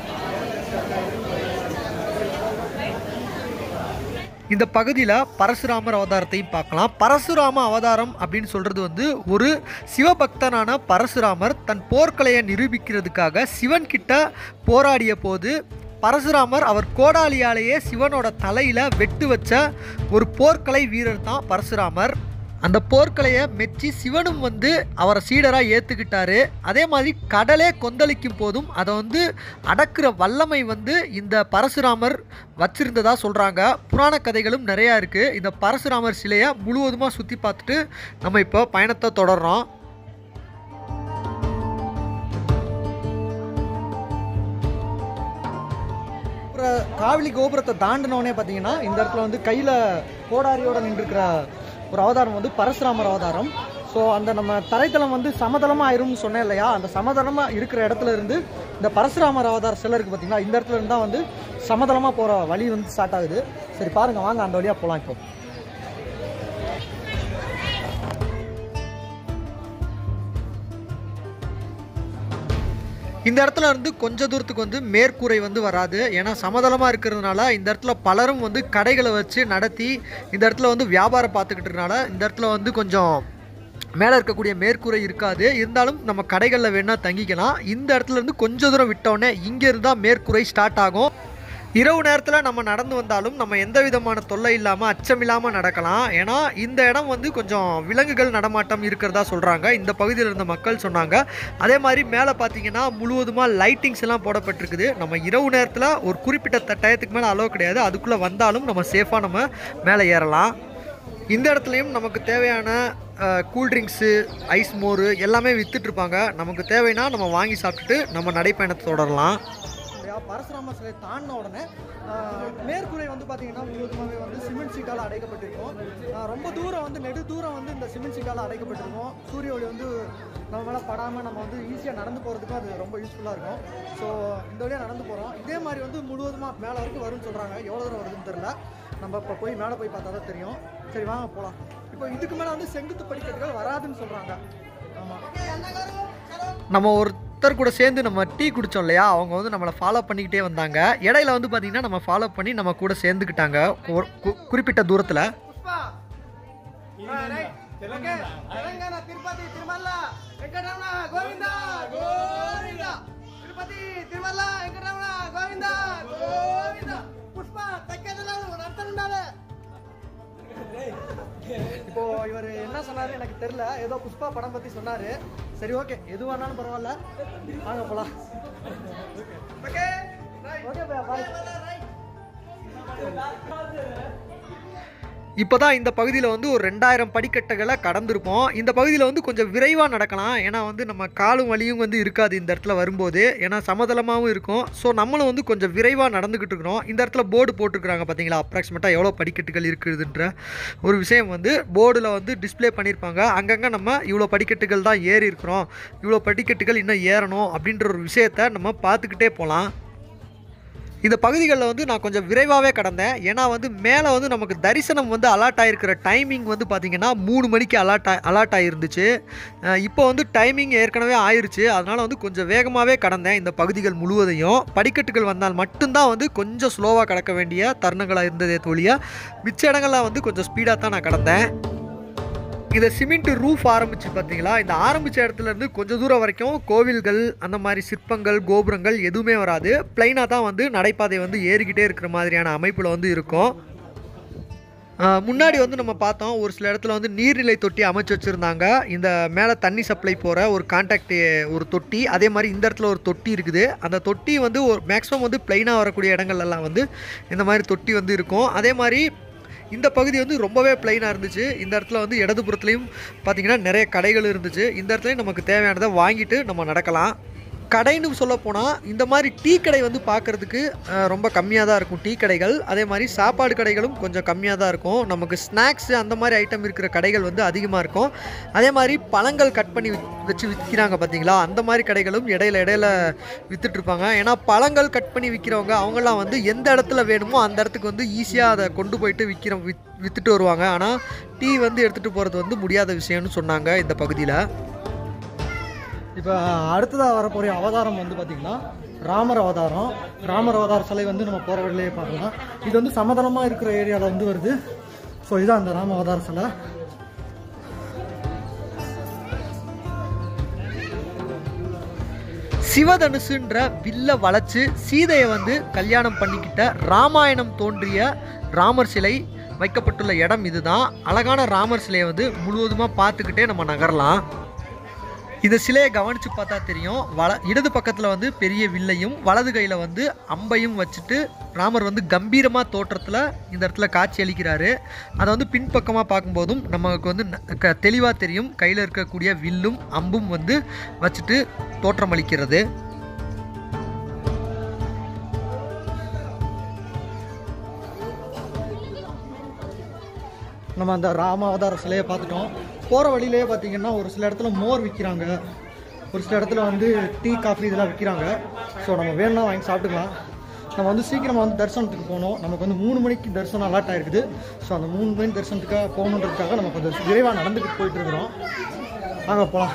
இந்த பகுதியில் பரசுராமர் அவதாரத்தையும் பார்க்கலாம் பரசுராம அவதாரம் அப்படின்னு சொல்கிறது வந்து ஒரு சிவபக்தனான பரசுராமர் தன் போர்க்கலையை நிரூபிக்கிறதுக்காக சிவன் கிட்ட போராடிய போது பரசுராமர் அவர் கோடாலியாலேயே சிவனோட தலையில் வெட்டு வச்ச ஒரு போர்க்கலை வீரர் தான் பரசுராமர் அந்த போர்க்கலையை மெச்சி சிவனும் வந்து அவரை சீடராக ஏற்றுக்கிட்டாரு அதே மாதிரி கடலே கொந்தளிக்கும் போதும் அதை வந்து அடக்குற வல்லமை வந்து இந்த பரசுராமர் வச்சிருந்ததா சொல்கிறாங்க புராண கதைகளும் நிறையா இருக்குது இந்த பரசுராமர் சிலையை முழுவதுமாக சுற்றி பார்த்துட்டு நம்ம இப்போ பயணத்தை தொடர்றோம் அப்புறம் காவிலி கோபுரத்தை தாண்டினோடனே பார்த்தீங்கன்னா இந்த இடத்துல வந்து கையில் கோடாரியோட நின்றுருக்கிற ஒரு அவதாரம் வந்து பரசுராமர் அவதாரம் ஸோ அந்த நம்ம தரைத்தளம் வந்து சமதளமாக ஆயிரும்னு சொன்னேன் இல்லையா அந்த சமதளமாக இருக்கிற இடத்துல இருந்து இந்த பரசுராமர் அவதார சிலை இருக்குது பார்த்தீங்களா இந்த இடத்துல இருந்து தான் வந்து சமதளமாக போகிற வழி வந்து ஸ்டார்ட் ஆகுது சரி பாருங்கள் வாங்க அந்த வழியாக போகலாம் இப்போ இந்த இடத்துல இருந்து கொஞ்ச தூரத்துக்கு வந்து மேற்கூரை வந்து வராது ஏன்னா சமதளமாக இருக்கிறதுனால இந்த இடத்துல பலரும் வந்து கடைகளை வச்சு நடத்தி இந்த இடத்துல வந்து வியாபாரம் பார்த்துக்கிட்டதுனால இந்த இடத்துல வந்து கொஞ்சம் மேலே இருக்கக்கூடிய மேற்கூரை இருக்காது இருந்தாலும் நம்ம கடைகளில் வேணால் தங்கிக்கலாம் இந்த இடத்துல இருந்து கொஞ்ச தூரம் விட்டோடனே இங்கே இருந்தால் மேற்கூரை ஸ்டார்ட் ஆகும் இரவு நேரத்தில் நம்ம நடந்து வந்தாலும் நம்ம எந்த விதமான தொல்லை இல்லாமல் அச்சம் இல்லாமல் நடக்கலாம் ஏன்னா இந்த இடம் வந்து கொஞ்சம் விலங்குகள் நடமாட்டம் இருக்கிறதா சொல்கிறாங்க இந்த பகுதியில் இருந்த மக்கள் சொன்னாங்க அதே மாதிரி மேலே பார்த்தீங்கன்னா முழுவதுமாக லைட்டிங்ஸ் எல்லாம் போடப்பட்டிருக்குது நம்ம இரவு நேரத்தில் ஒரு குறிப்பிட்ட த- டயத்துக்கு மேலே அலோவ் கிடையாது அதுக்குள்ளே வந்தாலும் நம்ம சேஃபாக நம்ம மேலே ஏறலாம் இந்த இடத்துலையும் நமக்கு தேவையான கூல்ட்ரிங்க்ஸு ஐஸ் மோர் எல்லாமே வித்துட்டு இருப்பாங்க நமக்கு தேவைன்னா நம்ம வாங்கி சாப்பிட்டுட்டு நம்ம நடைப்பயணத்தை தொடரலாம் இல்லையா பரசுராம சிலை தாண்டின உடனே ஆஹ், மேற்கூரை வந்து பார்த்தீங்கன்னா முழுவதுமாகவே வந்து சிமெண்ட் சீட்டால் அடைக்கப்பட்டிருக்கும் ஆஹ், ரொம்ப தூரம் வந்து நெடு தூரம் வந்து இந்த சிமெண்ட் சீட்டால் அடைக்கப்பட்டிருக்கும் சூரிய ஒளி வந்து நம்ம மேலே படாமல் நம்ம வந்து ஈஸியாக நடந்து போகிறதுக்கும் அது ரொம்ப யூஸ்ஃபுல்லாக இருக்கும் ஸோ இந்த வழியாக நடந்து போகிறோம் இதே மாதிரி வந்து முழுவதுமாக மேலே வரைக்கும் வரும்னு சொல்கிறாங்க எவ்வளோ தூரம் வருதுன்னு தெரில நம்ம இப்போ போய் மேலே போய் பார்த்தா தான் தெரியும் சரி வாங்க போகலாம் இப்போ இதுக்கு மேலே வந்து செங்குத்து படிக்கட்டுகள் வராதுன்னு சொல்கிறாங்க ஆமாம் நம்ம ஒருத்தர் கூட சேர்ந்து நம்ம டீ குடித்தோம் இல்லையா அவங்க வந்து நம்மளை ஃபாலோ பண்ணிக்கிட்டே வந்தாங்க இடையில வந்து பார்த்திங்கன்னா நம்ம ஃபாலோ பண்ணி நம்ம கூட சேர்ந்துக்கிட்டாங்க ஒரு கு- குறிப்பிட்ட தூரத்தில் తెలంగాణ తిరుపతి తిరుమల వెంకటరమణ గోవింద గోవింద తిరుపతి తిరుమల వెంకటరమణ గోవింద గోవింద పుష్ప తగ్గదలాలు అర్థం ఉండాలి இப்போ இவர் என்ன சொன்னாரு எனக்கு தெரியல ஏதோ புஷ்பா படம் பத்தி சொன்னாரு சரி ஓகே எது வேணாலும் பரவாயில்ல வாங்க போலாம் ஓகே ஓகே பாய் இப்போ தான் இந்த பகுதியில் வந்து ஒரு ரெண்டாயிரம் படிக்கட்டுகளை கடந்திருப்போம் இந்த பகுதியில் வந்து கொஞ்சம் விரைவாக நடக்கலாம் ஏன்னா வந்து நம்ம காலும் வலியும் வந்து இருக்காது இந்த இடத்துல வரும்போது ஏன்னா சமதளமாகவும் இருக்கும் ஸோ நம்மளும் வந்து கொஞ்சம் விரைவாக நடந்துக்கிட்டு இருக்கிறோம் இந்த இடத்துல போர்டு போட்டிருக்கிறாங்க பார்த்தீங்களா அப்ராக்சிமேட்டாக எவ்வளோ படிக்கட்டுகள் இருக்குதுன்ற ஒரு விஷயம் வந்து போர்டில் வந்து டிஸ்ப்ளே பண்ணியிருப்பாங்க அங்கங்கே நம்ம இவ்வளோ படிக்கட்டுகள் தான் ஏறி இருக்கிறோம் இவ்வளோ படிக்கட்டுகள் இன்னும் ஏறணும் அப்படின்ற ஒரு விஷயத்த நம்ம பார்த்துக்கிட்டே போகலாம் இந்த பகுதிகளில் வந்து நான் கொஞ்சம் விரைவாகவே கடந்தேன் ஏன்னா வந்து மேலே வந்து நமக்கு தரிசனம் வந்து அலாட் ஆகிருக்கிற டைமிங் வந்து பார்த்திங்கன்னா மூணு மணிக்கு அலாட் அலாட் ஆகிருந்துச்சு அஹ் இப்போ வந்து டைமிங் ஏற்கனவே ஆயிருச்சு அதனால் வந்து கொஞ்சம் வேகமாகவே கடந்தேன் இந்த பகுதிகள் முழுவதையும் படிக்கட்டுகள் வந்தால் மட்டும்தான் வந்து கொஞ்சம் ஸ்லோவாக கடக்க வேண்டிய தருணங்களாக இருந்ததே தோழியா மிச்ச இடங்கள்லாம் வந்து கொஞ்சம் ஸ்பீடாக தான் நான் கடந்தேன் இதை சிமெண்ட் ரூஃப் ஆரம்பிச்சு பார்த்தீங்களா இந்த ஆரம்பித்த இடத்துல இருந்து கொஞ்சம் தூரம் வரைக்கும் கோவில்கள் அந்த மாதிரி சிற்பங்கள் கோபுரங்கள் எதுவுமே வராது பிளைனாக தான் வந்து நடைபாதை வந்து ஏறிக்கிட்டே இருக்கிற மாதிரியான அமைப்பில் வந்து இருக்கும் ஆஹ் முன்னாடி வந்து நம்ம பார்த்தோம் ஒரு சில இடத்துல வந்து நீர்நிலை தொட்டி அமைச்சு வச்சுருந்தாங்க இந்த மேலே தண்ணி சப்ளை போகிற ஒரு கான்டாக்ட் ஒரு தொட்டி அதே மாதிரி இந்த இடத்துல ஒரு தொட்டி இருக்குது அந்த தொட்டி வந்து ஒரு மேக்ஸிமம் வந்து பிளைனாக வரக்கூடிய இடங்கள்லாம் வந்து இந்த மாதிரி தொட்டி வந்து இருக்கும் அதே மாதிரி இந்த பகுதி வந்து ரொம்பவே பிளைனாக இருந்துச்சு இந்த இடத்துல வந்து இடதுபுறத்துலையும் பார்த்தீங்கன்னா நிறைய கடைகள் இருந்துச்சு இந்த இடத்துலையும் நமக்கு தேவையானதை வாங்கிட்டு நம்ம நடக்கலாம் கடைன்னு சொல்ல போனால் இந்த மாதிரி டீ கடை வந்து பார்க்குறதுக்கு ரொம்ப கம்மியாக தான் இருக்கும் டீ கடைகள் அதே மாதிரி சாப்பாடு கடைகளும் கொஞ்சம் கம்மியாக தான் இருக்கும் நமக்கு ஸ்நாக்ஸு அந்த மாதிரி ஐட்டம் இருக்கிற கடைகள் வந்து அதிகமாக இருக்கும் அதே மாதிரி பழங்கள் கட் பண்ணி வித்- வச்சு விற்கிறாங்க பார்த்தீங்களா அந்த மாதிரி கடைகளும் இடையில இடையில வித்துட்டு இருப்பாங்க ஏன்னா பழங்கள் கட் பண்ணி விற்கிறவங்க அவங்கெல்லாம் வந்து எந்த இடத்துல வேணுமோ அந்த இடத்துக்கு வந்து ஈஸியாக அதை கொண்டு போயிட்டு விற்கிற வித் வித்துட்டு வருவாங்க ஆனால் டீ வந்து எடுத்துகிட்டு போகிறது வந்து முடியாத விஷயம்னு சொன்னாங்க இந்த பகுதியில் இப்போ அடுத்ததாக வரக்கூடிய அவதாரம் வந்து பார்த்திங்கன்னா ராமர் அவதாரம் ராமர் அவதார சிலை வந்து நம்ம போகிற வழியிலேயே பார்க்கலாம் இது வந்து சமதளமாக இருக்கிற ஏரியாவில் வந்து வருது ஸோ இதுதான் அந்த ராம அவதார சிலை சிவதனுசுன்ற வில்ல வளைச்சு சீதையை வந்து கல்யாணம் பண்ணிக்கிட்ட ராமாயணம் தோன்றிய ராமர் சிலை வைக்கப்பட்டுள்ள இடம் இதுதான் அழகான ராமர் சிலையை வந்து முழுவதுமாக பார்த்துக்கிட்டே நம்ம நகரலாம் இந்த சிலையை கவனித்து பார்த்தா தெரியும் வல இடது பக்கத்தில் வந்து பெரிய வில்லையும் வலது கையில் வந்து அம்பையும் வச்சுட்டு ராமர் வந்து கம்பீரமாக தோற்றத்தில் இந்த இடத்துல காட்சி அளிக்கிறாரு அதை வந்து பின்பக்கமாக பார்க்கும்போதும் நமக்கு வந்து தெளிவாக தெரியும் கையில் இருக்கக்கூடிய வில்லும் அம்பும் வந்து வச்சுட்டு தோற்றமளிக்கிறது நம்ம அந்த ராம அவதார சிலையை பார்த்துட்டோம் போகிற வழியிலேயே பார்த்தீங்கன்னா ஒரு சில இடத்துல மோர் விற்கிறாங்க ஒரு சில இடத்துல வந்து டீ காஃபி இதெல்லாம் விற்கிறாங்க ஸோ நம்ம வேணும்னா வாங்கி சாப்பிட்டுக்கலாம் நம்ம வந்து சீக்கிரமாக வந்து தரிசனத்துக்கு போகணும் நமக்கு வந்து மூணு மணிக்கு தரிசனம் அலாட் ஆயிருக்குது ஸோ அந்த மூணு மணி தரிசனத்துக்காக போகணுன்றதுக்காக நம்ம கொஞ்சம் விரைவாக நடந்துக்கிட்டு போயிட்டு இருக்கிறோம் வாங்க போகலாம்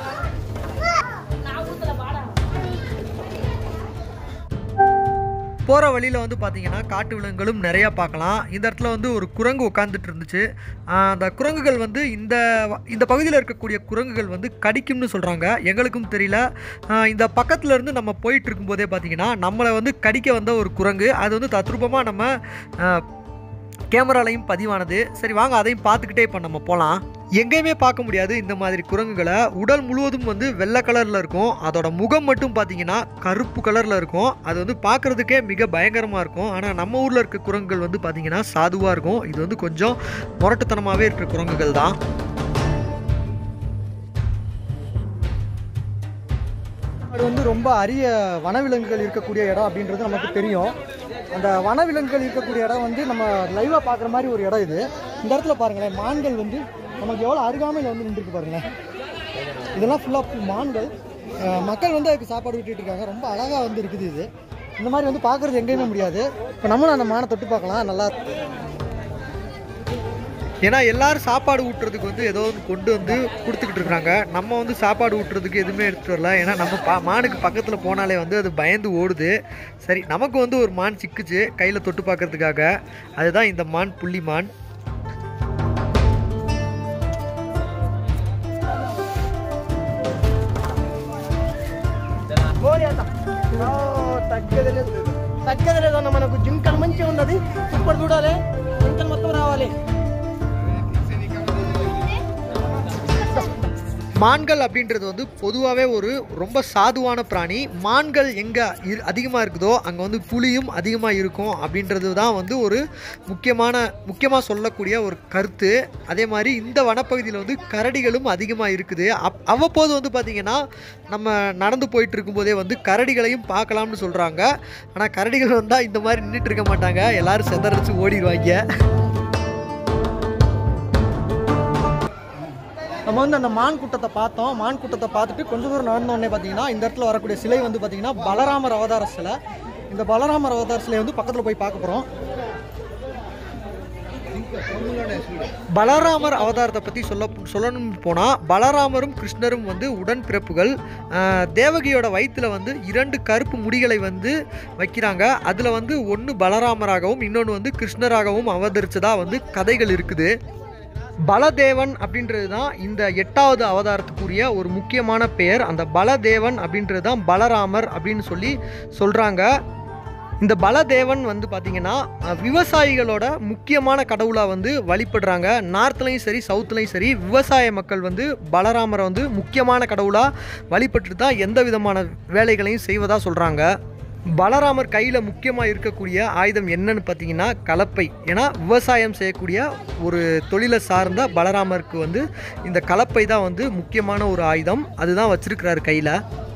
போகிற வழியில் வந்து பார்த்தீங்கன்னா காட்டு விலங்குகளும் நிறையா பார்க்கலாம் இந்த இடத்துல வந்து ஒரு குரங்கு உட்காந்துட்டு இருந்துச்சு ஆஹ் அந்த குரங்குகள் வந்து இந்த வ- இந்த பகுதியில் இருக்கக்கூடிய குரங்குகள் வந்து கடிக்கும்னு சொல்கிறாங்க எங்களுக்கும் தெரியல ஆஹ் இந்த பக்கத்துல இருந்து நம்ம போயிட்டு இருக்கும்போதே பார்த்தீங்கன்னா நம்மளை வந்து கடிக்க வந்த ஒரு குரங்கு அது வந்து தத்ரூபமாக நம்ம ஆஹ், கேமராலையும் பதிவானது சரி வாங்க அதையும் பார்த்துக்கிட்டே இப்போ நம்ம போகலாம் எங்கேயுமே பார்க்க முடியாது இந்த மாதிரி குரங்குகளை உடல் முழுவதும் வந்து வெள்ளை கலரில் இருக்கும் அதோட முகம் மட்டும் பார்த்தீங்கன்னா கருப்பு கலரில் இருக்கும் அது வந்து பார்க்குறதுக்கே மிக பயங்கரமாக இருக்கும் ஆனால் நம்ம ஊரில் இருக்க குரங்குகள் வந்து பார்த்தீங்கன்னா சாதுவாக இருக்கும் இது வந்து கொஞ்சம் முரட்டுத்தனமாகவே இருக்கிற குரங்குகள் தான் மாடு வந்து ரொம்ப அரிய வனவிலங்குகள் இருக்கக்கூடிய இடம் அப்படின்றது நமக்கு தெரியும் அந்த வனவிலங்குகள் இருக்கக்கூடிய இடம் வந்து நம்ம லைவாக பார்க்குற மாதிரி ஒரு இடம் இது இந்த இடத்துல பாருங்களேன் மான்கள் வந்து நமக்கு எவ்வளோ அருகாமையில் வந்து நின்றுருக்கு பாருங்களேன் இதெல்லாம் ஃபுல்லாக மான்கள் அஹ் மக்கள் வந்து அதுக்கு சாப்பாடு விட்டுட்டு இருக்காங்க ரொம்ப அழகாக வந்து இருக்குது இது இந்த மாதிரி வந்து பார்க்குறது எங்கேயுமே முடியாது இப்போ நம்மளும் அந்த மானை தொட்டு பார்க்கலாம் நல்லா ஏன்னா எல்லாரும் சாப்பாடு ஊட்டுறதுக்கு வந்து ஏதோ ஒன்று கொண்டு வந்து கொடுத்துக்கிட்டு இருக்காங்க நம்ம வந்து சாப்பாடு ஊட்டுறதுக்கு எதுவுமே எடுத்துட்டு வரல ஏன்னா நம்ம பா மானுக்கு பக்கத்தில் போனாலே வந்து அது பயந்து ஓடுது சரி நமக்கு வந்து ஒரு மான் சிக்குச்சு கையில் தொட்டு பார்க்கறதுக்காக அதுதான் இந்த மான் புள்ளி மான் తగ్గదలేదన్న మనకు జింకలు మంచిగా ఉన్నది ఇప్పుడు చూడాలి జింకలు మొత్తం రావాలి மான்கள் அப்படின்றது வந்து பொதுவாகவே ஒரு ரொம்ப சாதுவான பிராணி மான்கள் எங்கே இரு அதிகமாக இருக்குதோ அங்கே வந்து புலியும் அதிகமாக இருக்கும் அப்படின்றது தான் வந்து ஒரு முக்கியமான முக்கியமாக சொல்லக்கூடிய ஒரு கருத்து அதே மாதிரி இந்த வனப்பகுதியில் வந்து கரடிகளும் அதிகமாக இருக்குது அப் அவ்வப்போது வந்து பார்த்திங்கன்னா நம்ம நடந்து போயிட்டு இருக்கும்போதே வந்து கரடிகளையும் பார்க்கலாம்னு சொல்கிறாங்க ஆனால் கரடிகள் வந்தால் இந்த மாதிரி நின்றுட்டு இருக்க மாட்டாங்க எல்லாரும் செதறடிச்சு ஓடிடுவாங்க நம்ம வந்து அந்த மான் கூட்டத்தை பார்த்தோம் மான் கூட்டத்தை பார்த்துட்டு கொஞ்ச தூரம் நடந்த உடனே பார்த்தீங்கன்னா இந்த இடத்துல வரக்கூடிய சிலை வந்து பார்த்தீங்கன்னா பலராமர் அவதார சிலை இந்த பலராமர் அவதார சிலை வந்து பக்கத்தில் போய் பார்க்க போகிறோம் பலராமர் அவதாரத்தை பற்றி சொல்ல சொல்லணும்னு போனால் பலராமரும் கிருஷ்ணரும் வந்து உடன்பிறப்புகள் ஆஹ் தேவகியோட வயிற்றில் வந்து இரண்டு கருப்பு முடிகளை வந்து வைக்கிறாங்க அதில் வந்து ஒன்று பலராமராகவும் இன்னொன்று வந்து கிருஷ்ணராகவும் அவதரிச்சதா வந்து கதைகள் இருக்குது பலதேவன் அப்படின்றது தான் இந்த எட்டாவது அவதாரத்துக்குரிய ஒரு முக்கியமான பெயர் அந்த பலதேவன் அப்படின்றது தான் பலராமர் அப்படின்னு சொல்லி சொல்கிறாங்க இந்த பலதேவன் வந்து பார்த்திங்கன்னா அஹ், விவசாயிகளோட முக்கியமான கடவுளாக வந்து வழிபடுறாங்க நார்த்லையும் சரி சவுத்துலையும் சரி விவசாய மக்கள் வந்து பலராமரை வந்து முக்கியமான கடவுளாக வழிபட்டு தான் எந்த விதமான வேலைகளையும் செய்வதாக சொல்கிறாங்க பலராமர் கையில் முக்கியமாக இருக்கக்கூடிய ஆயுதம் என்னன்னு பார்த்தீங்கன்னா கலப்பை ஏன்னா விவசாயம் செய்யக்கூடிய ஒரு தொழிலை சார்ந்த பலராமருக்கு வந்து இந்த கலப்பை தான் வந்து முக்கியமான ஒரு ஆயுதம் அதுதான் வச்சிருக்கிறாரு கையில்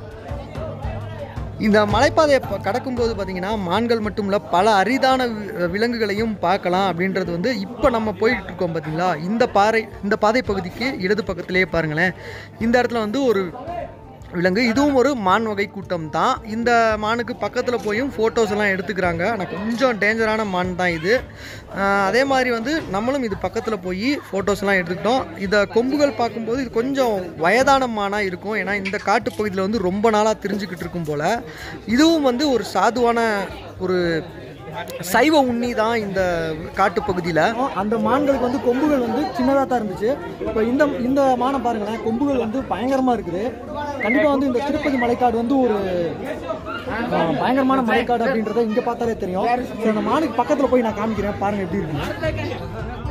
இந்த மலைப்பாதையை ப- கடக்கும்போது பார்த்தீங்கன்னா மான்கள் மட்டும் இல்லை பல அரிதான வி- விலங்குகளையும் பார்க்கலாம் அப்படின்றது வந்து இப்போ நம்ம போயிட்டு இருக்கோம் பார்த்தீங்களா இந்த பாறை இந்த பாதை பகுதிக்கு இடது பக்கத்திலேயே பாருங்களேன் இந்த இடத்துல வந்து ஒரு விலங்கு இதுவும் ஒரு மான் வகை கூட்டம் தான் இந்த மானுக்கு பக்கத்தில் போயும் ஃபோட்டோஸ் எல்லாம் எடுத்துக்கிறாங்க ஆனால் கொஞ்சம் டேஞ்சரான மான் தான் இது ஆஹ் அதே மாதிரி வந்து நம்மளும் இது பக்கத்தில் போய் ஃபோட்டோஸ் எல்லாம் எடுத்துக்கிட்டோம் இதை கொம்புகள் பார்க்கும்போது இது கொஞ்சம் வயதான மானாக இருக்கும் ஏன்னா இந்த காட்டுப்பகுதியில் வந்து ரொம்ப நாளாக தெரிஞ்சுக்கிட்டு இருக்கும் போல் இதுவும் வந்து ஒரு சாதுவான ஒரு சைவ உண்ணி தான் இந்த காட்டுப்பகுதியில் அந்த மான்களுக்கு வந்து கொம்புகள் வந்து சின்னதாக தான் இருந்துச்சு இப்போ இந்த இந்த மானை பாருங்களேன் கொம்புகள் வந்து பயங்கரமாக இருக்குது கண்டிப்பாக வந்து இந்த திருப்பதி மலைக்காடு வந்து ஒரு ஆ, பயங்கரமான மலைக்காடு அப்படின்றத இங்கே பார்த்தாலே தெரியும் சரி அந்த மானுக்கு பக்கத்தில் போய் நான் காமிக்கிறேன் பாருங்க எப்படி இருக்கு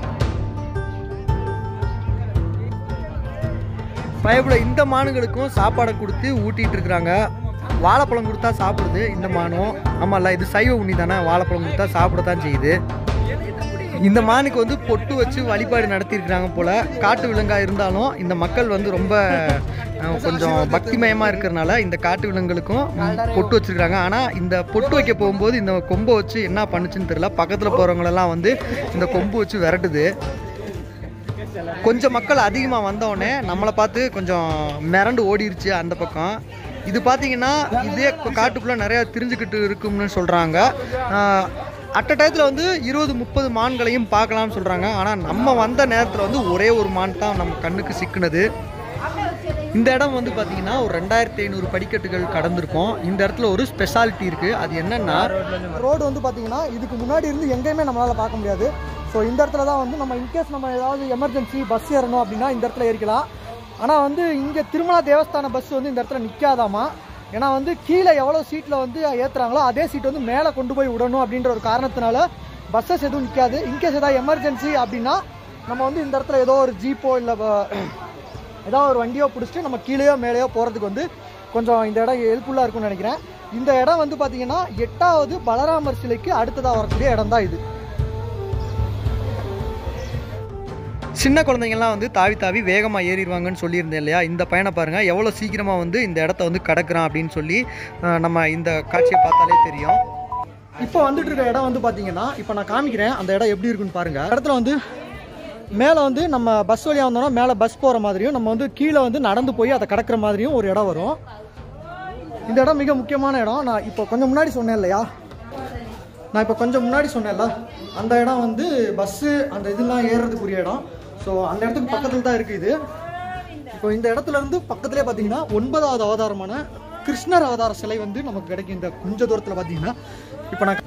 பயப்பட இந்த மானுகளுக்கும் சாப்பாடை கொடுத்து ஊட்டிட்டு இருக்கிறாங்க வாழைப்பழம் கொடுத்தா சாப்பிடுது இந்த மானும் ஆமாம்ல இது சைவ உண்ணி தானே வாழைப்பழம் கொடுத்தா சாப்பிட தான் செய்யுது இந்த மானுக்கு வந்து பொட்டு வச்சு வழிபாடு நடத்தியிருக்கிறாங்க போல காட்டு விலங்கா இருந்தாலும் இந்த மக்கள் வந்து ரொம்ப அஹ், கொஞ்சம் பக்திமயமாக இருக்கிறனால இந்த காட்டு விலங்குகளுக்கும் ம், பொட்டு வச்சிருக்காங்க ஆனால் இந்த பொட்டு வைக்க போகும்போது இந்த கொம்பை வச்சு என்ன பண்ணுச்சுன்னு தெரியல பக்கத்தில் போகிறவங்களெல்லாம் வந்து இந்த கொம்பு வச்சு விரட்டுது கொஞ்சம் மக்கள் அதிகமாக வந்தோடனே நம்மளை பார்த்து கொஞ்சம் மிரண்டு ஓடிருச்சு அந்த பக்கம் இது பார்த்தீங்கன்னா இதே காட்டுக்குள்ளே நிறையா தெரிஞ்சுக்கிட்டு இருக்கும்னு சொல்கிறாங்க அட்ட டயத்தில் வந்து இருபது முப்பது மான்களையும் பார்க்கலாம்னு சொல்கிறாங்க ஆனால் நம்ம வந்த நேரத்தில் வந்து ஒரே ஒரு மான் தான் நம்ம கண்ணுக்கு சிக்கினது இந்த இடம் வந்து பார்த்தீங்கன்னா ஒரு ரெண்டாயிரத்தி ஐநூறு படிக்கட்டுகள் கடந்திருக்கும் இந்த இடத்துல ஒரு ஸ்பெஷாலிட்டி இருக்குது அது என்னன்னா ரோடு வந்து பார்த்தீங்கன்னா இதுக்கு முன்னாடி இருந்து எங்கேயுமே நம்மளால் பார்க்க முடியாது ஸோ இந்த இடத்துல தான் வந்து நம்ம இன்கேஸ் நம்ம ஏதாவது எமர்ஜென்சி பஸ் ஏறணும் அப்படின்னா இந்த இடத்துல ஏறிக்கலாம் ஆனால் வந்து இங்கே திருமலா தேவஸ்தான பஸ் வந்து இந்த இடத்துல நிற்காதாமா ஏன்னா வந்து கீழே எவ்வளோ சீட்டில் வந்து ஏற்றுறாங்களோ அதே சீட் வந்து மேலே கொண்டு போய் விடணும் அப்படின்ற ஒரு காரணத்தினால பஸ்ஸஸ் எதுவும் நிற்காது இன்கேஸ் ஏதாவது எமர்ஜென்சி அப்படின்னா நம்ம வந்து இந்த இடத்துல ஏதோ ஒரு ஜீப்போ இல்லை ஏதாவது ஒரு வண்டியோ பிடிச்சிட்டு நம்ம கீழேயோ மேலேயோ போகிறதுக்கு வந்து கொஞ்சம் இந்த இடம் ஹெல்ப்ஃபுல்லாக இருக்கும்னு நினைக்கிறேன் இந்த இடம் வந்து பார்த்தீங்கன்னா எட்டாவது பலராமர் சிலைக்கு அடுத்ததாக வரக்கூடிய இடம் தான் இது சின்ன குழந்தைங்கள்லாம் வந்து தாவி தாவி வேகமாக ஏறிடுவாங்கன்னு சொல்லியிருந்தேன் இல்லையா இந்த பையனை பாருங்கள் எவ்வளோ சீக்கிரமாக வந்து இந்த இடத்த வந்து கடக்குறான் அப்படின்னு சொல்லி அஹ், நம்ம இந்த காட்சியை பார்த்தாலே தெரியும் இப்போ வந்துட்டு இருக்க இடம் வந்து பார்த்தீங்கன்னா இப்போ நான் காமிக்கிறேன் அந்த இடம் எப்படி இருக்குன்னு பாருங்க இந்த இடத்துல வந்து மேலே வந்து நம்ம பஸ் வழியாக வந்தோம்னா மேலே பஸ் போகிற மாதிரியும் நம்ம வந்து கீழே வந்து நடந்து போய் அதை கடக்கிற மாதிரியும் ஒரு இடம் வரும் இந்த இடம் மிக முக்கியமான இடம் நான் இப்போ கொஞ்சம் முன்னாடி சொன்னேன் இல்லையா நான் இப்போ கொஞ்சம் முன்னாடி சொன்னேன்ல அந்த இடம் வந்து பஸ்ஸு அந்த இதெல்லாம் ஏறுறதுக்குரிய இடம் ஸோ அந்த இடத்துக்கு பக்கத்தில் தான் இருக்குது இது இப்போ இந்த இடத்துல இருந்து பக்கத்துலேயே பார்த்தீங்கன்னா ஒன்பதாவது அவதாரமான கிருஷ்ணர் அவதார சிலை வந்து நமக்கு கிடைக்கும் இந்த கொஞ்ச தூரத்தில் பார்த்தீங்கன்னா இப்போ நான்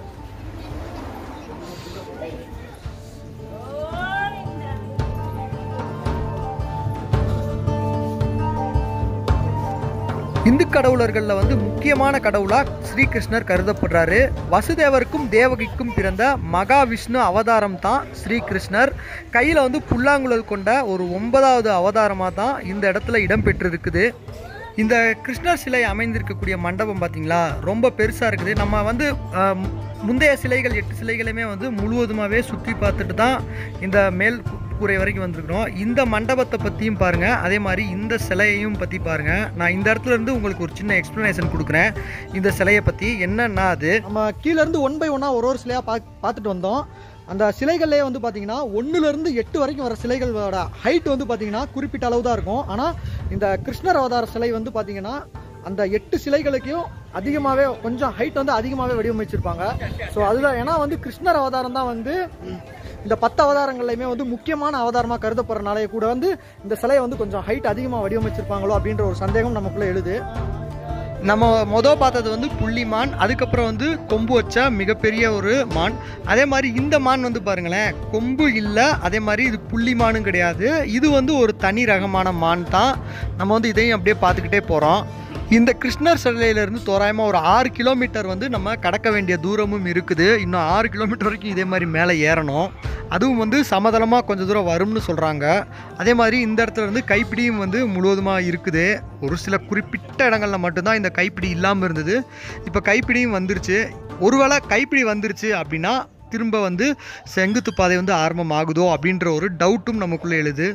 இந்து கடவுளர்களில் வந்து முக்கியமான கடவுளாக ஸ்ரீகிருஷ்ணர் கருதப்படுறாரு வசுதேவருக்கும் தேவகிக்கும் பிறந்த மகாவிஷ்ணு அவதாரம் தான் ஸ்ரீகிருஷ்ணர் கையில் வந்து புல்லாங்குழல் கொண்ட ஒரு ஒன்பதாவது அவதாரமாக தான் இந்த இடத்துல இடம்பெற்றிருக்குது இந்த கிருஷ்ணர் சிலை அமைந்திருக்கக்கூடிய மண்டபம் பார்த்தீங்களா ரொம்ப பெருசாக இருக்குது நம்ம வந்து ஆஹ், முந்தைய சிலைகள் எட்டு சிலைகளுமே வந்து முழுவதுமாகவே சுற்றி பார்த்துட்டு தான் இந்த மேல் கூ- கூரை வரைக்கும் வந்திருக்கிறோம் இந்த மண்டபத்தை பற்றியும் பாருங்கள் அதே மாதிரி இந்த சிலையையும் பற்றி பாருங்கள் நான் இந்த இடத்துல இருந்து உங்களுக்கு ஒரு சின்ன எக்ஸ்ப்ளனேஷன் கொடுக்குறேன் இந்த சிலையை பற்றி என்னன்னா அது நம்ம கீழ இருந்து ஒன் பை ஒன்னா ஒரு ஒரு சிலையா பா பார்த்துட்டு வந்தோம் அந்த சிலைகள்லேயே வந்து பார்த்தீங்கன்னா ஒண்ணுல இருந்து எட்டு வரைக்கும் வர சிலைகளோட ஹைட் வந்து பார்த்தீங்கன்னா குறிப்பிட்ட அளவு தான் இருக்கும் ஆனால் இந்த கிருஷ்ணர் அவதார சிலை வந்து பார்த்தீங்கன்னா அந்த எட்டு சிலைகளுக்கும் அதிகமாகவே கொஞ்சம் ஹைட் வந்து அதிகமாகவே வடிவமைச்சிருப்பாங்க ஸோ அதுதான் ஏன்னா வந்து கிருஷ்ணர் அவதாரம் தான் வந்து ம், இந்த பத்து அவதாரங்கள்லையுமே வந்து முக்கியமான அவதாரமாக கருதப்படுறனாலே கூட வந்து இந்த சிலையை வந்து கொஞ்சம் ஹைட் அதிகமாக வடிவமைச்சிருப்பாங்களோ அப்படின்ற ஒரு சந்தேகம் நமக்குள்ளே எழுது நம்ம மொதல் பார்த்தது வந்து புள்ளி மான் அதுக்கப்புறம் வந்து கொம்பு வச்ச மிகப்பெரிய ஒரு மான் அதே மாதிரி இந்த மான் வந்து பாருங்களேன் கொம்பு இல்லை அதே மாதிரி இது புள்ளி மானும் கிடையாது இது வந்து ஒரு தனி ரகமான மான் தான் நம்ம வந்து இதையும் அப்படியே பார்த்துக்கிட்டே போகிறோம் இந்த கிருஷ்ணர் சிலையிலேருந்து தோராயமாக ஒரு ஆறு கிலோமீட்டர் வந்து நம்ம கடக்க வேண்டிய தூரமும் இருக்குது இன்னும் ஆறு கிலோமீட்டர் வரைக்கும் இதே மாதிரி மேலே ஏறணும் அதுவும் வந்து சமதளமாக கொஞ்சம் தூரம் வரும்னு சொல்கிறாங்க அதே மாதிரி இந்த இடத்துல இருந்து கைப்பிடியும் வந்து முழுவதுமாக இருக்குது ஒரு சில குறிப்பிட்ட இடங்களில் மட்டும்தான் இந்த கைப்பிடி இல்லாமல் இருந்தது இப்போ கைப்பிடியும் வந்துருச்சு ஒருவேளை கைப்பிடி வந்துருச்சு அப்படின்னா திரும்ப வந்து செங்குத்து பாதை வந்து ஆரம்பமாகுதோ அப்படின்ற ஒரு டவுட்டும் நமக்குள்ளே எழுது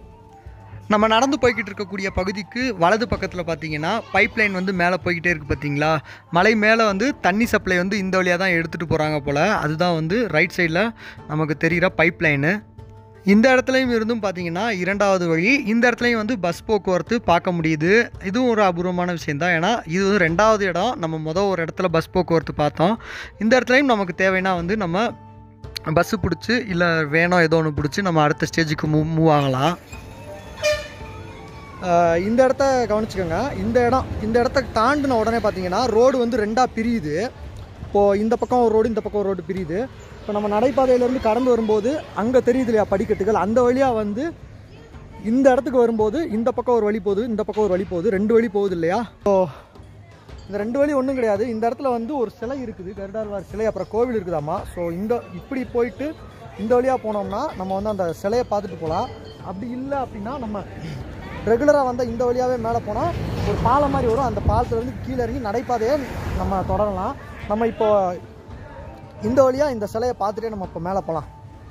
நம்ம நடந்து போய்கிட்டு இருக்கக்கூடிய பகுதிக்கு வலது பக்கத்தில் பார்த்தீங்கன்னா பைப் லைன் வந்து மேலே போய்கிட்டே இருக்குது பார்த்தீங்களா மலை மேலே வந்து தண்ணி சப்ளை வந்து இந்த வழியாக தான் எடுத்துகிட்டு போகிறாங்க போல் அதுதான் வந்து ரைட் சைடில் நமக்கு தெரிகிற பைப் லைனு இந்த இடத்துலையும் இருந்தும் பார்த்தீங்கன்னா இரண்டாவது வழி இந்த இடத்துலையும் வந்து பஸ் போக்குவரத்து பார்க்க முடியுது இதுவும் ஒரு அபூர்வமான விஷயம் தான் ஏன்னா இது வந்து ரெண்டாவது இடம் நம்ம மொதல் ஒரு இடத்துல பஸ் போக்குவரத்து பார்த்தோம் இந்த இடத்துலையும் நமக்கு தேவைன்னா வந்து நம்ம பஸ்ஸு பிடிச்சி இல்லை வேணும் ஏதோ ஒன்று பிடிச்சி நம்ம அடுத்த ஸ்டேஜுக்கு மூவ் மூவ் ஆகலாம் ஆஹ் இந்த இடத்த கவனிச்சுக்கோங்க இந்த இடம் இந்த இடத்த தாண்டின உடனே பார்த்தீங்கன்னா ரோடு வந்து ரெண்டாக பிரியுது இப்போது இந்த பக்கம் ஒரு ரோடு இந்த பக்கம் ஒரு ரோடு பிரியுது இப்போ நம்ம நடைபாதையிலேருந்து கடந்து வரும்போது அங்கே தெரியுது இல்லையா படிக்கட்டுகள் அந்த வழியாக வந்து இந்த இடத்துக்கு வரும்போது இந்த பக்கம் ஒரு வழி போகுது இந்த பக்கம் ஒரு வழி போகுது ரெண்டு வழி போகுது இல்லையா ஸோ இந்த ரெண்டு வழி ஒன்றும் கிடையாது இந்த இடத்துல வந்து ஒரு சிலை இருக்குது கருடாழ்வார் சிலை அப்புறம் கோவில் இருக்குதாம்மா ஸோ இந்த இப்படி போயிட்டு இந்த வழியாக போனோம்னா நம்ம வந்து அந்த சிலையை பார்த்துட்டு போகலாம் அப்படி இல்லை அப்படின்னா நம்ம ரெகுலராக வந்தால் இந்த வழியாகவே மேலே போனால் ஒரு பாலம் மாதிரி வரும் அந்த பாலத்துலேருந்து கீழே இறங்கி நடைபாதையை நம்ம தொடரலாம் நம்ம இப்போ இந்த வழியாக இந்த சிலையை பார்த்துட்டே நம்ம இப்போ மேலே போகலாம்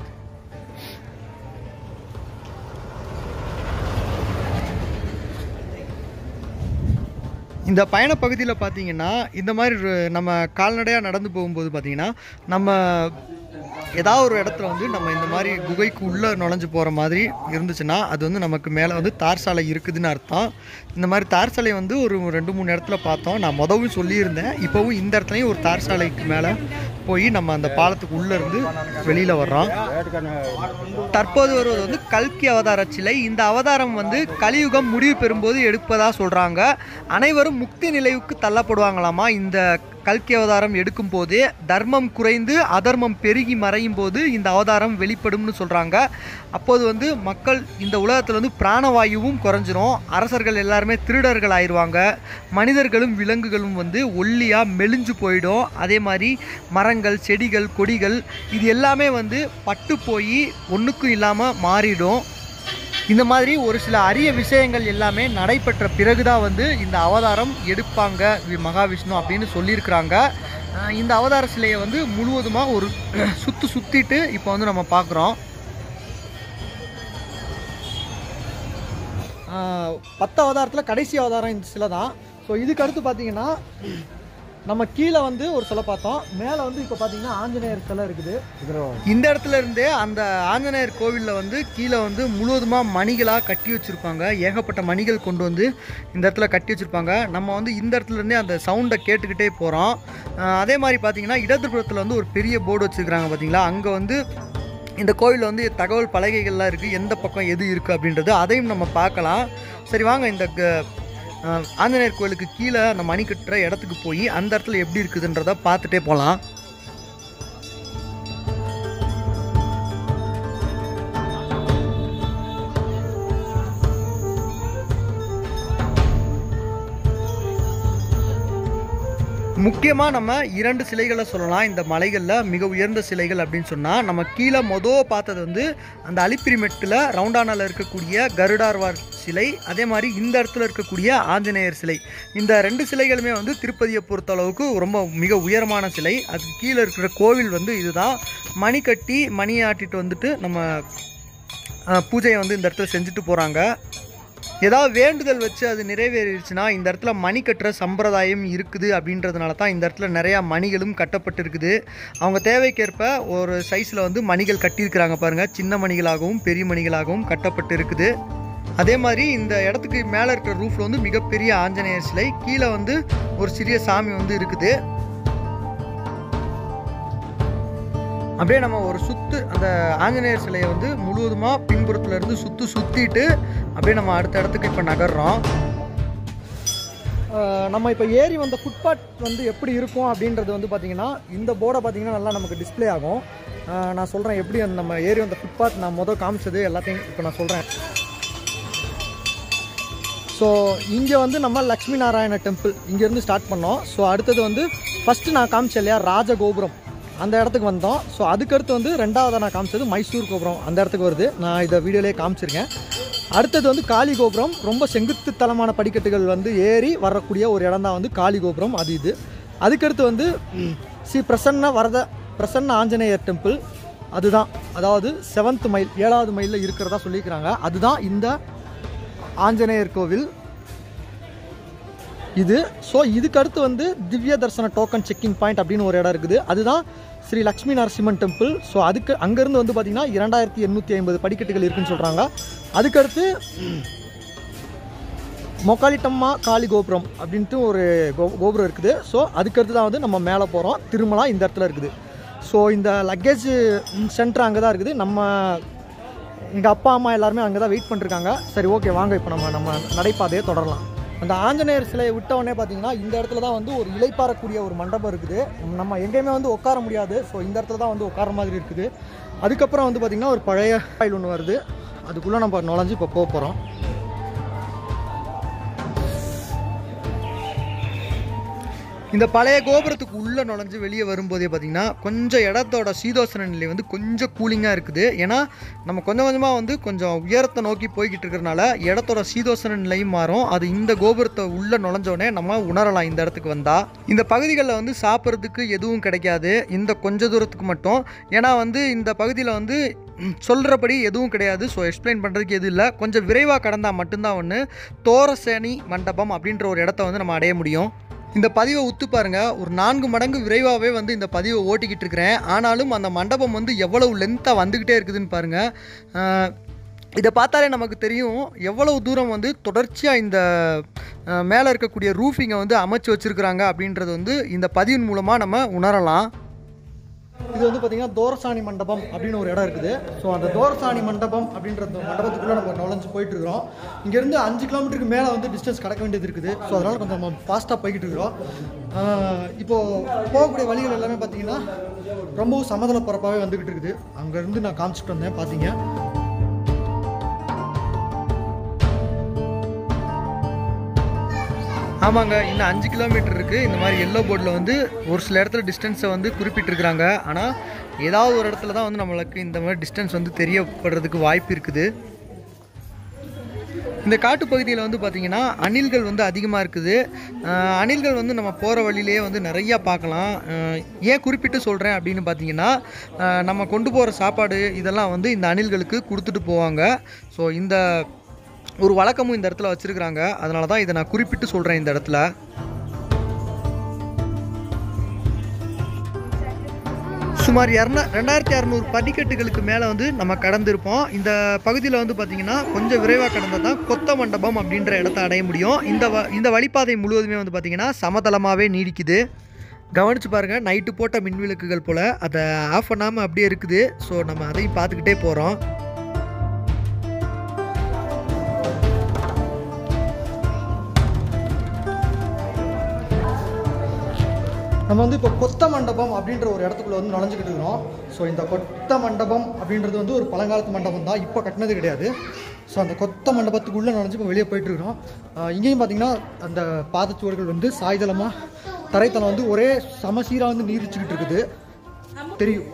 இந்த பயண பகுதியில் பார்த்தீங்கன்னா இந்த மாதிரி ஒரு- நம்ம கால்நடையாக நடந்து போகும்போது பார்த்தீங்கன்னா நம்ம ஏதாவது ஒரு இடத்துல வந்து நம்ம இந்த மாதிரி குகைக்கு உள்ளே நுழைஞ்சு போகிற மாதிரி இருந்துச்சுன்னா அது வந்து நமக்கு மேலே வந்து தார் சாலை இருக்குதுன்னு அர்த்தம் இந்த மாதிரி தார் சாலை வந்து ஒரு ரெண்டு மூணு இடத்துல பார்த்தோம் நான் மொதவும் சொல்லியிருந்தேன் இப்போவும் இந்த இடத்துலையும் ஒரு தார் சாலைக்கு மேலே போய் நம்ம அந்த பாலத்துக்கு உள்ளே இருந்து வெளியில் வர்றோம் தற்போது வருவது வந்து கல்கி அவதார சிலை இந்த அவதாரம் வந்து கலியுகம் முடிவு பெறும்போது எடுப்பதா சொல்றாங்க அனைவரும் முக்தி நிலைவுக்கு தள்ளப்படுவாங்களாமா இந்த கல்கி அவதாரம் எடுக்கும் போதே தர்மம் குறைந்து அதர்மம் பெருகி மறையும் போது இந்த அவதாரம் வெளிப்படும்னு சொல்றாங்க அப்போது வந்து மக்கள் இந்த உலகத்தில் வந்து பிராணவாயுவும் குறைஞ்சிரும் அரசர்கள் எல்லாருமே திருடர்கள் ஆயிடுவாங்க மனிதர்களும் விலங்குகளும் வந்து ஒல்லியாக மெலிஞ்சு போயிடும் அதே மாதிரி மரங்கள் செடிகள் கொடிகள் இது எல்லாமே வந்து பட்டு போய் ஒன்றுக்கும் இல்லாமல் மாறிடும் இந்த மாதிரி ஒரு சில அரிய விஷயங்கள் எல்லாமே நடைபெற்ற பிறகுதான் வந்து இந்த அவதாரம் எடுப்பாங்க வி- மகாவிஷ்ணு அப்படின்னு சொல்லியிருக்கிறாங்க அஹ் இந்த அவதார சிலையை வந்து முழுவதுமாக ஒரு சுற்று சுற்றிட்டு இப்போ வந்து நம்ம பார்க்குறோம் ஆஹ், பத்து அவதாரத்தில் கடைசி அவதாரம் இந்த சிலை தான் ஸோ இதுக்கு அடுத்து பார்த்தீங்கன்னா நம்ம கீழே வந்து ஒரு சிலை பார்த்தோம் மேலே வந்து இப்போ பார்த்தீங்கன்னா ஆஞ்சநேயர் சிலை இருக்குது இந்த இடத்துல இருந்தே அந்த ஆஞ்சநேயர் கோவிலில் வந்து கீழே வந்து முழுவதுமாக மணிகளாக கட்டி வச்சுருப்பாங்க ஏகப்பட்ட மணிகள் கொண்டு வந்து இந்த இடத்துல கட்டி வச்சுருப்பாங்க நம்ம வந்து இந்த இடத்துல இருந்தே அந்த சவுண்டை கேட்டுக்கிட்டே போகிறோம் அதே மாதிரி பார்த்தீங்கன்னா இடதுபுறத்தில் வந்து ஒரு பெரிய போர்டு வச்சுருக்காங்க பார்த்தீங்களா அங்கே வந்து இந்த கோவிலில் வந்து தகவல் பலகைகள்லாம் இருக்குது எந்த பக்கம் எது இருக்குது அப்படின்றது அதையும் நம்ம பார்க்கலாம் சரி வாங்க இந்த க- அஹ், ஆஞ்சநேயர் கோவிலுக்கு கீழே அந்த மணி கட்டுற இடத்துக்கு போய் அந்த இடத்துல எப்படி இருக்குதுன்றதை பார்த்துட்டே போகலாம் முக்கியமாக நம்ம இரண்டு சிலைகளை சொல்லலாம் இந்த மலைகளில் மிக உயர்ந்த சிலைகள் அப்படின்னு சொன்னால் நம்ம கீழே மொதல் பார்த்தது வந்து அந்த அலிப்பிரிமெட்டில் ரவுண்டானால இருக்கக்கூடிய கருடார்வார் சிலை அதே மாதிரி இந்த இடத்துல இருக்கக்கூடிய ஆஞ்சநேயர் சிலை இந்த ரெண்டு சிலைகளுமே வந்து திருப்பதியை பொறுத்த அளவுக்கு ரொம்ப மிக உயரமான சிலை அதுக்கு கீழே இருக்கிற கோவில் வந்து இதுதான் மணி கட்டி மணி ஆட்டிட்டு வந்துட்டு நம்ம அஹ், பூஜையை வந்து இந்த இடத்துல செஞ்சுட்டு போகிறாங்க ஏதாவது வேண்டுதல் வச்சு அது நிறைவேறிடுச்சுன்னா இந்த இடத்துல மணி கட்டுற சம்பிரதாயம் இருக்குது அப்படின்றதுனால தான் இந்த இடத்துல நிறையா மணிகளும் கட்டப்பட்டிருக்குது அவங்க தேவைக்கேற்ப ஒரு சைஸில் வந்து மணிகள் கட்டியிருக்கிறாங்க பாருங்கள் சின்ன மணிகளாகவும் பெரிய மணிகளாகவும் கட்டப்பட்டு இருக்குது அதே மாதிரி இந்த இடத்துக்கு மேலே இருக்கிற ரூஃபில் வந்து மிகப்பெரிய ஆஞ்சநேயர் சிலை கீழே வந்து ஒரு சிறிய சாமி வந்து இருக்குது அப்படியே நம்ம ஒரு சுத்து அந்த ஆஞ்சநேயர் சிலையை வந்து முழுவதுமாக பின்புறத்துல இருந்து சுத்து சுத்திட்டு அப்படியே நம்ம அடுத்த இடத்துக்கு இப்போ நகர்றோம் ஆஹ் நம்ம இப்போ ஏறி வந்த ஃபுட்பாத் வந்து எப்படி இருக்கும் அப்படின்றது வந்து பார்த்தீங்கன்னா இந்த போர்டை பார்த்தீங்கன்னா நல்லா நமக்கு டிஸ்ப்ளே ஆகும் ஆஹ் நான் சொல்கிறேன் எப்படி அந்த நம்ம ஏறி வந்த ஃபுட்பாத் நான் மொதல் காமிச்சது எல்லாத்தையும் இப்போ நான் சொல்கிறேன் ஸோ இங்கே வந்து நம்ம லக்ஷ்மி நாராயண டெம்பிள் இங்கேருந்து ஸ்டார்ட் பண்ணோம் ஸோ அடுத்தது வந்து ஃபஸ்ட்டு நான் காமிச்சேன் இல்லையா ராஜகோபுரம் அந்த இடத்துக்கு வந்தோம் ஸோ அதுக்கடுத்து வந்து ரெண்டாவதாக நான் காமிச்சது மைசூர் கோபுரம் அந்த இடத்துக்கு வருது நான் இதை வீடியோலேயே காமிச்சிருக்கேன் அடுத்தது வந்து காளி கோபுரம் ரொம்ப செங்குத்து தளமான படிக்கட்டுகள் வந்து ஏறி வரக்கூடிய ஒரு இடம் தான் வந்து காளி கோபுரம் அது இது அதுக்கடுத்து வந்து ம், ஸ்ரீ பிரசன்ன வரத பிரசன்ன ஆஞ்சநேயர் டெம்பிள் அதுதான் அதாவது செவன்த் மைல் ஏழாவது மைலில் இருக்கிறதா சொல்லியிருக்கிறாங்க அதுதான் இந்த ஆஞ்சநேயர் கோவில் இது ஸோ இதுக்கு அடுத்து வந்து திவ்ய தர்சன டோக்கன் செக்கிங் பாயிண்ட் அப்படின்னு ஒரு இடம் இருக்குது அதுதான் ஸ்ரீ லக்ஷ்மி நரசிம்மன் டெம்பிள் ஸோ அதுக்கு அங்கேருந்து வந்து பார்த்தீங்கன்னா இரண்டாயிரத்தி எண்ணூற்றி ஐம்பது படிக்கட்டுகள் இருக்குன்னு சொல்கிறாங்க அதுக்கடுத்து மொக்காலிட்டம்மா காளி கோபுரம் அப்படின்ட்டு ஒரு கோ கோபுரம் இருக்குது ஸோ அதுக்கடுத்து தான் வந்து நம்ம மேலே போகிறோம் திருமலா இந்த இடத்துல இருக்குது ஸோ இந்த லக்கேஜ் சென்டர் அங்கே தான் இருக்குது நம்ம எங்கள் அப்பா அம்மா எல்லாருமே அங்கே தான் வெயிட் பண்ணிருக்காங்க சரி ஓகே வாங்க இப்போ நம்ம நம்ம நடைபாதையை தொடரலாம் அந்த ஆஞ்சநேயர் சிலையை விட்ட உடனே பார்த்தீங்கன்னா இந்த இடத்துல தான் வந்து ஒரு இலைப்பாறக்கூடிய ஒரு மண்டபம் இருக்குது நம்ம எங்கேயுமே வந்து உட்கார முடியாது ஸோ இந்த இடத்துல தான் வந்து உட்கார மாதிரி இருக்குது அதுக்கப்புறம் வந்து பார்த்திங்கன்னா ஒரு பழைய கோயில் ஒன்று வருது அதுக்குள்ளே நம்ம நுழைஞ்சு இப்போ போக போகிறோம் இந்த பழைய கோபுரத்துக்கு உள்ளே நுழைஞ்சு வெளியே வரும்போதே பார்த்தீங்கன்னா கொஞ்சம் இடத்தோட சீதோசன நிலை வந்து கொஞ்சம் கூலிங்காக இருக்குது ஏன்னா நம்ம கொஞ்சம் கொஞ்சமாக வந்து கொஞ்சம் உயரத்தை நோக்கி போய்கிட்டு இருக்கிறனால இடத்தோட சீதோசன நிலையும் மாறும் அது இந்த கோபுரத்தை உள்ளே நுழைஞ்சோடனே நம்ம உணரலாம் இந்த இடத்துக்கு வந்தால் இந்த பகுதிகளில் வந்து சாப்பிட்றதுக்கு எதுவும் கிடைக்காது இந்த கொஞ்ச தூரத்துக்கு மட்டும் ஏன்னா வந்து இந்த பகுதியில் வந்து ம், சொல்கிறபடி எதுவும் கிடையாது ஸோ எக்ஸ்பிளைன் பண்ணுறதுக்கு எதுவும் இல்லை கொஞ்சம் விரைவாக கடந்தால் மட்டும்தான் ஒன்று தோரசேனி மண்டபம் அப்படின்ற ஒரு இடத்த வந்து நம்ம அடைய முடியும் இந்த பதிவை உத்து பாருங்க ஒரு நான்கு மடங்கு விரைவாகவே வந்து இந்த பதிவை ஓட்டிக்கிட்டு இருக்கிறேன் ஆனாலும் அந்த மண்டபம் வந்து எவ்வளவு லென்த்தாக வந்துக்கிட்டே இருக்குதுன்னு பாருங்க ஆஹ், இதை பார்த்தாலே நமக்கு தெரியும் எவ்வளவு தூரம் வந்து தொடர்ச்சியாக இந்த மேலே இருக்கக்கூடிய ரூஃபிங்கை வந்து அமைச்சு வச்சுருக்குறாங்க அப்படின்றது வந்து இந்த பதிவின் மூலமாக நம்ம உணரலாம் இது வந்து பார்த்தீங்கன்னா தோரசாணி மண்டபம் அப்படின்னு ஒரு இடம் இருக்குது ஸோ அந்த தோரசாணி மண்டபம் அப்படின்ற அந்த மண்டபத்துக்குள்ளே நம்ம நுழைஞ்சு போயிட்டு இருக்கிறோம் இங்கேருந்து அஞ்சு கிலோமீட்டருக்கு மேலே வந்து டிஸ்டன்ஸ் கடக்க வேண்டியது இருக்குது ஸோ அதனால் கொஞ்சம் நம்ம ஃபாஸ்ட்டாக போய்கிட்டு இருக்கிறோம் ஆஹ் இப்போ போகக்கூடிய வழிகள் எல்லாமே பார்த்தீங்கன்னா ரொம்பவும் சமதள பரப்பாகவே வந்துக்கிட்டு இருக்குது அங்கேருந்து நான் காமிச்சிட்டு வந்தேன் பார்த்தீங்க ஆமாங்க இன்னும் அஞ்சு கிலோமீட்டர் இருக்குது இந்த மாதிரி எல்லோ போர்டில் வந்து ஒரு சில இடத்துல டிஸ்டன்ஸை வந்து குறிப்பிட்டிருக்கிறாங்க ஆனால் ஏதாவது ஒரு இடத்துல தான் வந்து நம்மளுக்கு இந்த மாதிரி டிஸ்டன்ஸ் வந்து தெரியப்படுறதுக்கு வாய்ப்பு இருக்குது இந்த காட்டுப்பகுதியில் வந்து பார்த்திங்கன்னா அணில்கள் வந்து அதிகமாக இருக்குது அஹ் அணில்கள் வந்து நம்ம போகிற வழியிலே வந்து நிறையா பார்க்கலாம் அஹ் ஏன் குறிப்பிட்டு சொல்கிறேன் அப்படின்னு பார்த்தீங்கன்னா அஹ் நம்ம கொண்டு போகிற சாப்பாடு இதெல்லாம் வந்து இந்த அணில்களுக்கு கொடுத்துட்டு போவாங்க ஸோ இந்த ஒரு வழக்கமும் இந்த இடத்துல வச்சுருக்கிறாங்க அதனால தான் இதை நான் குறிப்பிட்டு சொல்கிறேன் இந்த இடத்துல சுமார் இரநூ ரெண்டாயிரத்தி அறநூறு படிக்கட்டுகளுக்கு மேலே வந்து நம்ம கடந்திருப்போம் இந்த பகுதியில் வந்து பார்த்திங்கன்னா கொஞ்சம் விரைவாக கடந்தால் தான் கொத்த மண்டபம் அப்படின்ற இடத்த அடைய முடியும் இந்த வ இந்த வழிப்பாதை முழுவதுமே வந்து பார்த்திங்கன்னா சமதளமாகவே நீடிக்குது கவனிச்சு பாருங்கள் நைட்டு போட்ட மின்விளக்குகள் போல் அதை ஆஃப் பண்ணாமல் அப்படியே இருக்குது ஸோ நம்ம அதையும் பார்த்துக்கிட்டே போகிறோம் நம்ம வந்து இப்போ கொத்த மண்டபம் அப்படின்ற ஒரு இடத்துக்குள்ள வந்து நுழைஞ்சிக்கிட்டு இருக்கிறோம் ஸோ இந்த கொத்த மண்டபம் அப்படின்றது வந்து ஒரு பழங்காலத்து மண்டபம் தான் இப்போ கட்டினது கிடையாது ஸோ அந்த கொத்த மண்டபத்துக்குள்ளே நுழைஞ்சு இப்போ வெளியே போயிட்டு இருக்கிறோம் ஆஹ் இங்கேயும் பார்த்தீங்கன்னா அந்த பாதச்சுவர்கள் வந்து சாய்தளமாக தரைத்தளம் வந்து ஒரே சமசீராக வந்து நீரிச்சுக்கிட்டு இருக்குது தெரியும்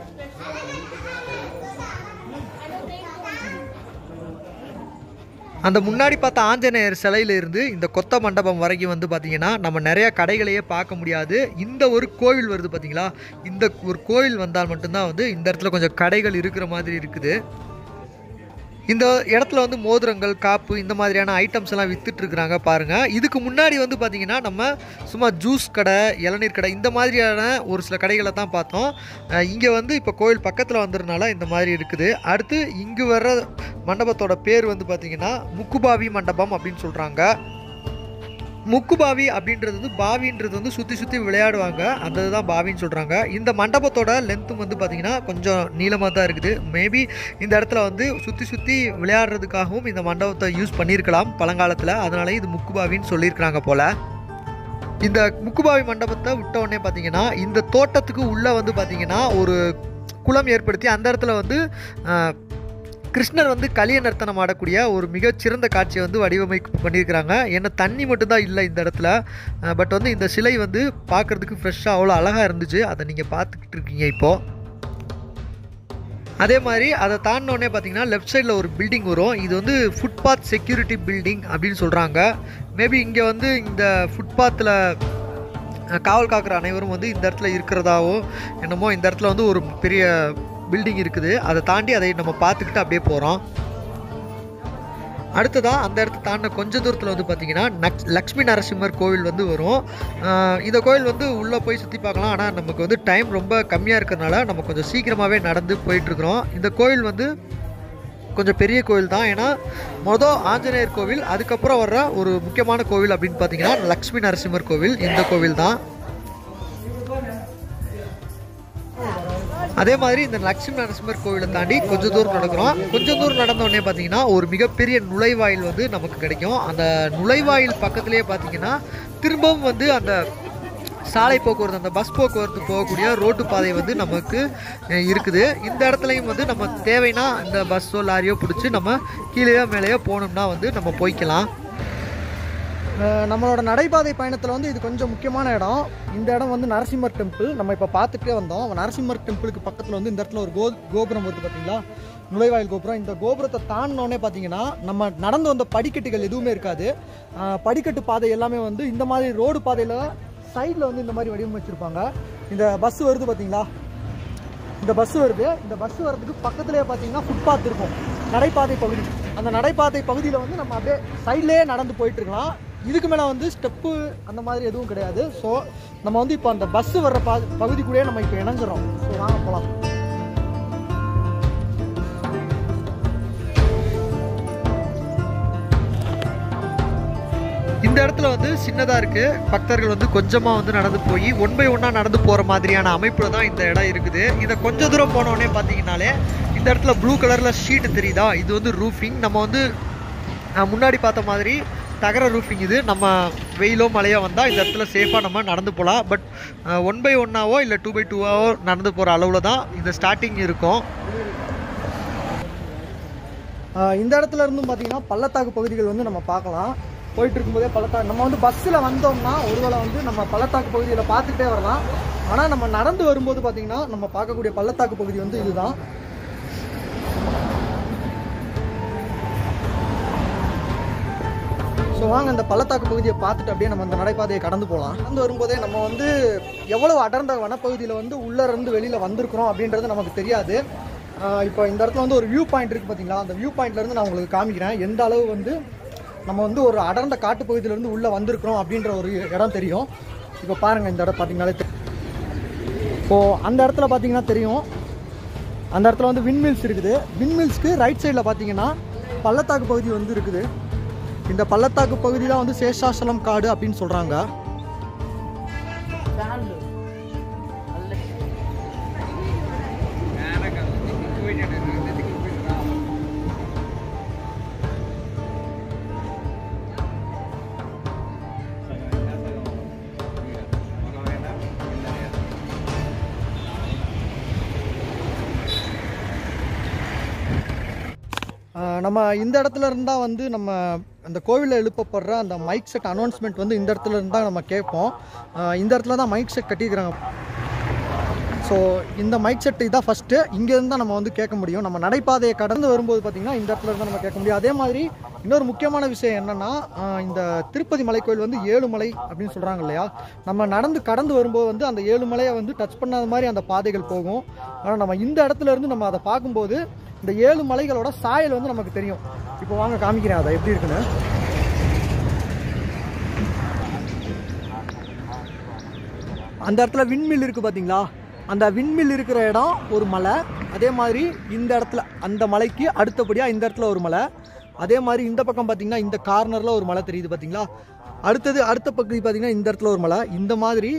அந்த முன்னாடி பார்த்த ஆஞ்சநேயர் சிலையில இருந்து இந்த கொத்த மண்டபம் வரைக்கும் வந்து பார்த்தீங்கன்னா நம்ம நிறைய கடைகளையே பார்க்க முடியாது இந்த ஒரு கோவில் வருது பார்த்தீங்களா இந்த ஒரு கோவில் வந்தால் மட்டும்தான் வந்து இந்த இடத்துல கொஞ்சம் கடைகள் இருக்கிற மாதிரி இருக்குது இந்த இடத்துல வந்து மோதிரங்கள் காப்பு இந்த மாதிரியான ஐட்டம்ஸ் எல்லாம் வித்துட்டு இருக்கிறாங்க பாருங்க இதுக்கு முன்னாடி வந்து பார்த்தீங்கன்னா நம்ம சும்மா ஜூஸ் கடை இளநீர் கடை இந்த மாதிரியான ஒரு சில கடைகளை தான் பார்த்தோம் அஹ் இங்க வந்து இப்போ கோயில் பக்கத்தில் வந்ததுனால இந்த மாதிரி இருக்குது அடுத்து இங்கு வர்ற மண்டபத்தோட பேர் வந்து பார்த்தீங்கன்னா முக்குபாவி மண்டபம் அப்படின்னு சொல்றாங்க முக்குபாவி அப்படின்றது வந்து பாவின்றது வந்து சுற்றி சுற்றி விளையாடுவாங்க அந்த இதுதான் பாவின்னு சொல்கிறாங்க இந்த மண்டபத்தோட லென்த்தும் வந்து பார்த்திங்கன்னா கொஞ்சம் நீளமாக தான் இருக்குது மேபி இந்த இடத்துல வந்து சுற்றி சுற்றி விளையாடுறதுக்காகவும் இந்த மண்டபத்தை யூஸ் பண்ணியிருக்கலாம் பழங்காலத்தில் அதனால இது முக்குபாவின்னு சொல்லியிருக்கிறாங்க போல் இந்த முக்குபாவி மண்டபத்தை விட்ட உடனே பார்த்தீங்கன்னா இந்த தோட்டத்துக்கு உள்ளே வந்து பார்த்தீங்கன்னா ஒரு குளம் ஏற்படுத்தி அந்த இடத்துல வந்து ஆஹ், கிருஷ்ணர் வந்து கலிய நர்த்தனம் ஆடக்கூடிய ஒரு மிகச்சிறந்த காட்சியை வந்து வடிவமைப்பு பண்ணியிருக்கிறாங்க ஏன்னா தண்ணி மட்டும்தான் இல்லை இந்த இடத்துல பட் வந்து இந்த சிலை வந்து பார்க்குறதுக்கு ஃப்ரெஷ்ஷாக அவ்வளோ அழகாக இருந்துச்சு அதை நீங்கள் பார்த்துக்கிட்டு இருக்கீங்க இப்போது அதே மாதிரி அதை தாண்டினோடனே பார்த்தீங்கன்னா லெஃப்ட் சைடில் ஒரு பில்டிங் வரும் இது வந்து ஃபுட்பாத் செக்யூரிட்டி பில்டிங் அப்படின்னு சொல்கிறாங்க மேபி இங்கே வந்து இந்த ஃபுட்பாத்தில் காவல் காக்கிற அனைவரும் வந்து இந்த இடத்துல இருக்கிறதாவோ என்னமோ இந்த இடத்துல வந்து ஒரு பெரிய பில்டிங் இருக்குது அதை தாண்டி அதை நம்ம பார்த்துக்கிட்டு அப்படியே போகிறோம் அடுத்ததாக அந்த இடத்த தாண்டின கொஞ்ச தூரத்தில் வந்து பார்த்தீங்கன்னா நக்ஸ் லக்ஷ்மி நரசிம்மர் கோவில் வந்து வரும் ஆஹ் இந்த கோவில் வந்து உள்ளே போய் சுற்றி பார்க்கலாம் ஆனால் நமக்கு வந்து டைம் ரொம்ப கம்மியாக இருக்கிறதுனால நம்ம கொஞ்சம் சீக்கிரமாகவே நடந்து போயிட்டுருக்குறோம் இந்த கோவில் வந்து கொஞ்சம் பெரிய கோவில் தான் ஏன்னா மொதல் ஆஞ்சநேயர் கோவில் அதுக்கப்புறம் வர்ற ஒரு முக்கியமான கோவில் அப்படின்னு பார்த்தீங்கன்னா லக்ஷ்மி நரசிம்மர் கோவில் இந்த கோவில் தான் அதே மாதிரி இந்த லட்சுமி நரசிம்மர் கோவிலை தாண்டி கொஞ்சம் தூரம் நடக்கிறோம் கொஞ்சம் தூரம் நடந்த உடனே பார்த்தீங்கன்னா ஒரு மிகப்பெரிய நுழைவாயில் வந்து நமக்கு கிடைக்கும் அந்த நுழைவாயில் பக்கத்துலேயே பார்த்தீங்கன்னா திரும்பவும் வந்து அந்த சாலை போக்குவரத்து அந்த பஸ் போக்குவரத்து போகக்கூடிய ரோட்டு பாதை வந்து நமக்கு அஹ், இருக்குது இந்த இடத்துலையும் வந்து நம்ம தேவைன்னா இந்த பஸ்ஸோ லாரியோ பிடிச்சி நம்ம கீழேயோ மேலேயோ போகணும்னா வந்து நம்ம போய்க்கலாம் அஹ் நம்மளோட நடைபாதை பயணத்தில் வந்து இது கொஞ்சம் முக்கியமான இடம் இந்த இடம் வந்து நரசிம்மர் டெம்பிள் நம்ம இப்போ பார்த்துட்டே வந்தோம் நரசிம்மர் டெம்பிளுக்கு பக்கத்தில் வந்து இந்த இடத்துல ஒரு கோ கோபுரம் வருது பார்த்தீங்களா நுழைவாயில் கோபுரம் இந்த கோபுரத்தை தாண்டினோடனே பார்த்தீங்கன்னா நம்ம நடந்து வந்த படிக்கட்டுகள் எதுவுமே இருக்காது அஹ் படிக்கட்டு பாதை எல்லாமே வந்து இந்த மாதிரி ரோடு பாதையில் சைடில் வந்து இந்த மாதிரி வடிவமைச்சிருப்பாங்க இந்த பஸ் வருது பார்த்தீங்களா இந்த பஸ் வருது இந்த பஸ் வர்றதுக்கு பக்கத்துலேயே பார்த்தீங்கன்னா ஃபுட்பாத் இருக்கும் நடைபாதை பகுதி அந்த நடைபாதை பகுதியில் வந்து நம்ம அப்படியே சைட்லேயே நடந்து போயிட்டு இருக்கலாம் இதுக்கு மேலே வந்து ஸ்டெப்பு அந்த மாதிரி எதுவும் கிடையாது ஸோ நம்ம வந்து இப்போ அந்த பஸ் வர்ற பா பகுதிக்குள்ளேயே நம்ம இப்போ இணைஞ்சிரோம் ஸோ வாங்க போகலாம் இந்த இடத்துல வந்து சின்னதாக இருக்குது பக்தர்கள் வந்து கொஞ்சமாக வந்து நடந்து போய் ஒன் பை ஒன்னாக நடந்து போகிற மாதிரியான அமைப்பில் தான் இந்த இடம் இருக்குது இதை கொஞ்சம் தூரம் போனோடனே பார்த்தீங்கனாலே இந்த இடத்துல ப்ளூ கலரில் ஷீட்டு தெரியுதா இது வந்து ரூஃபிங் நம்ம வந்து அஹ், முன்னாடி பார்த்த மாதிரி தகர ரூஃபிங் இது நம்ம வெயிலோ மழையோ வந்தால் இந்த இடத்துல சேஃபாக நம்ம நடந்து போகலாம் பட் ஒன் பை ஒன்னாவோ இல்லை டூ பை டூவாவோ நடந்து போகிற அளவில் தான் இந்த ஸ்டார்டிங் இருக்கும் ஆஹ் இந்த இடத்துல இருந்தும் பார்த்தீங்கன்னா பள்ளத்தாக்கு பகுதிகள் வந்து நம்ம பார்க்கலாம் போயிட்டு இருக்கும்போதே பள்ளத்தாக்கு நம்ம வந்து பஸ்ஸில் வந்தோம்னா ஒருவேளை வந்து நம்ம பள்ளத்தாக்கு பகுதியில் பார்த்துட்டே வரலாம் ஆனால் நம்ம நடந்து வரும்போது பார்த்தீங்கன்னா நம்ம பார்க்கக்கூடிய பள்ளத்தாக்கு பகுதி வந்து இதுதான் ஸோ வாங்க இந்த பள்ளத்தாக்கு பகுதியை பார்த்துட்டு அப்படியே நம்ம அந்த நடைபாதையை கடந்து போகலாம் கடந்து வரும்போதே நம்ம வந்து எவ்வளவு அடர்ந்த வனப்பகுதியில் வந்து உள்ளே இருந்து வெளியில் வந்திருக்கிறோம் அப்படின்றது நமக்கு தெரியாது ஆஹ் இப்போ இந்த இடத்துல வந்து ஒரு வியூ பாயிண்ட் இருக்குது பார்த்தீங்களா அந்த வியூ பாயிண்ட்லேருந்து நான் உங்களுக்கு காமிக்கிறேன் எந்த அளவு வந்து நம்ம வந்து ஒரு அடர்ந்த காட்டு பகுதியிலேருந்து உள்ளே வந்திருக்கிறோம் அப்படின்ற ஒரு இடம் தெரியும் இப்போ பாருங்கள் இந்த இடம் பார்த்தீங்கன்னாலே தெரியும் இப்போது அந்த இடத்துல பார்த்தீங்கன்னா தெரியும் அந்த இடத்துல வந்து விண்மில்ஸ் இருக்குது விண்மில்ஸ்க்கு ரைட் சைடில் பார்த்தீங்கன்னா பள்ளத்தாக்கு பகுதி வந்து இருக்குது இந்த பள்ளத்தாக்கு பகுதி தான் வந்து சேஷாசலம் காடு அப்படின்னு சொல்கிறாங்க ஆஹ் நம்ம இந்த இடத்துல இருந்தா வந்து நம்ம அந்த கோவிலில் எழுப்பப்படுற அந்த மைக் செட் அனௌன்ஸ்மெண்ட் வந்து இந்த இடத்துல இருந்தா நம்ம கேட்போம் ஆஹ் இந்த இடத்துல தான் மைக் செட் கட்டியிருக்கிறாங்க ஸோ இந்த மைக் செட் இதான் ஃபஸ்ட்டு இங்கேருந்து தான் நம்ம வந்து கேட்க முடியும் நம்ம நடைபாதையை கடந்து வரும்போது பார்த்திங்கன்னா இந்த இடத்துல இருந்து நம்ம கேட்க முடியும் அதே மாதிரி இன்னொரு முக்கியமான விஷயம் என்னென்னா இந்த திருப்பதி மலைக்கோயில் வந்து ஏழு மலை அப்படின்னு சொல்கிறாங்க இல்லையா நம்ம நடந்து கடந்து வரும்போது வந்து அந்த ஏழு மலையை வந்து டச் பண்ணாத மாதிரி அந்த பாதைகள் போகும் ஆனால் நம்ம இந்த இடத்துல இருந்து நம்ம அதை பார்க்கும்போது இந்த ஏழு மலைகளோட சாயல் வந்து நமக்கு தெரியும் இப்போ வாங்க காமிக்கிறேன் அதை எப்படி இருக்குன்னு அந்த இடத்துல விண்மில் இருக்குது பார்த்தீங்களா அந்த விண்மில் இருக்கிற இடம் ஒரு மலை அதே மாதிரி இந்த இடத்துல அந்த மலைக்கு அடுத்தபடியாக இந்த இடத்துல ஒரு மலை அதே மாதிரி இந்த பக்கம் பார்த்தீங்கன்னா இந்த கார்னரில் ஒரு மலை தெரியுது பார்த்தீங்களா அடுத்தது அடுத்த பகுதி பார்த்தீங்கன்னா இந்த இடத்துல ஒரு மலை இந்த மாதிரி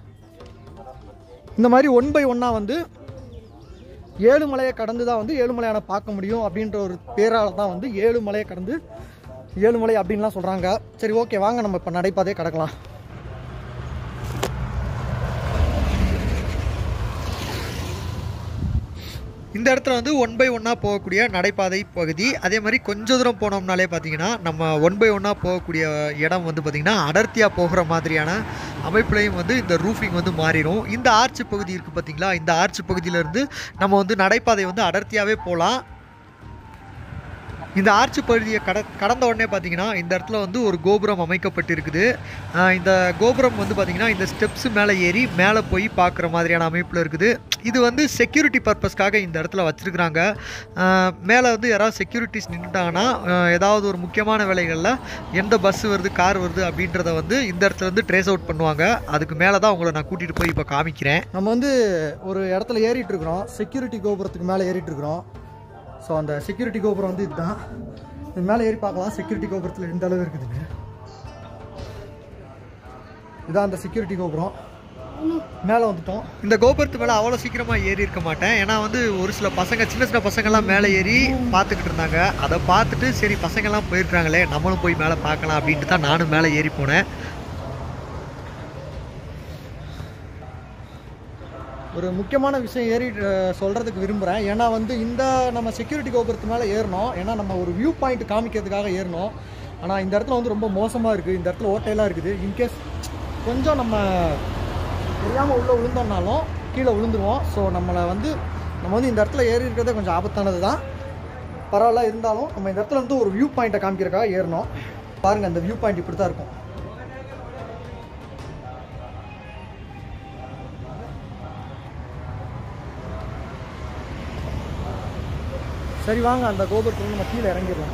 இந்த மாதிரி ஒன் பை ஒன்னாக வந்து ஏழு மலையை கடந்து தான் வந்து ஏழு மலையான பார்க்க முடியும் அப்படின்ற ஒரு பேரால் தான் வந்து ஏழு மலையை கடந்து ஏழு மலை அப்படின்லாம் சொல்கிறாங்க சரி ஓகே வாங்க நம்ம இப்போ நடைபாதையை கடக்கலாம் இந்த இடத்துல வந்து ஒன் பை ஒன்னாக போகக்கூடிய நடைபாதை பகுதி அதே மாதிரி கொஞ்ச தூரம் போனோம்னாலே பார்த்தீங்கன்னா நம்ம ஒன் பை ஒன்னாக போகக்கூடிய இடம் வந்து பார்த்திங்கன்னா அடர்த்தியாக போகிற மாதிரியான அமைப்புலையும் வந்து இந்த ரூஃபிங் வந்து மாறிடும் இந்த ஆர்ச் பகுதி இருக்குது பார்த்தீங்களா இந்த ஆர்ச் பகுதியிலேருந்து நம்ம வந்து நடைபாதை வந்து அடர்த்தியாகவே போகலாம் இந்த ஆர்ச் பகுதியை கட கடந்த உடனே பார்த்தீங்கன்னா இந்த இடத்துல வந்து ஒரு கோபுரம் அமைக்கப்பட்டிருக்குது ஆஹ் இந்த கோபுரம் வந்து பார்த்தீங்கன்னா இந்த ஸ்டெப்ஸ் மேலே ஏறி மேலே போய் பார்க்குற மாதிரியான அமைப்பில் இருக்குது இது வந்து செக்யூரிட்டி பர்பஸ்க்காக இந்த இடத்துல வச்சுருக்குறாங்க மேலே வந்து யாராவது செக்யூரிட்டிஸ் நின்றுட்டாங்கன்னா ஏதாவது ஒரு முக்கியமான வேலைகளில் எந்த பஸ் வருது கார் வருது அப்படின்றத வந்து இந்த இடத்துல இருந்து ட்ரேஸ் அவுட் பண்ணுவாங்க அதுக்கு மேலே தான் உங்களை நான் கூட்டிகிட்டு போய் இப்போ காமிக்கிறேன் நம்ம வந்து ஒரு இடத்துல ஏறிட்டு இருக்கிறோம் செக்யூரிட்டி கோபுரத்துக்கு மேலே ஏறிட்டு இருக்கிறோம் ஸோ அந்த செக்யூரிட்டி கோபுரம் வந்து இதுதான் இது மேலே ஏறி பார்க்கலாம் செக்யூரிட்டி கோபுரத்தில் எந்த அளவு இருக்குதுன்னு இதான் அந்த செக்யூரிட்டி கோபுரம் மேலே வந்துட்டோம் இந்த கோபுரத்து மேலே அவ்வளோ சீக்கிரமாக ஏறி இருக்க மாட்டேன் ஏன்னா வந்து ஒரு சில பசங்க சின்ன சின்ன பசங்கள்லாம் மேலே ஏறி பார்த்துக்கிட்டு இருந்தாங்க அதை பார்த்துட்டு சரி பசங்கள்லாம் போயிருக்காங்களே நம்மளும் போய் மேலே பார்க்கலாம் அப்படின்ட்டு தான் நானும் மேலே ஏறி போனேன் ஒரு முக்கியமான விஷயம் ஏறி அஹ், சொல்றதுக்கு விரும்புகிறேன் ஏன்னா வந்து இந்த நம்ம செக்யூரிட்டி கோபுரத்து மேலே ஏறணும் ஏன்னா நம்ம ஒரு வியூ பாயிண்ட் காமிக்கிறதுக்காக ஏறணும் ஆனால் இந்த இடத்துல வந்து ரொம்ப மோசமாக இருக்குது இந்த இடத்துல ஓட்டையெல்லாம் இருக்குது இன்கேஸ் கொஞ்சம் நம்ம தெரியாமல் உள்ளே விழுந்தோம்னாலும் கீழே விழுந்துருவோம் ஸோ நம்மளை வந்து நம்ம வந்து இந்த இடத்துல ஏறி இருக்கிறதே கொஞ்சம் ஆபத்தானது தான் பரவாயில்ல இருந்தாலும் நம்ம இந்த இடத்துல வந்து ஒரு வியூ பாயிண்ட்டை காமிக்கிறதுக்காக ஏறணும் பாருங்கள் அந்த வியூ பாயிண்ட் இப்படி தான் இருக்கும் சரி வாங்க அந்த கோபுரத்துல நம்ம கீழே இறங்கிடலாம்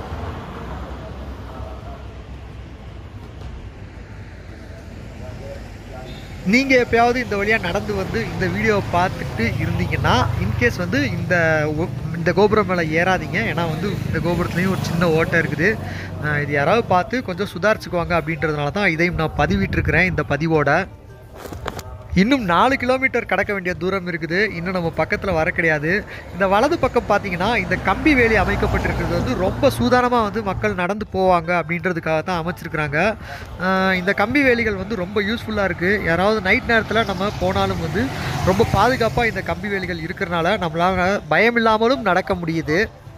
நீங்கள் எப்பயாவது இந்த வழியாக நடந்து வந்து இந்த வீடியோவை பார்த்துட்டு இருந்தீங்கன்னா இன்கேஸ் வந்து இந்த ஒ- இந்த கோபுரம் மேலே ஏறாதீங்க ஏன்னா வந்து இந்த கோபுரத்துலேயும் ஒரு சின்ன ஓட்டை இருக்குது அஹ் இது யாராவது பார்த்து கொஞ்சம் சுதாரிச்சுக்குவாங்க அப்படின்றதுனால தான் இதையும் நான் பதிவிட்டிருக்கிறேன் இந்த பதிவோட இன்னும் நாலு கிலோமீட்டர் கடக்க வேண்டிய தூரம் இருக்குது இன்னும் நம்ம பக்கத்தில் வர கிடையாது இந்த வலது பக்கம் பார்த்தீங்கன்னா இந்த கம்பி வேலி அமைக்கப்பட்டிருக்கிறது வந்து ரொம்ப சூதானமாக வந்து மக்கள் நடந்து போவாங்க அப்படின்றதுக்காக தான் அமைச்சிருக்கிறாங்க ஆஹ் இந்த கம்பி வேலிகள் வந்து ரொம்ப யூஸ்ஃபுல்லாக இருக்குது யாராவது நைட் நேரத்தில் நம்ம போனாலும் வந்து ரொம்ப பாதுகாப்பாக இந்த கம்பி வேலிகள் இருக்கிறனால நம்மளால் பயம் இல்லாமலும் நடக்க முடியுது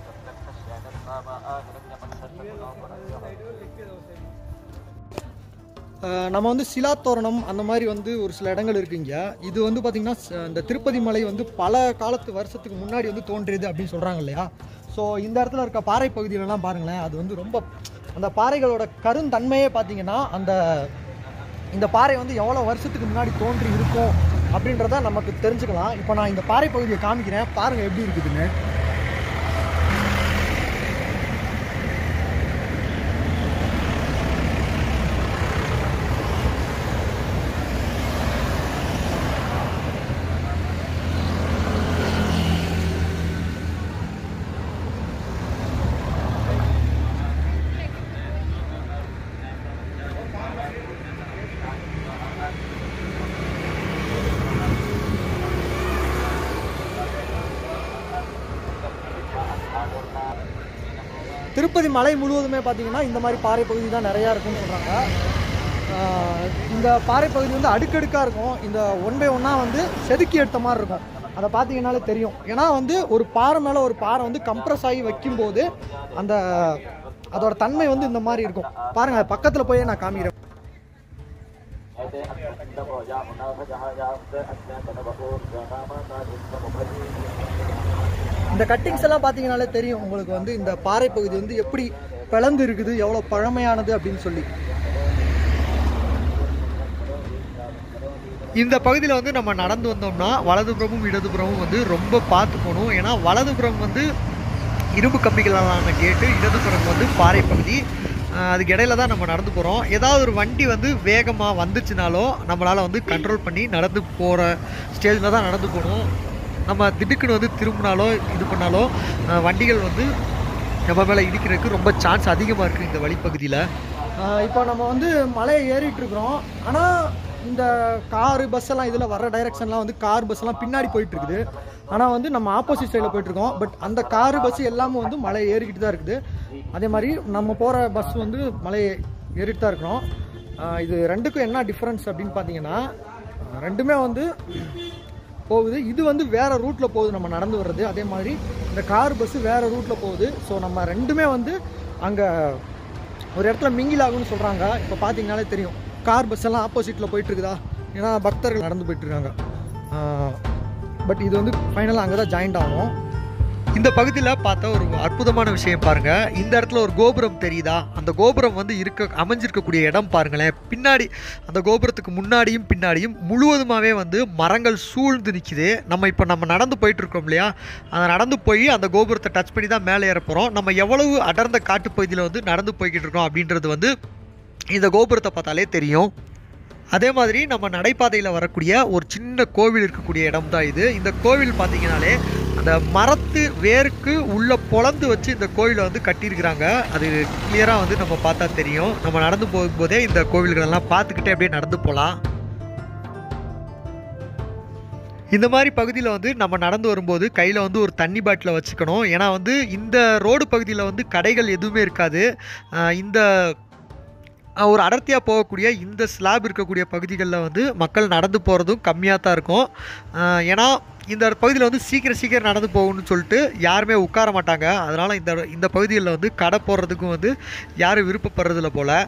அஹ் நம்ம வந்து சிலாத்தோரணம் அந்த மாதிரி வந்து ஒரு சில இடங்கள் இருக்குங்க இது வந்து பார்த்திங்கன்னா ச- இந்த திருப்பதி மலை வந்து பல காலத்து வருஷத்துக்கு முன்னாடி வந்து தோன்றியது அப்படின்னு சொல்கிறாங்க இல்லையா ஸோ இந்த இடத்துல இருக்க பாறை பகுதியிலலாம் பாருங்களேன் அது வந்து ரொம்ப அந்த பாறைகளோட கருந்தன்மையே பார்த்தீங்கன்னா அந்த இந்த பாறை வந்து எவ்வளோ வருஷத்துக்கு முன்னாடி தோன்றி இருக்கும் அப்படின்றத நமக்கு தெரிஞ்சுக்கலாம் இப்போ நான் இந்த பாறை பகுதியை காமிக்கிறேன் பாருங்கள் எப்படி இருக்குதுன்னு திருப்பதி மலை முழுவதுமே பார்த்தீங்கன்னா இந்த மாதிரி பாறை பகுதி தான் நிறையா இருக்கும்னு சொல்கிறாங்க இந்த பாறை பகுதி வந்து அடுக்கடுக்காக இருக்கும் இந்த ஒன் பை ஒன்னாக வந்து செதுக்கி எடுத்த மாதிரி இருக்கும் அதை பார்த்தீங்கன்னாலே தெரியும் ஏன்னா வந்து ஒரு பாறை மேலே ஒரு பாறை வந்து கம்ப்ரஸ் ஆகி வைக்கும்போது அந்த அதோட தன்மை வந்து இந்த மாதிரி இருக்கும் பாருங்க பக்கத்தில் போய் நான் காமிக்கிறேன் இந்த கட்டிங்ஸ் எல்லாம் பார்த்தீங்கனாலே தெரியும் உங்களுக்கு வந்து இந்த பாறை பகுதி வந்து எப்படி பிளந்து இருக்குது எவ்வளோ பழமையானது அப்படின்னு சொல்லி இந்த பகுதியில் வந்து நம்ம நடந்து வந்தோம்னா வலதுபுறமும் இடதுபுறமும் வந்து ரொம்ப பார்த்து போகணும் ஏன்னா வலதுபுறம் வந்து இரும்பு கம்பிகளாலான கேட்டு இடதுபுறம் வந்து பாறை பகுதி ஆஹ் அதுக்கு இடையில தான் நம்ம நடந்து போகிறோம் ஏதாவது ஒரு வண்டி வந்து வேகமாக வந்துச்சுனாலோ நம்மளால் வந்து கண்ட்ரோல் பண்ணி நடந்து போகிற ஸ்டேஜில் தான் நடந்து போகணும் நம்ம திடுக்குன்னு வந்து திரும்பினாலோ இது பண்ணாலோ ஆஹ் வண்டிகள் வந்து நம்ம மேலே இடிக்கிறதுக்கு ரொம்ப சான்ஸ் அதிகமாக இருக்குது இந்த வழிப்பகுதியில் ஆஹ் இப்போ நம்ம வந்து மலையை ஏறிட்டு இருக்கிறோம் ஆனால் இந்த காரு பஸ் எல்லாம் இதில் வர டைரக்ஷன்லாம் வந்து கார் பஸ் எல்லாம் பின்னாடி போயிட்டு இருக்குது ஆனால் வந்து நம்ம ஆப்போசிட் சைடில் போயிட்டு இருக்கோம் பட் அந்த காரு பஸ் எல்லாமே வந்து மலை ஏறிக்கிட்டு தான் இருக்குது அதே மாதிரி நம்ம போகிற பஸ் வந்து மலையை ஏறிட்டு தான் இருக்கிறோம் ஆஹ் இது ரெண்டுக்கும் என்ன டிஃப்ரென்ஸ் அப்படின்னு பார்த்தீங்கன்னா ஆஹ் ரெண்டுமே வந்து போகுது இது வந்து வேற ரூட்ல போகுது நம்ம நடந்து வர்றது அதே மாதிரி இந்த கார் பஸ் வேற ரூட்ல போகுது ஸோ நம்ம ரெண்டுமே வந்து அங்க ஒரு இடத்துல மிங்கில் ஆகும்னு சொல்றாங்க இப்போ பார்த்தீங்கனாலே தெரியும் கார் பஸ் எல்லாம் ஆப்போசிட்ல போயிட்டு இருக்குதா ஏன்னா பக்தர்கள் நடந்து போயிட்டு இருக்காங்க பட் இது வந்து ஃபைனலாக அங்கே தான் ஜாயிண்ட் ஆகும் இந்த பகுதியில் பார்த்தா ஒரு அற்புதமான விஷயம் பாருங்க இந்த இடத்துல ஒரு கோபுரம் தெரியுதா அந்த கோபுரம் வந்து இருக்க அமைஞ்சிருக்கக்கூடிய இடம் பாருங்களேன் பின்னாடி அந்த கோபுரத்துக்கு முன்னாடியும் பின்னாடியும் முழுவதுமாகவே வந்து மரங்கள் சூழ்ந்து நிற்கிது நம்ம இப்போ நம்ம நடந்து போயிட்டு இருக்கோம் இல்லையா அந்த நடந்து போய் அந்த கோபுரத்தை டச் பண்ணி தான் மேலே ஏற போகிறோம் நம்ம எவ்வளவு அடர்ந்த காட்டுப்பகுதியில் வந்து நடந்து போய்கிட்டு இருக்கோம் அப்படின்றது வந்து இந்த கோபுரத்தை பார்த்தாலே தெரியும் அதே மாதிரி நம்ம நடைபாதையில் வரக்கூடிய ஒரு சின்ன கோவில் இருக்கக்கூடிய இடம் தான் இது இந்த கோவில் பார்த்தீங்கனாலே அந்த மரத்து வேருக்கு உள்ள பொளந்து வச்சு இந்த கோவிலை வந்து கட்டியிருக்கிறாங்க அது கிளியராக வந்து நம்ம பார்த்தா தெரியும் நம்ம நடந்து போகும்போதே இந்த கோவில்களெல்லாம் பார்த்துக்கிட்டே அப்படியே நடந்து போகலாம் இந்த மாதிரி பகுதியில் வந்து நம்ம நடந்து வரும்போது கையில் வந்து ஒரு தண்ணி பாட்டிலை வச்சுக்கணும் ஏன்னா வந்து இந்த ரோடு பகுதியில் வந்து கடைகள் எதுவுமே இருக்காது ஆஹ் இந்த அஹ் ஒரு அடர்த்தியாக போகக்கூடிய இந்த ஸ்லாப் இருக்கக்கூடிய பகுதிகளில் வந்து மக்கள் நடந்து போகிறதும் கம்மியாக தான் இருக்கும் அஹ் ஏன்னா இந்த பகுதியில் வந்து சீக்கிரம் சீக்கிரம் நடந்து போகணும்னு சொல்லிட்டு யாருமே உட்கார மாட்டாங்க அதனால் இந்த இந்த பகுதிகளில் வந்து கடை போடுறதுக்கும் வந்து யாரும் விருப்பப்படுறதில்ல போல்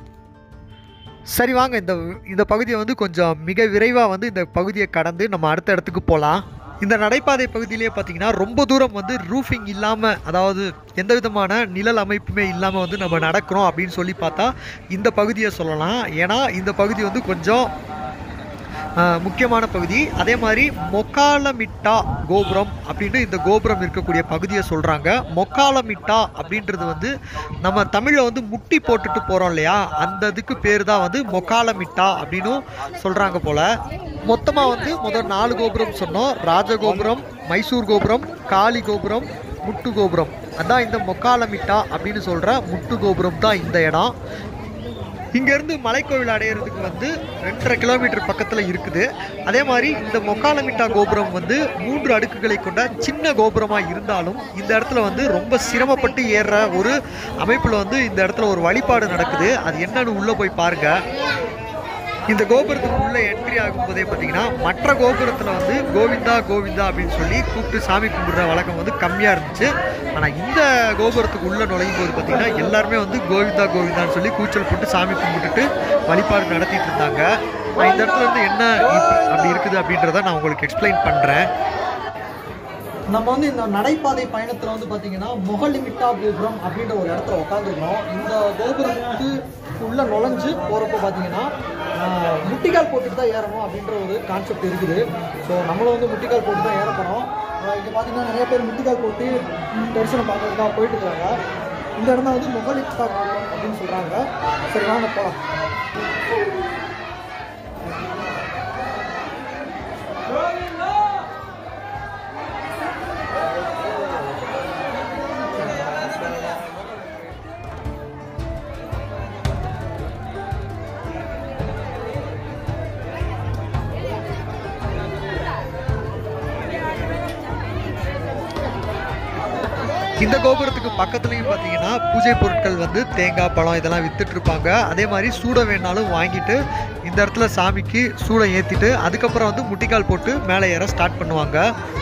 சரி வாங்க இந்த இந்த பகுதியை வந்து கொஞ்சம் மிக விரைவாக வந்து இந்த பகுதியை கடந்து நம்ம அடுத்த இடத்துக்கு போகலாம் இந்த நடைபாதை பகுதியிலே பார்த்தீங்கன்னா ரொம்ப தூரம் வந்து ரூஃபிங் இல்லாமல் அதாவது எந்த விதமான நிழல் அமைப்புமே இல்லாமல் வந்து நம்ம நடக்கிறோம் அப்படின்னு சொல்லி பார்த்தா இந்த பகுதியை சொல்லலாம் ஏன்னா இந்த பகுதி வந்து கொஞ்சம் ஆஹ், முக்கியமான பகுதி அதே மாதிரி மொக்காலமிட்டா கோபுரம் அப்படின்னு இந்த கோபுரம் இருக்கக்கூடிய பகுதியை சொல்கிறாங்க மொக்காலமிட்டா அப்படின்றது வந்து நம்ம தமிழில் வந்து முட்டி போட்டுட்டு போகிறோம் இல்லையா அந்த இதுக்கு பேர் தான் வந்து மொக்காலமிட்டா அப்படின்னும் சொல்கிறாங்க போல் மொத்தமாக வந்து முதல் நாலு கோபுரம் சொன்னோம் ராஜகோபுரம் மைசூர் கோபுரம் காளி கோபுரம் முட்டு கோபுரம் அதான் இந்த மொக்காலமிட்டா அப்படின்னு சொல்கிற முட்டு கோபுரம் தான் இந்த இடம் இங்கேருந்து மலைக்கோவில் அடையிறதுக்கு வந்து ரெண்டரை கிலோமீட்டர் பக்கத்தில் இருக்குது அதே மாதிரி இந்த மொக்காலமிட்டா கோபுரம் வந்து மூன்று அடுக்குகளை கொண்ட சின்ன கோபுரமாக இருந்தாலும் இந்த இடத்துல வந்து ரொம்ப சிரமப்பட்டு ஏறுற ஒரு அமைப்பில் வந்து இந்த இடத்துல ஒரு வழிபாடு நடக்குது அது என்னன்னு உள்ளே போய் பாருங்கள் இந்த கோபுரத்துக்கு உள்ள என்ட்ரி ஆகும்போதே பார்த்தீங்கன்னா மற்ற கோபுரத்தில் வந்து கோவிந்தா கோவிந்தா அப்படின்னு சொல்லி கூப்பிட்டு சாமி கும்பிடுற வழக்கம் வந்து கம்மியாக இருந்துச்சு ஆனால் இந்த கோபுரத்துக்கு உள்ள நுழையும் போது பார்த்தீங்கன்னா எல்லாருமே வந்து கோவிந்தா கோவிந்தான்னு சொல்லி கூச்சல் போட்டு சாமி கும்பிட்டுட்டு வழிபாடு நடத்திட்டு இருந்தாங்க நான் இந்த இடத்துல வந்து என்ன இப்ப- அப்படி இருக்குது அப்படின்றத நான் உங்களுக்கு எக்ஸ்பிளைன் பண்ணுறேன் நம்ம வந்து இந்த நடைபாதை பயணத்தில் வந்து பார்த்தீங்கன்னா மொகலிமிட்டா கோபுரம் அப்படின்ற ஒரு இடத்துல உட்காந்துருக்கோம் இந்த கோபுரத்துக்கு உள்ள நுழைஞ்சு போகிறப்ப பார்த்தீங்கன்னா ஆஹ், முட்டிக்கால் போட்டுட்டு தான் ஏறணும் அப்படின்ற ஒரு கான்செப்ட் இருக்குது ஸோ நம்மளும் வந்து முட்டிக்கால் போட்டு தான் ஏற போகிறோம் இங்கே பார்த்தீங்கன்னா நிறைய பேர் முட்டிக்கால் போட்டு தரிசனம் பார்க்கறதுக்காக போயிட்டு இருக்காங்க இந்த இடம் தான் வந்து மொகலிமிட்டா கோபுரம் அப்படின்னு சொல்கிறாங்க சரி வாங்க போகலாம் இந்த கோபுரத்துக்கு பக்கத்துலேயும் பார்த்தீங்கன்னா பூஜை பொருட்கள் வந்து தேங்காய் பழம் இதெல்லாம் வித்துட்டு இருப்பாங்க அதே மாதிரி சூடம் வேணாலும் வாங்கிட்டு இந்த இடத்துல சாமிக்கு சூடம் ஏற்றிட்டு அதுக்கப்புறம் வந்து முட்டிக்கால் போட்டு மேலே ஏற ஸ்டார்ட் பண்ணுவாங்க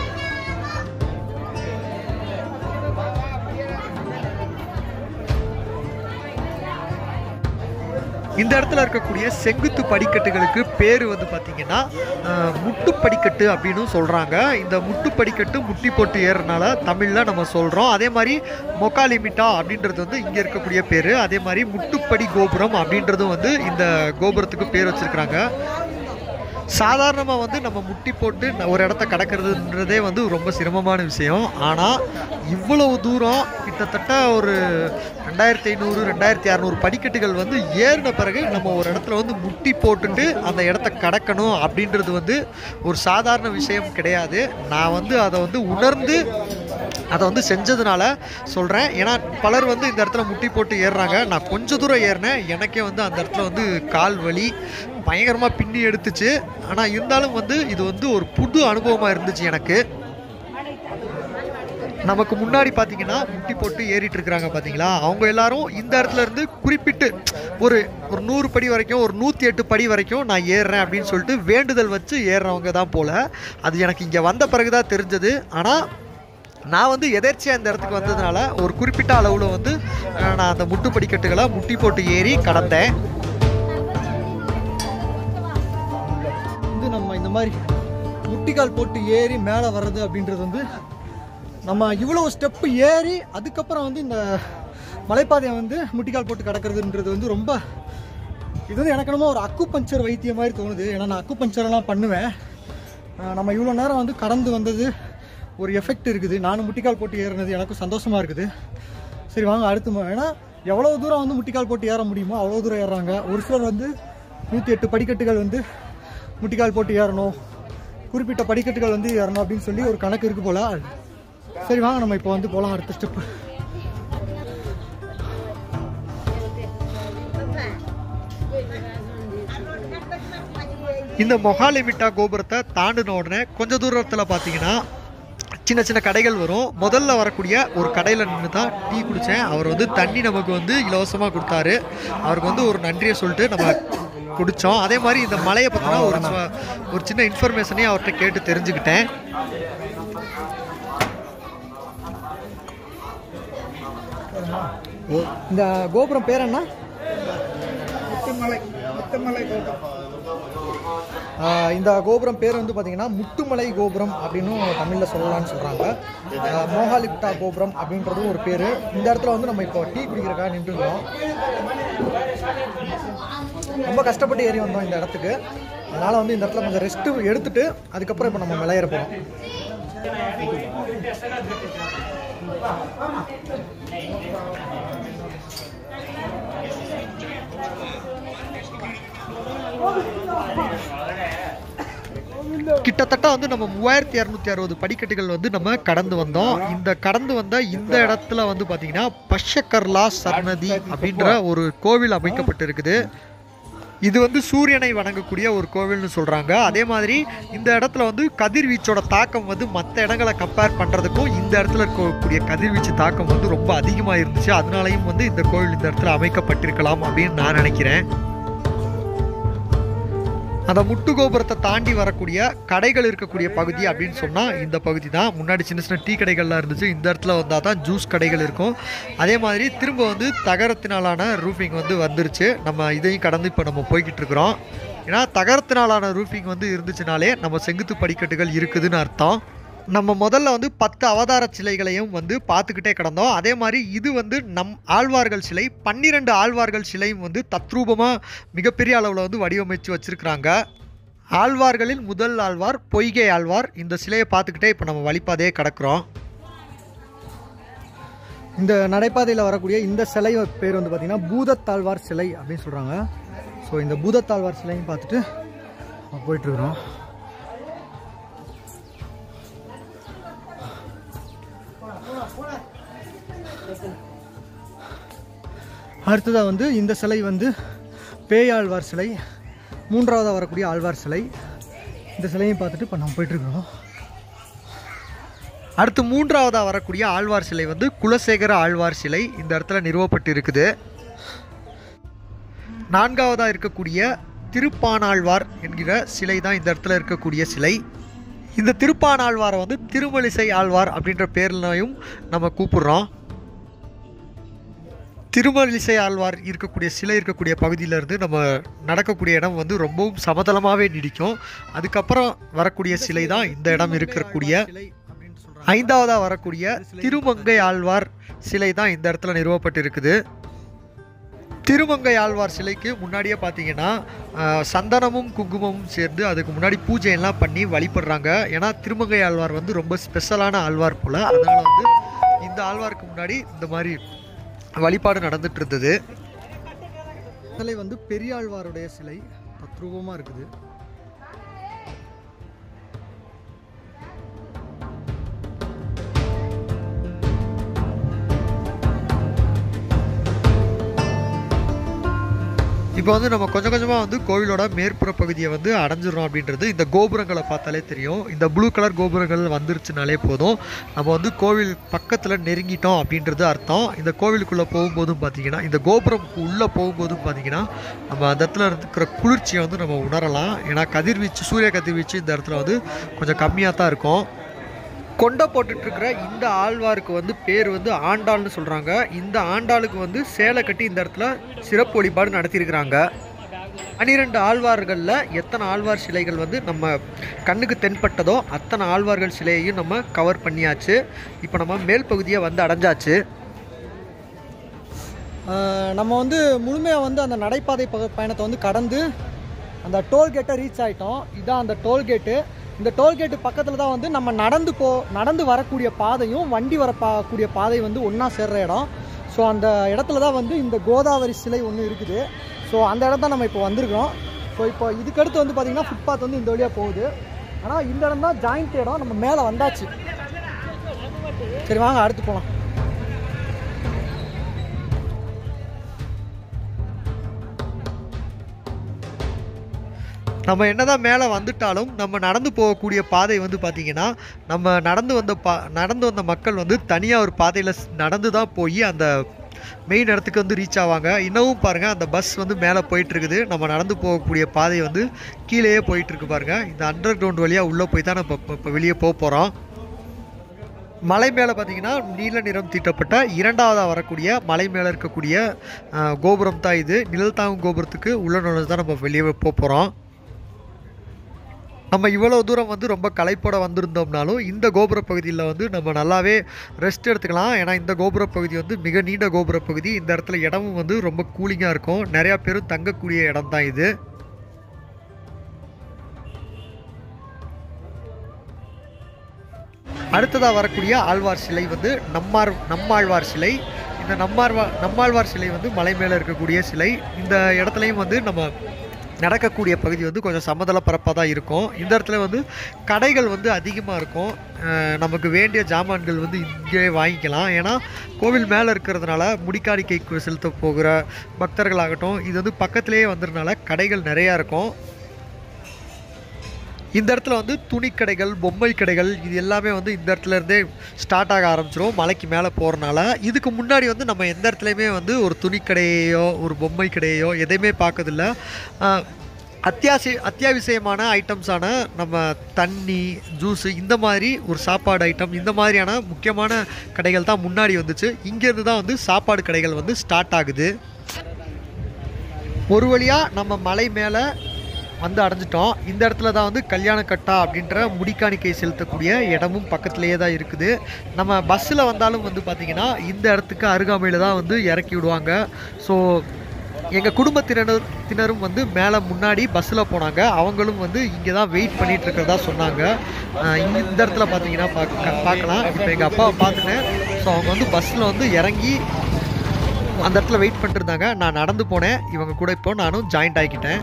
இந்த இடத்துல இருக்கக்கூடிய செங்குத்து படிக்கட்டுகளுக்கு பேர் வந்து பார்த்தீங்கன்னா அஹ், முட்டு படிக்கட்டு அப்படின்னு சொல்கிறாங்க இந்த முட்டு படிக்கட்டு முட்டி போட்டு ஏறுறனால தமிழில் நம்ம சொல்கிறோம் அதே மாதிரி மொக்காலிமிட்டா அப்படின்றது வந்து இங்கே இருக்கக்கூடிய பேர் அதே மாதிரி முட்டுப்படி கோபுரம் அப்படின்றதும் வந்து இந்த கோபுரத்துக்கு பேர் வச்சுருக்கிறாங்க சாதாரணமாக வந்து நம்ம முட்டி போட்டு ந- ஒரு இடத்த கடக்கிறதுன்றதே வந்து ரொம்ப சிரமமான விஷயம் ஆனால் இவ்வளவு தூரம் கிட்டத்தட்ட ஒரு ரெண்டாயிரத்தி ஐநூறு ரெண்டாயிரத்தி அறநூறு படிக்கட்டுகள் வந்து ஏறின பிறகு நம்ம ஒரு இடத்துல வந்து முட்டி போட்டுட்டு அந்த இடத்த கடக்கணும் அப்படின்றது வந்து ஒரு சாதாரண விஷயம் கிடையாது நான் வந்து அதை வந்து உணர்ந்து அதை வந்து செஞ்சதுனால சொல்கிறேன் ஏன்னா பலர் வந்து இந்த இடத்துல முட்டி போட்டு ஏறுறாங்க நான் கொஞ்சம் தூரம் ஏறினேன் எனக்கே வந்து அந்த இடத்துல வந்து கால் வலி பயங்கரமாக பின்னி எடுத்துச்சு ஆனால் இருந்தாலும் வந்து இது வந்து ஒரு புது அனுபவமாக இருந்துச்சு எனக்கு நமக்கு முன்னாடி பார்த்தீங்கன்னா முட்டி போட்டு ஏறிட்டு இருக்கிறாங்க பார்த்தீங்களா அவங்க எல்லாரும் இந்த இடத்துல இருந்து குறிப்பிட்டு ஒரு ஒரு நூறு படி வரைக்கும் ஒரு நூற்றி எட்டு படி வரைக்கும் நான் ஏறுறேன் அப்படின்னு சொல்லிட்டு வேண்டுதல் வச்சு ஏறுறவங்க தான் போல் அது எனக்கு இங்கே வந்த பிறகு தான் தெரிஞ்சது ஆனால் நான் வந்து எதேர்ச்சியாக இந்த இடத்துக்கு வந்ததுனால ஒரு குறிப்பிட்ட அளவில் வந்து அஹ், நான் அந்த முட்டு படிக்கட்டுகளை முட்டி போட்டு ஏறி கடந்தேன் வந்து நம்ம இந்த மாதிரி முட்டிக்கால் போட்டு ஏறி மேலே வர்றது அப்படின்றது வந்து நம்ம இவ்வளவு ஸ்டெப்பு ஏறி அதுக்கப்புறம் வந்து இந்த மலைப்பாதையை வந்து முட்டிக்கால் போட்டு கடக்கிறதுன்றது வந்து ரொம்ப இது வந்து எனக்கு என்னமோ ஒரு அக்கு பஞ்சர் வைத்தியம் மாதிரி தோணுது ஏன்னா நான் அக்கு பஞ்சர்லாம் பண்ணுவேன் அஹ் நம்ம இவ்வளோ நேரம் வந்து கடந்து வந்தது ஒரு எஃபெக்ட் இருக்குது நானும் முட்டிக்கால் போட்டு ஏறினது எனக்கும் சந்தோஷமாக இருக்குது சரி வாங்க அடுத்து ம- ஏன்னா எவ்வளோ தூரம் வந்து முட்டிக்கால் போட்டு ஏற முடியுமோ அவ்வளோ தூரம் ஏறுறாங்க ஒரு சிலர் வந்து நூற்றி எட்டு படிக்கட்டுகள் வந்து முட்டிக்கால் போட்டு ஏறணும் குறிப்பிட்ட படிக்கட்டுகள் வந்து ஏறணும் அப்படின்னு சொல்லி ஒரு கணக்கு இருக்கு போல சரி வாங்க நம்ம இப்போ வந்து போகலாம் அடுத்த ஸ்டெப்பு இந்த மொஹாலிமிட்டா கோபுரத்தை தாண்டின உடனே கொஞ்ச தூரத்தில் பார்த்தீங்கன்னா சின்ன சின்ன கடைகள் வரும் முதல்ல வரக்கூடிய ஒரு கடையில் நின்று தான் டீ குடித்தேன் அவர் வந்து தண்ணி நமக்கு வந்து இலவசமாக கொடுத்தாரு அவருக்கு வந்து ஒரு நன்றியை சொல்லிட்டு நம்ம குடித்தோம் அதே மாதிரி இந்த மலையை பற்றின ஒரு ச- ஒரு சின்ன இன்ஃபர்மேஷனையும் அவர்கிட்ட கேட்டு தெரிஞ்சுக்கிட்டேன் இந்த கோபுரம் பேர் என்ன ஆஹ் இந்த கோபுரம் பேர் வந்து பார்த்தீங்கன்னா முட்டுமலை கோபுரம் அப்படின்னு தமிழில் சொல்லலாம்னு சொல்கிறாங்க மோகாலிப்டா கோபுரம் அப்படின்றதும் ஒரு பேர் இந்த இடத்துல வந்து நம்ம இப்போ டீ குடிக்கிறக்காக நின்றுருக்கோம் ரொம்ப கஷ்டப்பட்டு ஏறி வந்தோம் இந்த இடத்துக்கு அதனால் வந்து இந்த இடத்துல கொஞ்சம் ரெஸ்ட்டு எடுத்துட்டு அதுக்கப்புறம் இப்போ நம்ம விளையாட போகிறோம் கிட்டத்தட்ட வந்து நம்ம மூவாயிரத்தி இரநூத்தி அறுபது படிக்கட்டுகள் வந்து நம்ம கடந்து வந்தோம் இந்த கடந்து வந்த இந்த இடத்துல வந்து பார்த்தீங்கன்னா பஷக்கர்லா சர்நதி அப்படின்ற ஒரு கோவில் அமைக்கப்பட்டிருக்குது இது வந்து சூரியனை வணங்கக்கூடிய ஒரு கோவில்னு சொல்கிறாங்க அதே மாதிரி இந்த இடத்துல வந்து கதிர்வீச்சோட தாக்கம் வந்து மற்ற இடங்களை கம்பேர் பண்ணுறதுக்கும் இந்த இடத்துல இருக்கக்கூடிய கதிர்வீச்சு தாக்கம் வந்து ரொம்ப அதிகமாக இருந்துச்சு அதனாலையும் வந்து இந்த கோவில் இந்த இடத்துல அமைக்கப்பட்டிருக்கலாம் அப்படின்னு நான் நினைக்கிறேன் அந்த முட்டு கோபுரத்தை தாண்டி வரக்கூடிய கடைகள் இருக்கக்கூடிய பகுதி அப்படின்னு சொன்னால் இந்த பகுதி தான் முன்னாடி சின்ன சின்ன டீ கடைகள்லாம் இருந்துச்சு இந்த இடத்துல வந்தால் தான் ஜூஸ் கடைகள் இருக்கும் அதே மாதிரி திரும்ப வந்து தகரத்தினாலான ரூஃபிங் வந்து வந்துருச்சு நம்ம இதையும் கடந்து இப்போ நம்ம போய்கிட்டு இருக்கிறோம் ஏன்னா தகரத்தினாலான ரூஃபிங் வந்து இருந்துச்சுனாலே நம்ம செங்குத்து படிக்கட்டுகள் இருக்குதுன்னு அர்த்தம் நம்ம முதல்ல வந்து பத்து அவதார சிலைகளையும் வந்து பார்த்துக்கிட்டே கிடந்தோம் அதே மாதிரி இது வந்து நம் ஆழ்வார்கள் சிலை பன்னிரெண்டு ஆழ்வார்கள் சிலையும் வந்து தத்ரூபமாக மிகப்பெரிய அளவில் வந்து வடிவமைச்சு வச்சுருக்கிறாங்க ஆழ்வார்களில் முதல் ஆழ்வார் பொய்கை ஆழ்வார் இந்த சிலையை பார்த்துக்கிட்டே இப்போ நம்ம வழிபாதையே கிடக்குறோம் இந்த நடைபாதையில் வரக்கூடிய இந்த சிலை பேர் வந்து பார்த்தீங்கன்னா பூதத்தாழ்வார் சிலை அப்படின்னு சொல்கிறாங்க ஸோ இந்த பூதத்தாழ்வார் சிலையும் பார்த்துட்டு நம்ம போயிட்டுருக்குறோம் அடுத்ததாக வந்து இந்த சிலை வந்து பேயாழ்வார் சிலை மூன்றாவதாக வரக்கூடிய ஆழ்வார் சிலை இந்த சிலையும் பார்த்துட்டு இப்போ நம்ம போயிட்டுருக்குறோம் அடுத்து மூன்றாவதாக வரக்கூடிய ஆழ்வார் சிலை வந்து குலசேகர ஆழ்வார் சிலை இந்த இடத்துல நிறுவப்பட்டு இருக்குது நான்காவதாக இருக்கக்கூடிய திருப்பானாழ்வார் என்கிற சிலை தான் இந்த இடத்துல இருக்கக்கூடிய சிலை இந்த திருப்பானாழ்வாரை வந்து திருமலிசை ஆழ்வார் அப்படின்ற பேர்லையும் நம்ம கூப்பிடுறோம் திருமலிசை ஆழ்வார் இருக்கக்கூடிய சிலை இருக்கக்கூடிய பகுதியிலேருந்து நம்ம நடக்கக்கூடிய இடம் வந்து ரொம்பவும் சமதளமாகவே நீடிக்கும் அதுக்கப்புறம் வரக்கூடிய சிலை தான் இந்த இடம் இருக்கக்கூடிய ஐந்தாவதாக வரக்கூடிய திருமங்கை ஆழ்வார் சிலை தான் இந்த இடத்துல நிறுவப்பட்டு இருக்குது திருமங்கை ஆழ்வார் சிலைக்கு முன்னாடியே பார்த்தீங்கன்னா ஆஹ், சந்தனமும் குங்குமமும் சேர்ந்து அதுக்கு முன்னாடி பூஜை எல்லாம் பண்ணி வழிபடுறாங்க ஏன்னா திருமங்கை ஆழ்வார் வந்து ரொம்ப ஸ்பெஷலான ஆழ்வார் போல் அதனால் வந்து இந்த ஆழ்வாருக்கு முன்னாடி இந்த மாதிரி வழிபாடு நடந்துட்டு இருந்தது சிலை வந்து பெரியாழ்வாருடைய சிலை தத்ரூபமாக இருக்குது இப்போ வந்து நம்ம கொஞ்சம் கொஞ்சமாக வந்து கோவிலோட மேற்புற பகுதியை வந்து அடைஞ்சிடறோம் அப்படின்றது இந்த கோபுரங்களை பார்த்தாலே தெரியும் இந்த ப்ளூ கலர் கோபுரங்கள் வந்துருச்சுனாலே போதும் நம்ம வந்து கோவில் பக்கத்தில் நெருங்கிட்டோம் அப்படின்றது அர்த்தம் இந்த கோவிலுக்குள்ளே போகும்போதும் பார்த்தீங்கன்னா இந்த கோபுரம் உள்ளே போகும்போதும் பார்த்தீங்கன்னா நம்ம அந்த இடத்துல இருக்கிற குளிர்ச்சியை வந்து நம்ம உணரலாம் ஏன்னா கதிர்வீச்சு சூரிய கதிர்வீச்சு இந்த இடத்துல வந்து கொஞ்சம் கம்மியாக தான் இருக்கும் கொண்டை போட்டுட்டு இருக்கிற இந்த ஆழ்வாருக்கு வந்து பேர் வந்து ஆண்டாள்னு சொல்கிறாங்க இந்த ஆண்டாளுக்கு வந்து சேலை கட்டி இந்த இடத்துல சிறப்பு வழிபாடு நடத்தியிருக்கிறாங்க பன்னிரெண்டு ஆழ்வார்களில் எத்தனை ஆழ்வார் சிலைகள் வந்து நம்ம கண்ணுக்கு தென்பட்டதோ அத்தனை ஆழ்வார்கள் சிலையையும் நம்ம கவர் பண்ணியாச்சு இப்போ நம்ம மேல் பகுதியை வந்து அடைஞ்சாச்சு ஆஹ் நம்ம வந்து முழுமையாக வந்து அந்த நடைபாதை பக- பயணத்தை வந்து கடந்து அந்த டோல்கேட்டை ரீச் ஆயிட்டோம் இதுதான் அந்த டோல்கேட்டு இந்த டோல்கேட்டு பக்கத்தில் தான் வந்து நம்ம நடந்து போ நடந்து வரக்கூடிய பாதையும் வண்டி வர பா கூடிய பாதை வந்து ஒன்றா சேர்ற இடம் ஸோ அந்த இடத்துல தான் வந்து இந்த கோதாவரி சிலை ஒன்று இருக்குது ஸோ அந்த இடம் தான் நம்ம இப்போ வந்திருக்கோம் ஸோ இப்போ இதுக்கடுத்து வந்து பார்த்திங்கன்னா ஃபுட்பாத் வந்து இந்த வழியாக போகுது ஆனால் இந்த இடம் தான் ஜாயிண்ட் இடம் நம்ம மேலே வந்தாச்சு சரி வாங்க அடுத்து போகலாம் நம்ம என்னதான் மேலே வந்துட்டாலும் நம்ம நடந்து போகக்கூடிய பாதை வந்து பார்த்திங்கன்னா நம்ம நடந்து வந்த பா நடந்து வந்த மக்கள் வந்து தனியாக ஒரு பாதையில் நடந்து தான் போய் அந்த மெயின் இடத்துக்கு வந்து ரீச் ஆவாங்க இன்னமும் பாருங்கள் அந்த பஸ் வந்து மேலே போயிட்டு இருக்குது நம்ம நடந்து போகக்கூடிய பாதை வந்து கீழேயே போயிட்டு இருக்கு பாருங்க இந்த அண்டர் கிரவுண்ட் வழியாக உள்ளே போய் தான் நம்ம இப்போ இப்போ வெளியே போக போகிறோம் மலை மேலே பார்த்தீங்கன்னா நீல நிறம் தீட்டப்பட்ட இரண்டாவதாக வரக்கூடிய மலை மேலே இருக்கக்கூடிய அஹ், கோபுரம் தான் இது நிழல் தாங்கும் கோபுரத்துக்கு உள்ள நுழைஞ்சு தான் நம்ம வெளியே போக போகிறோம் நம்ம இவ்வளோ தூரம் வந்து ரொம்ப களைப்போட வந்திருந்தோம்னாலும் இந்த கோபுர பகுதியில் வந்து நம்ம நல்லாவே ரெஸ்ட் எடுத்துக்கலாம் ஏன்னா இந்த கோபுர பகுதி வந்து மிக நீண்ட கோபுர பகுதி இந்த இடத்துல இடமும் வந்து ரொம்ப கூலிங்காக இருக்கும் நிறையா பேரும் தங்கக்கூடிய இடம் தான் இது அடுத்ததாக வரக்கூடிய ஆழ்வார் சிலை வந்து நம்மார் நம்மாழ்வார் சிலை இந்த நம்மார்வா நம்மாழ்வார் சிலை வந்து மலை மேலே இருக்கக்கூடிய சிலை இந்த இடத்துலையும் வந்து நம்ம நடக்கக்கூடிய பகுதி வந்து கொஞ்சம் சமதள பரப்பாக தான் இருக்கும் இந்த இடத்துல வந்து கடைகள் வந்து அதிகமாக இருக்கும் அஹ் நமக்கு வேண்டிய ஜாமான்கள் வந்து இங்கே வாங்கிக்கலாம் ஏன்னா கோவில் மேலே இருக்கிறதுனால முடிக்காணிக்கைக்கு செலுத்த போகிற பக்தர்களாகட்டும் இது வந்து பக்கத்திலேயே வந்ததுனால கடைகள் நிறையா இருக்கும் இந்த இடத்துல வந்து துணிக்கடைகள் பொம்மை கடைகள் இது எல்லாமே வந்து இந்த இடத்துல இருந்தே ஸ்டார்ட் ஆக ஆரம்பிச்சிரும் மலைக்கு மேலே போகிறனால இதுக்கு முன்னாடி வந்து நம்ம எந்த இடத்துலையுமே வந்து ஒரு துணிக்கடையோ ஒரு பொம்மை கடையோ எதையுமே பார்க்கறதில்ல ஆஹ், அத்தியாவசிய அத்தியாவசியமான ஐட்டம்ஸான நம்ம தண்ணி ஜூஸு இந்த மாதிரி ஒரு சாப்பாடு ஐட்டம் இந்த மாதிரியான முக்கியமான கடைகள் தான் முன்னாடி வந்துச்சு இங்கேருந்து தான் வந்து சாப்பாடு கடைகள் வந்து ஸ்டார்ட் ஆகுது ஒரு வழியாக நம்ம மலை மேலே வந்து அடைஞ்சிட்டோம் இந்த இடத்துல தான் வந்து கல்யாணக்கட்டா அப்படின்ற முடிக்காணிக்கை செலுத்தக்கூடிய இடமும் பக்கத்துலேயே தான் இருக்குது நம்ம பஸ்ஸில் வந்தாலும் வந்து பார்த்திங்கன்னா இந்த இடத்துக்கு அருகாமையில் தான் வந்து இறக்கி விடுவாங்க ஸோ எங்கள் குடும்பத்தினர் தினரும் வந்து மேலே முன்னாடி பஸ்ஸில் போனாங்க அவங்களும் வந்து இங்கே தான் வெயிட் பண்ணிட்டு இருக்கிறதா சொன்னாங்க அஹ் இங்க இந்த இடத்துல பார்த்தீங்கன்னா பார்க்க பார்க்கலாம் இப்போ எங்கள் அப்பாவை பார்த்துட்டேன் ஸோ அவங்க வந்து பஸ்ஸில் வந்து இறங்கி அந்த இடத்துல வெயிட் பண்ணிட்டு இருந்தாங்க நான் நடந்து போனேன் இவங்க கூட இப்போ நானும் ஜாயிண்ட் ஆகிக்கிட்டேன்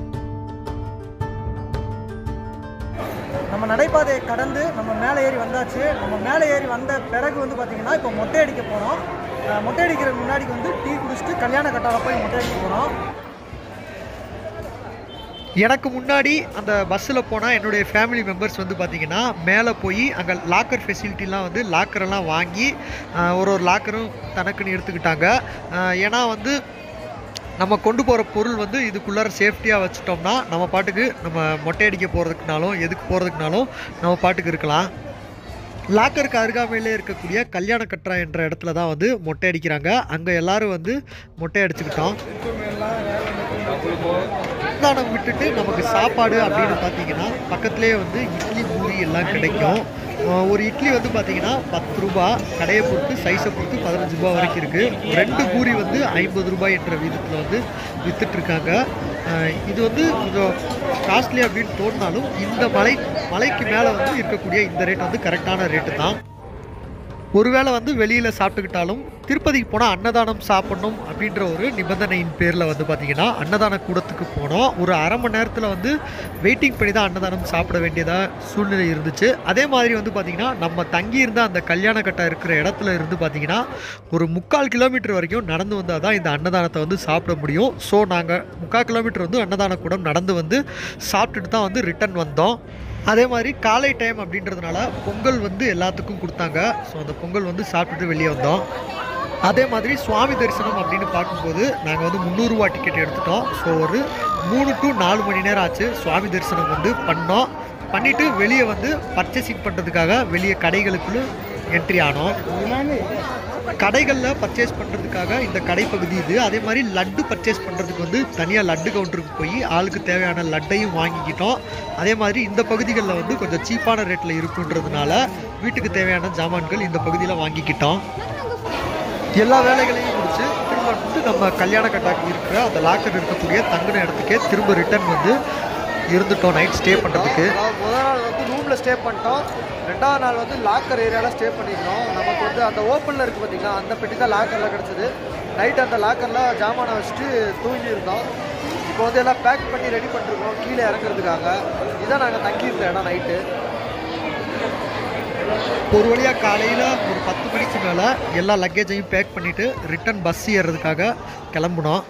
நம்ம நடைபாதையை கடந்து நம்ம மேலே ஏறி வந்தாச்சு நம்ம மேலே ஏறி வந்த பிறகு வந்து பார்த்தீங்கன்னா இப்போ மொட்டை அடிக்க போகிறோம் மொட்டை அடிக்கிறதுக்கு முன்னாடி வந்து டீ குடிச்சிட்டு கல்யாண கட்டால போய் மொட்டை அடிக்க போகிறோம் எனக்கு முன்னாடி அந்த பஸ்ஸில் போனால் என்னுடைய ஃபேமிலி மெம்பர்ஸ் வந்து பார்த்திங்கன்னா மேலே போய் அங்கே லாக்கர் ஃபெசிலிட்டிலாம் வந்து லாக்கரெல்லாம் வாங்கி ஆஹ், ஒரு ஒரு லாக்கரும் தனக்குன்னு எடுத்துக்கிட்டாங்க ஆஹ், ஏன்னா வந்து நம்ம கொண்டு போகிற பொருள் வந்து இதுக்குள்ளார சேஃப்டியாக வச்சுட்டோம்னா நம்ம பாட்டுக்கு நம்ம மொட்டை அடிக்க போகிறதுக்குனாலும் எதுக்கு போகிறதுக்குனாலும் நம்ம பாட்டுக்கு இருக்கலாம் லாக்கருக்கு அருகாமையிலே இருக்கக்கூடிய கல்யாண கட்ரா என்ற இடத்துல தான் வந்து மொட்டை அடிக்கிறாங்க அங்கே எல்லாரும் வந்து மொட்டை அடிச்சுக்கிட்டோம் அன்னதானம் விட்டுட்டு நமக்கு சாப்பாடு அப்படின்னு பார்த்தீங்கன்னா பக்கத்துலேயே வந்து இட்லி பூரி எல்லாம் கிடைக்கும் அஹ் ஒரு இட்லி வந்து பார்த்தீங்கன்னா பத்து ரூபா கடையை பொறுத்து சைஸை பொறுத்து பதினஞ்சு ரூபா வரைக்கும் இருக்குது ரெண்டு பூரி வந்து ஐம்பது ரூபாய் என்ற விதத்தில் வந்து வித்துட்ருக்காங்க இது வந்து கொஞ்சம் காஸ்ட்லி அப்படின்னு தோணினாலும் இந்த மலை மலைக்கு மேலே வந்து இருக்கக்கூடிய இந்த ரேட் வந்து கரெக்டான ரேட்டு தான் ஒருவேளை வந்து வெளியில் சாப்பிட்டுக்கிட்டாலும் திருப்பதிக்கு போனால் அன்னதானம் சாப்பிடணும் அப்படின்ற ஒரு நிபந்தனையின் பேரில் வந்து பார்த்திங்கன்னா அன்னதான கூடத்துக்கு போனோம் ஒரு அரை மணி நேரத்தில் வந்து வெயிட்டிங் பண்ணி தான் அன்னதானம் சாப்பிட வேண்டியதாக சூழ்நிலை இருந்துச்சு அதே மாதிரி வந்து பார்த்திங்கன்னா நம்ம தங்கியிருந்த அந்த கல்யாண கட்டை இருக்கிற இடத்துல இருந்து பார்த்திங்கன்னா ஒரு முக்கால் கிலோமீட்டர் வரைக்கும் நடந்து வந்தால் தான் இந்த அன்னதானத்தை வந்து சாப்பிட முடியும் ஸோ நாங்கள் முக்கால் கிலோமீட்டர் வந்து அன்னதான கூடம் நடந்து வந்து சாப்பிட்டுட்டு தான் வந்து ரிட்டர்ன் வந்தோம் அதே மாதிரி காலை டைம் அப்படின்றதுனால பொங்கல் வந்து எல்லாத்துக்கும் கொடுத்தாங்க ஸோ அந்த பொங்கல் வந்து சாப்பிட்டுட்டு வெளியே வந்தோம் அதே மாதிரி சுவாமி தரிசனம் அப்படின்னு பார்க்கும்போது நாங்கள் வந்து முந்நூறுரூவா டிக்கெட் எடுத்துட்டோம் ஸோ ஒரு மூணு டு நாலு மணி நேரம் ஆச்சு சுவாமி தரிசனம் வந்து பண்ணோம் பண்ணிவிட்டு வெளியே வந்து பர்ச்சேசிங் பண்ணுறதுக்காக வெளியே கடைகளுக்குள்ள என்ட்ரி ஆனோம் கடைகளில் பர்ச்சேஸ் பண்ணுறதுக்காக இந்த கடைப்பகுதி இது அதே மாதிரி லட்டு பர்ச்சேஸ் பண்ணுறதுக்கு வந்து தனியாக லட்டு கவுண்டருக்கு போய் ஆளுக்கு தேவையான லட்டையும் வாங்கிக்கிட்டோம் அதே மாதிரி இந்த பகுதிகளில் வந்து கொஞ்சம் சீப்பான ரேட்டில் இருக்குன்றதுனால வீட்டுக்கு தேவையான ஜாமான்கள் இந்த பகுதியில் வாங்கிக்கிட்டோம் எல்லா வேலைகளையும் முடிச்சு திரும்ப வந்து நம்ம கல்யாண கட்டாக்கு இருக்கிற அந்த லாக்கர் இருக்கக்கூடிய தங்கின இடத்துக்கே திரும்ப ரிட்டர்ன் வந்து இருந்துட்டோம் நைட் ஸ்டே பண்ணுறதுக்கு முதல் நாள் வந்து ரூமில் ஸ்டே பண்ணிட்டோம் ரெண்டாவது நாள் வந்து லாக்கர் ஏரியாவில் ஸ்டே பண்ணியிருந்தோம் நமக்கு வந்து அந்த ஓப்பனில் இருக்குது பார்த்தீங்களா அந்த பெட்டி தான் லாக்கரில் கிடச்சிது நைட் அந்த லாக்கரில் ஜாமானை வச்சுட்டு தூங்கி இருந்தோம் இப்போ வந்து எல்லாம் பேக் பண்ணி ரெடி பண்ணிருக்கோம் கீழே இறங்குறதுக்காக இதான் நாங்கள் தங்கியிருந்த இடம் நைட்டு ஒரு வழியாக காலையில் ஒரு பத்து மணிக்கு மேலே எல்லா லக்கேஜையும் பேக் பண்ணிவிட்டு ரிட்டர்ன் பஸ் ஏறுறதுக்காக கிளம்புனோம்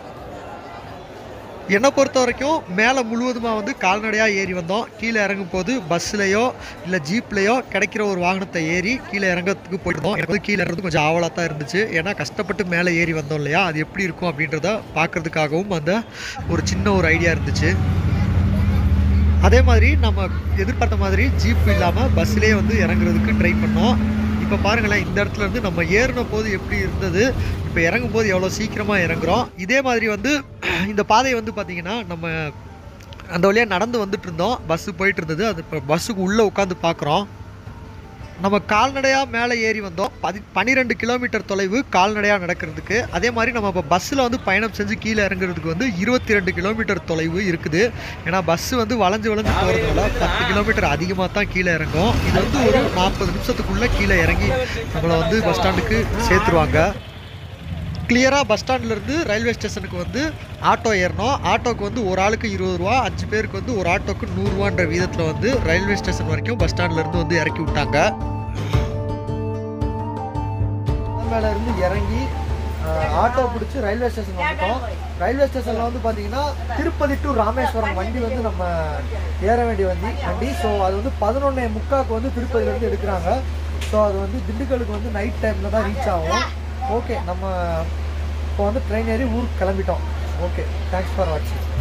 என்னை பொறுத்த வரைக்கும் மேலே முழுவதுமாக வந்து கால்நடையாக ஏறி வந்தோம் கீழே இறங்கும் போது பஸ்லையோ இல்லை ஜீப்லேயோ கிடைக்கிற ஒரு வாகனத்தை ஏறி கீழே இறங்கிறதுக்கு போயிருந்தோம் எனக்கு வந்து கீழே இறங்குறது கொஞ்சம் ஆவலாக தான் இருந்துச்சு ஏன்னா கஷ்டப்பட்டு மேலே ஏறி வந்தோம் இல்லையா அது எப்படி இருக்கும் அப்படின்றத பார்க்கறதுக்காகவும் அந்த ஒரு சின்ன ஒரு ஐடியா இருந்துச்சு அதே மாதிரி நம்ம எதிர்பார்த்த மாதிரி ஜீப் இல்லாமல் பஸ்லேயே வந்து இறங்குறதுக்கு ட்ரை பண்ணோம் இப்போ பாருங்களேன் இந்த இடத்துல இருந்து நம்ம ஏறின போது எப்படி இருந்தது இப்போ இறங்கும் போது எவ்வளோ சீக்கிரமாக இறங்குறோம் இதே மாதிரி வந்து இந்த பாதை வந்து பார்த்திங்கன்னா நம்ம அந்த வழியாக நடந்து வந்துட்டு இருந்தோம் பஸ்ஸு போயிட்டு இருந்தது அது இப்போ பஸ்ஸுக்கு உள்ளே உட்காந்து பார்க்குறோம் நம்ம கால்நடையாக மேலே ஏறி வந்தோம் பதி பன்னிரெண்டு கிலோமீட்டர் தொலைவு கால்நடையாக நடக்கிறதுக்கு அதே மாதிரி நம்ம இப்போ பஸ்ஸில் வந்து பயணம் செஞ்சு கீழே இறங்குறதுக்கு வந்து இருபத்தி ரெண்டு கிலோமீட்டர் தொலைவு இருக்குது ஏன்னா பஸ்ஸு வந்து வளைஞ்சு வளைஞ்சு போகிறதுனால பத்து கிலோமீட்டர் அதிகமாக தான் கீழே இறங்கும் இது வந்து ஒரு நாற்பது நிமிஷத்துக்குள்ளே கீழே இறங்கி நம்மளை வந்து பஸ் ஸ்டாண்டுக்கு சேர்த்துருவாங்க கிளியராக பஸ் ஸ்டாண்ட்லேருந்து ரயில்வே ஸ்டேஷனுக்கு வந்து ஆட்டோ ஏறணும் ஆட்டோக்கு வந்து ஒரு ஆளுக்கு இருபது ரூபா அஞ்சு பேருக்கு வந்து ஒரு ஆட்டோக்கு நூறுரூவான்ற வீதத்தில் வந்து ரயில்வே ஸ்டேஷன் வரைக்கும் பஸ் ஸ்டாண்ட்லேருந்து வந்து இறக்கி விட்டாங்க மேலே இருந்து இறங்கி ஆட்டோ பிடிச்சி ரயில்வே ஸ்டேஷன் வந்துட்டோம் ரயில்வே ஸ்டேஷனில் வந்து பார்த்தீங்கன்னா திருப்பதி டு ராமேஸ்வரம் வண்டி வந்து நம்ம ஏற வேண்டிய வண்டி வண்டி ஸோ அது வந்து பதினொன்னே முக்காக்கு வந்து திருப்பதியிலேருந்து எடுக்கிறாங்க ஸோ அது வந்து திண்டுக்கலுக்கு வந்து நைட் டைமில் தான் ரீச் ஆகும் ஓகே நம்ம இப்போ வந்து ட்ரெயின் ஏறி ஊருக்கு கிளம்பிட்டோம் ஓகே தேங்க்ஸ் ஃபார் வாட்சிங்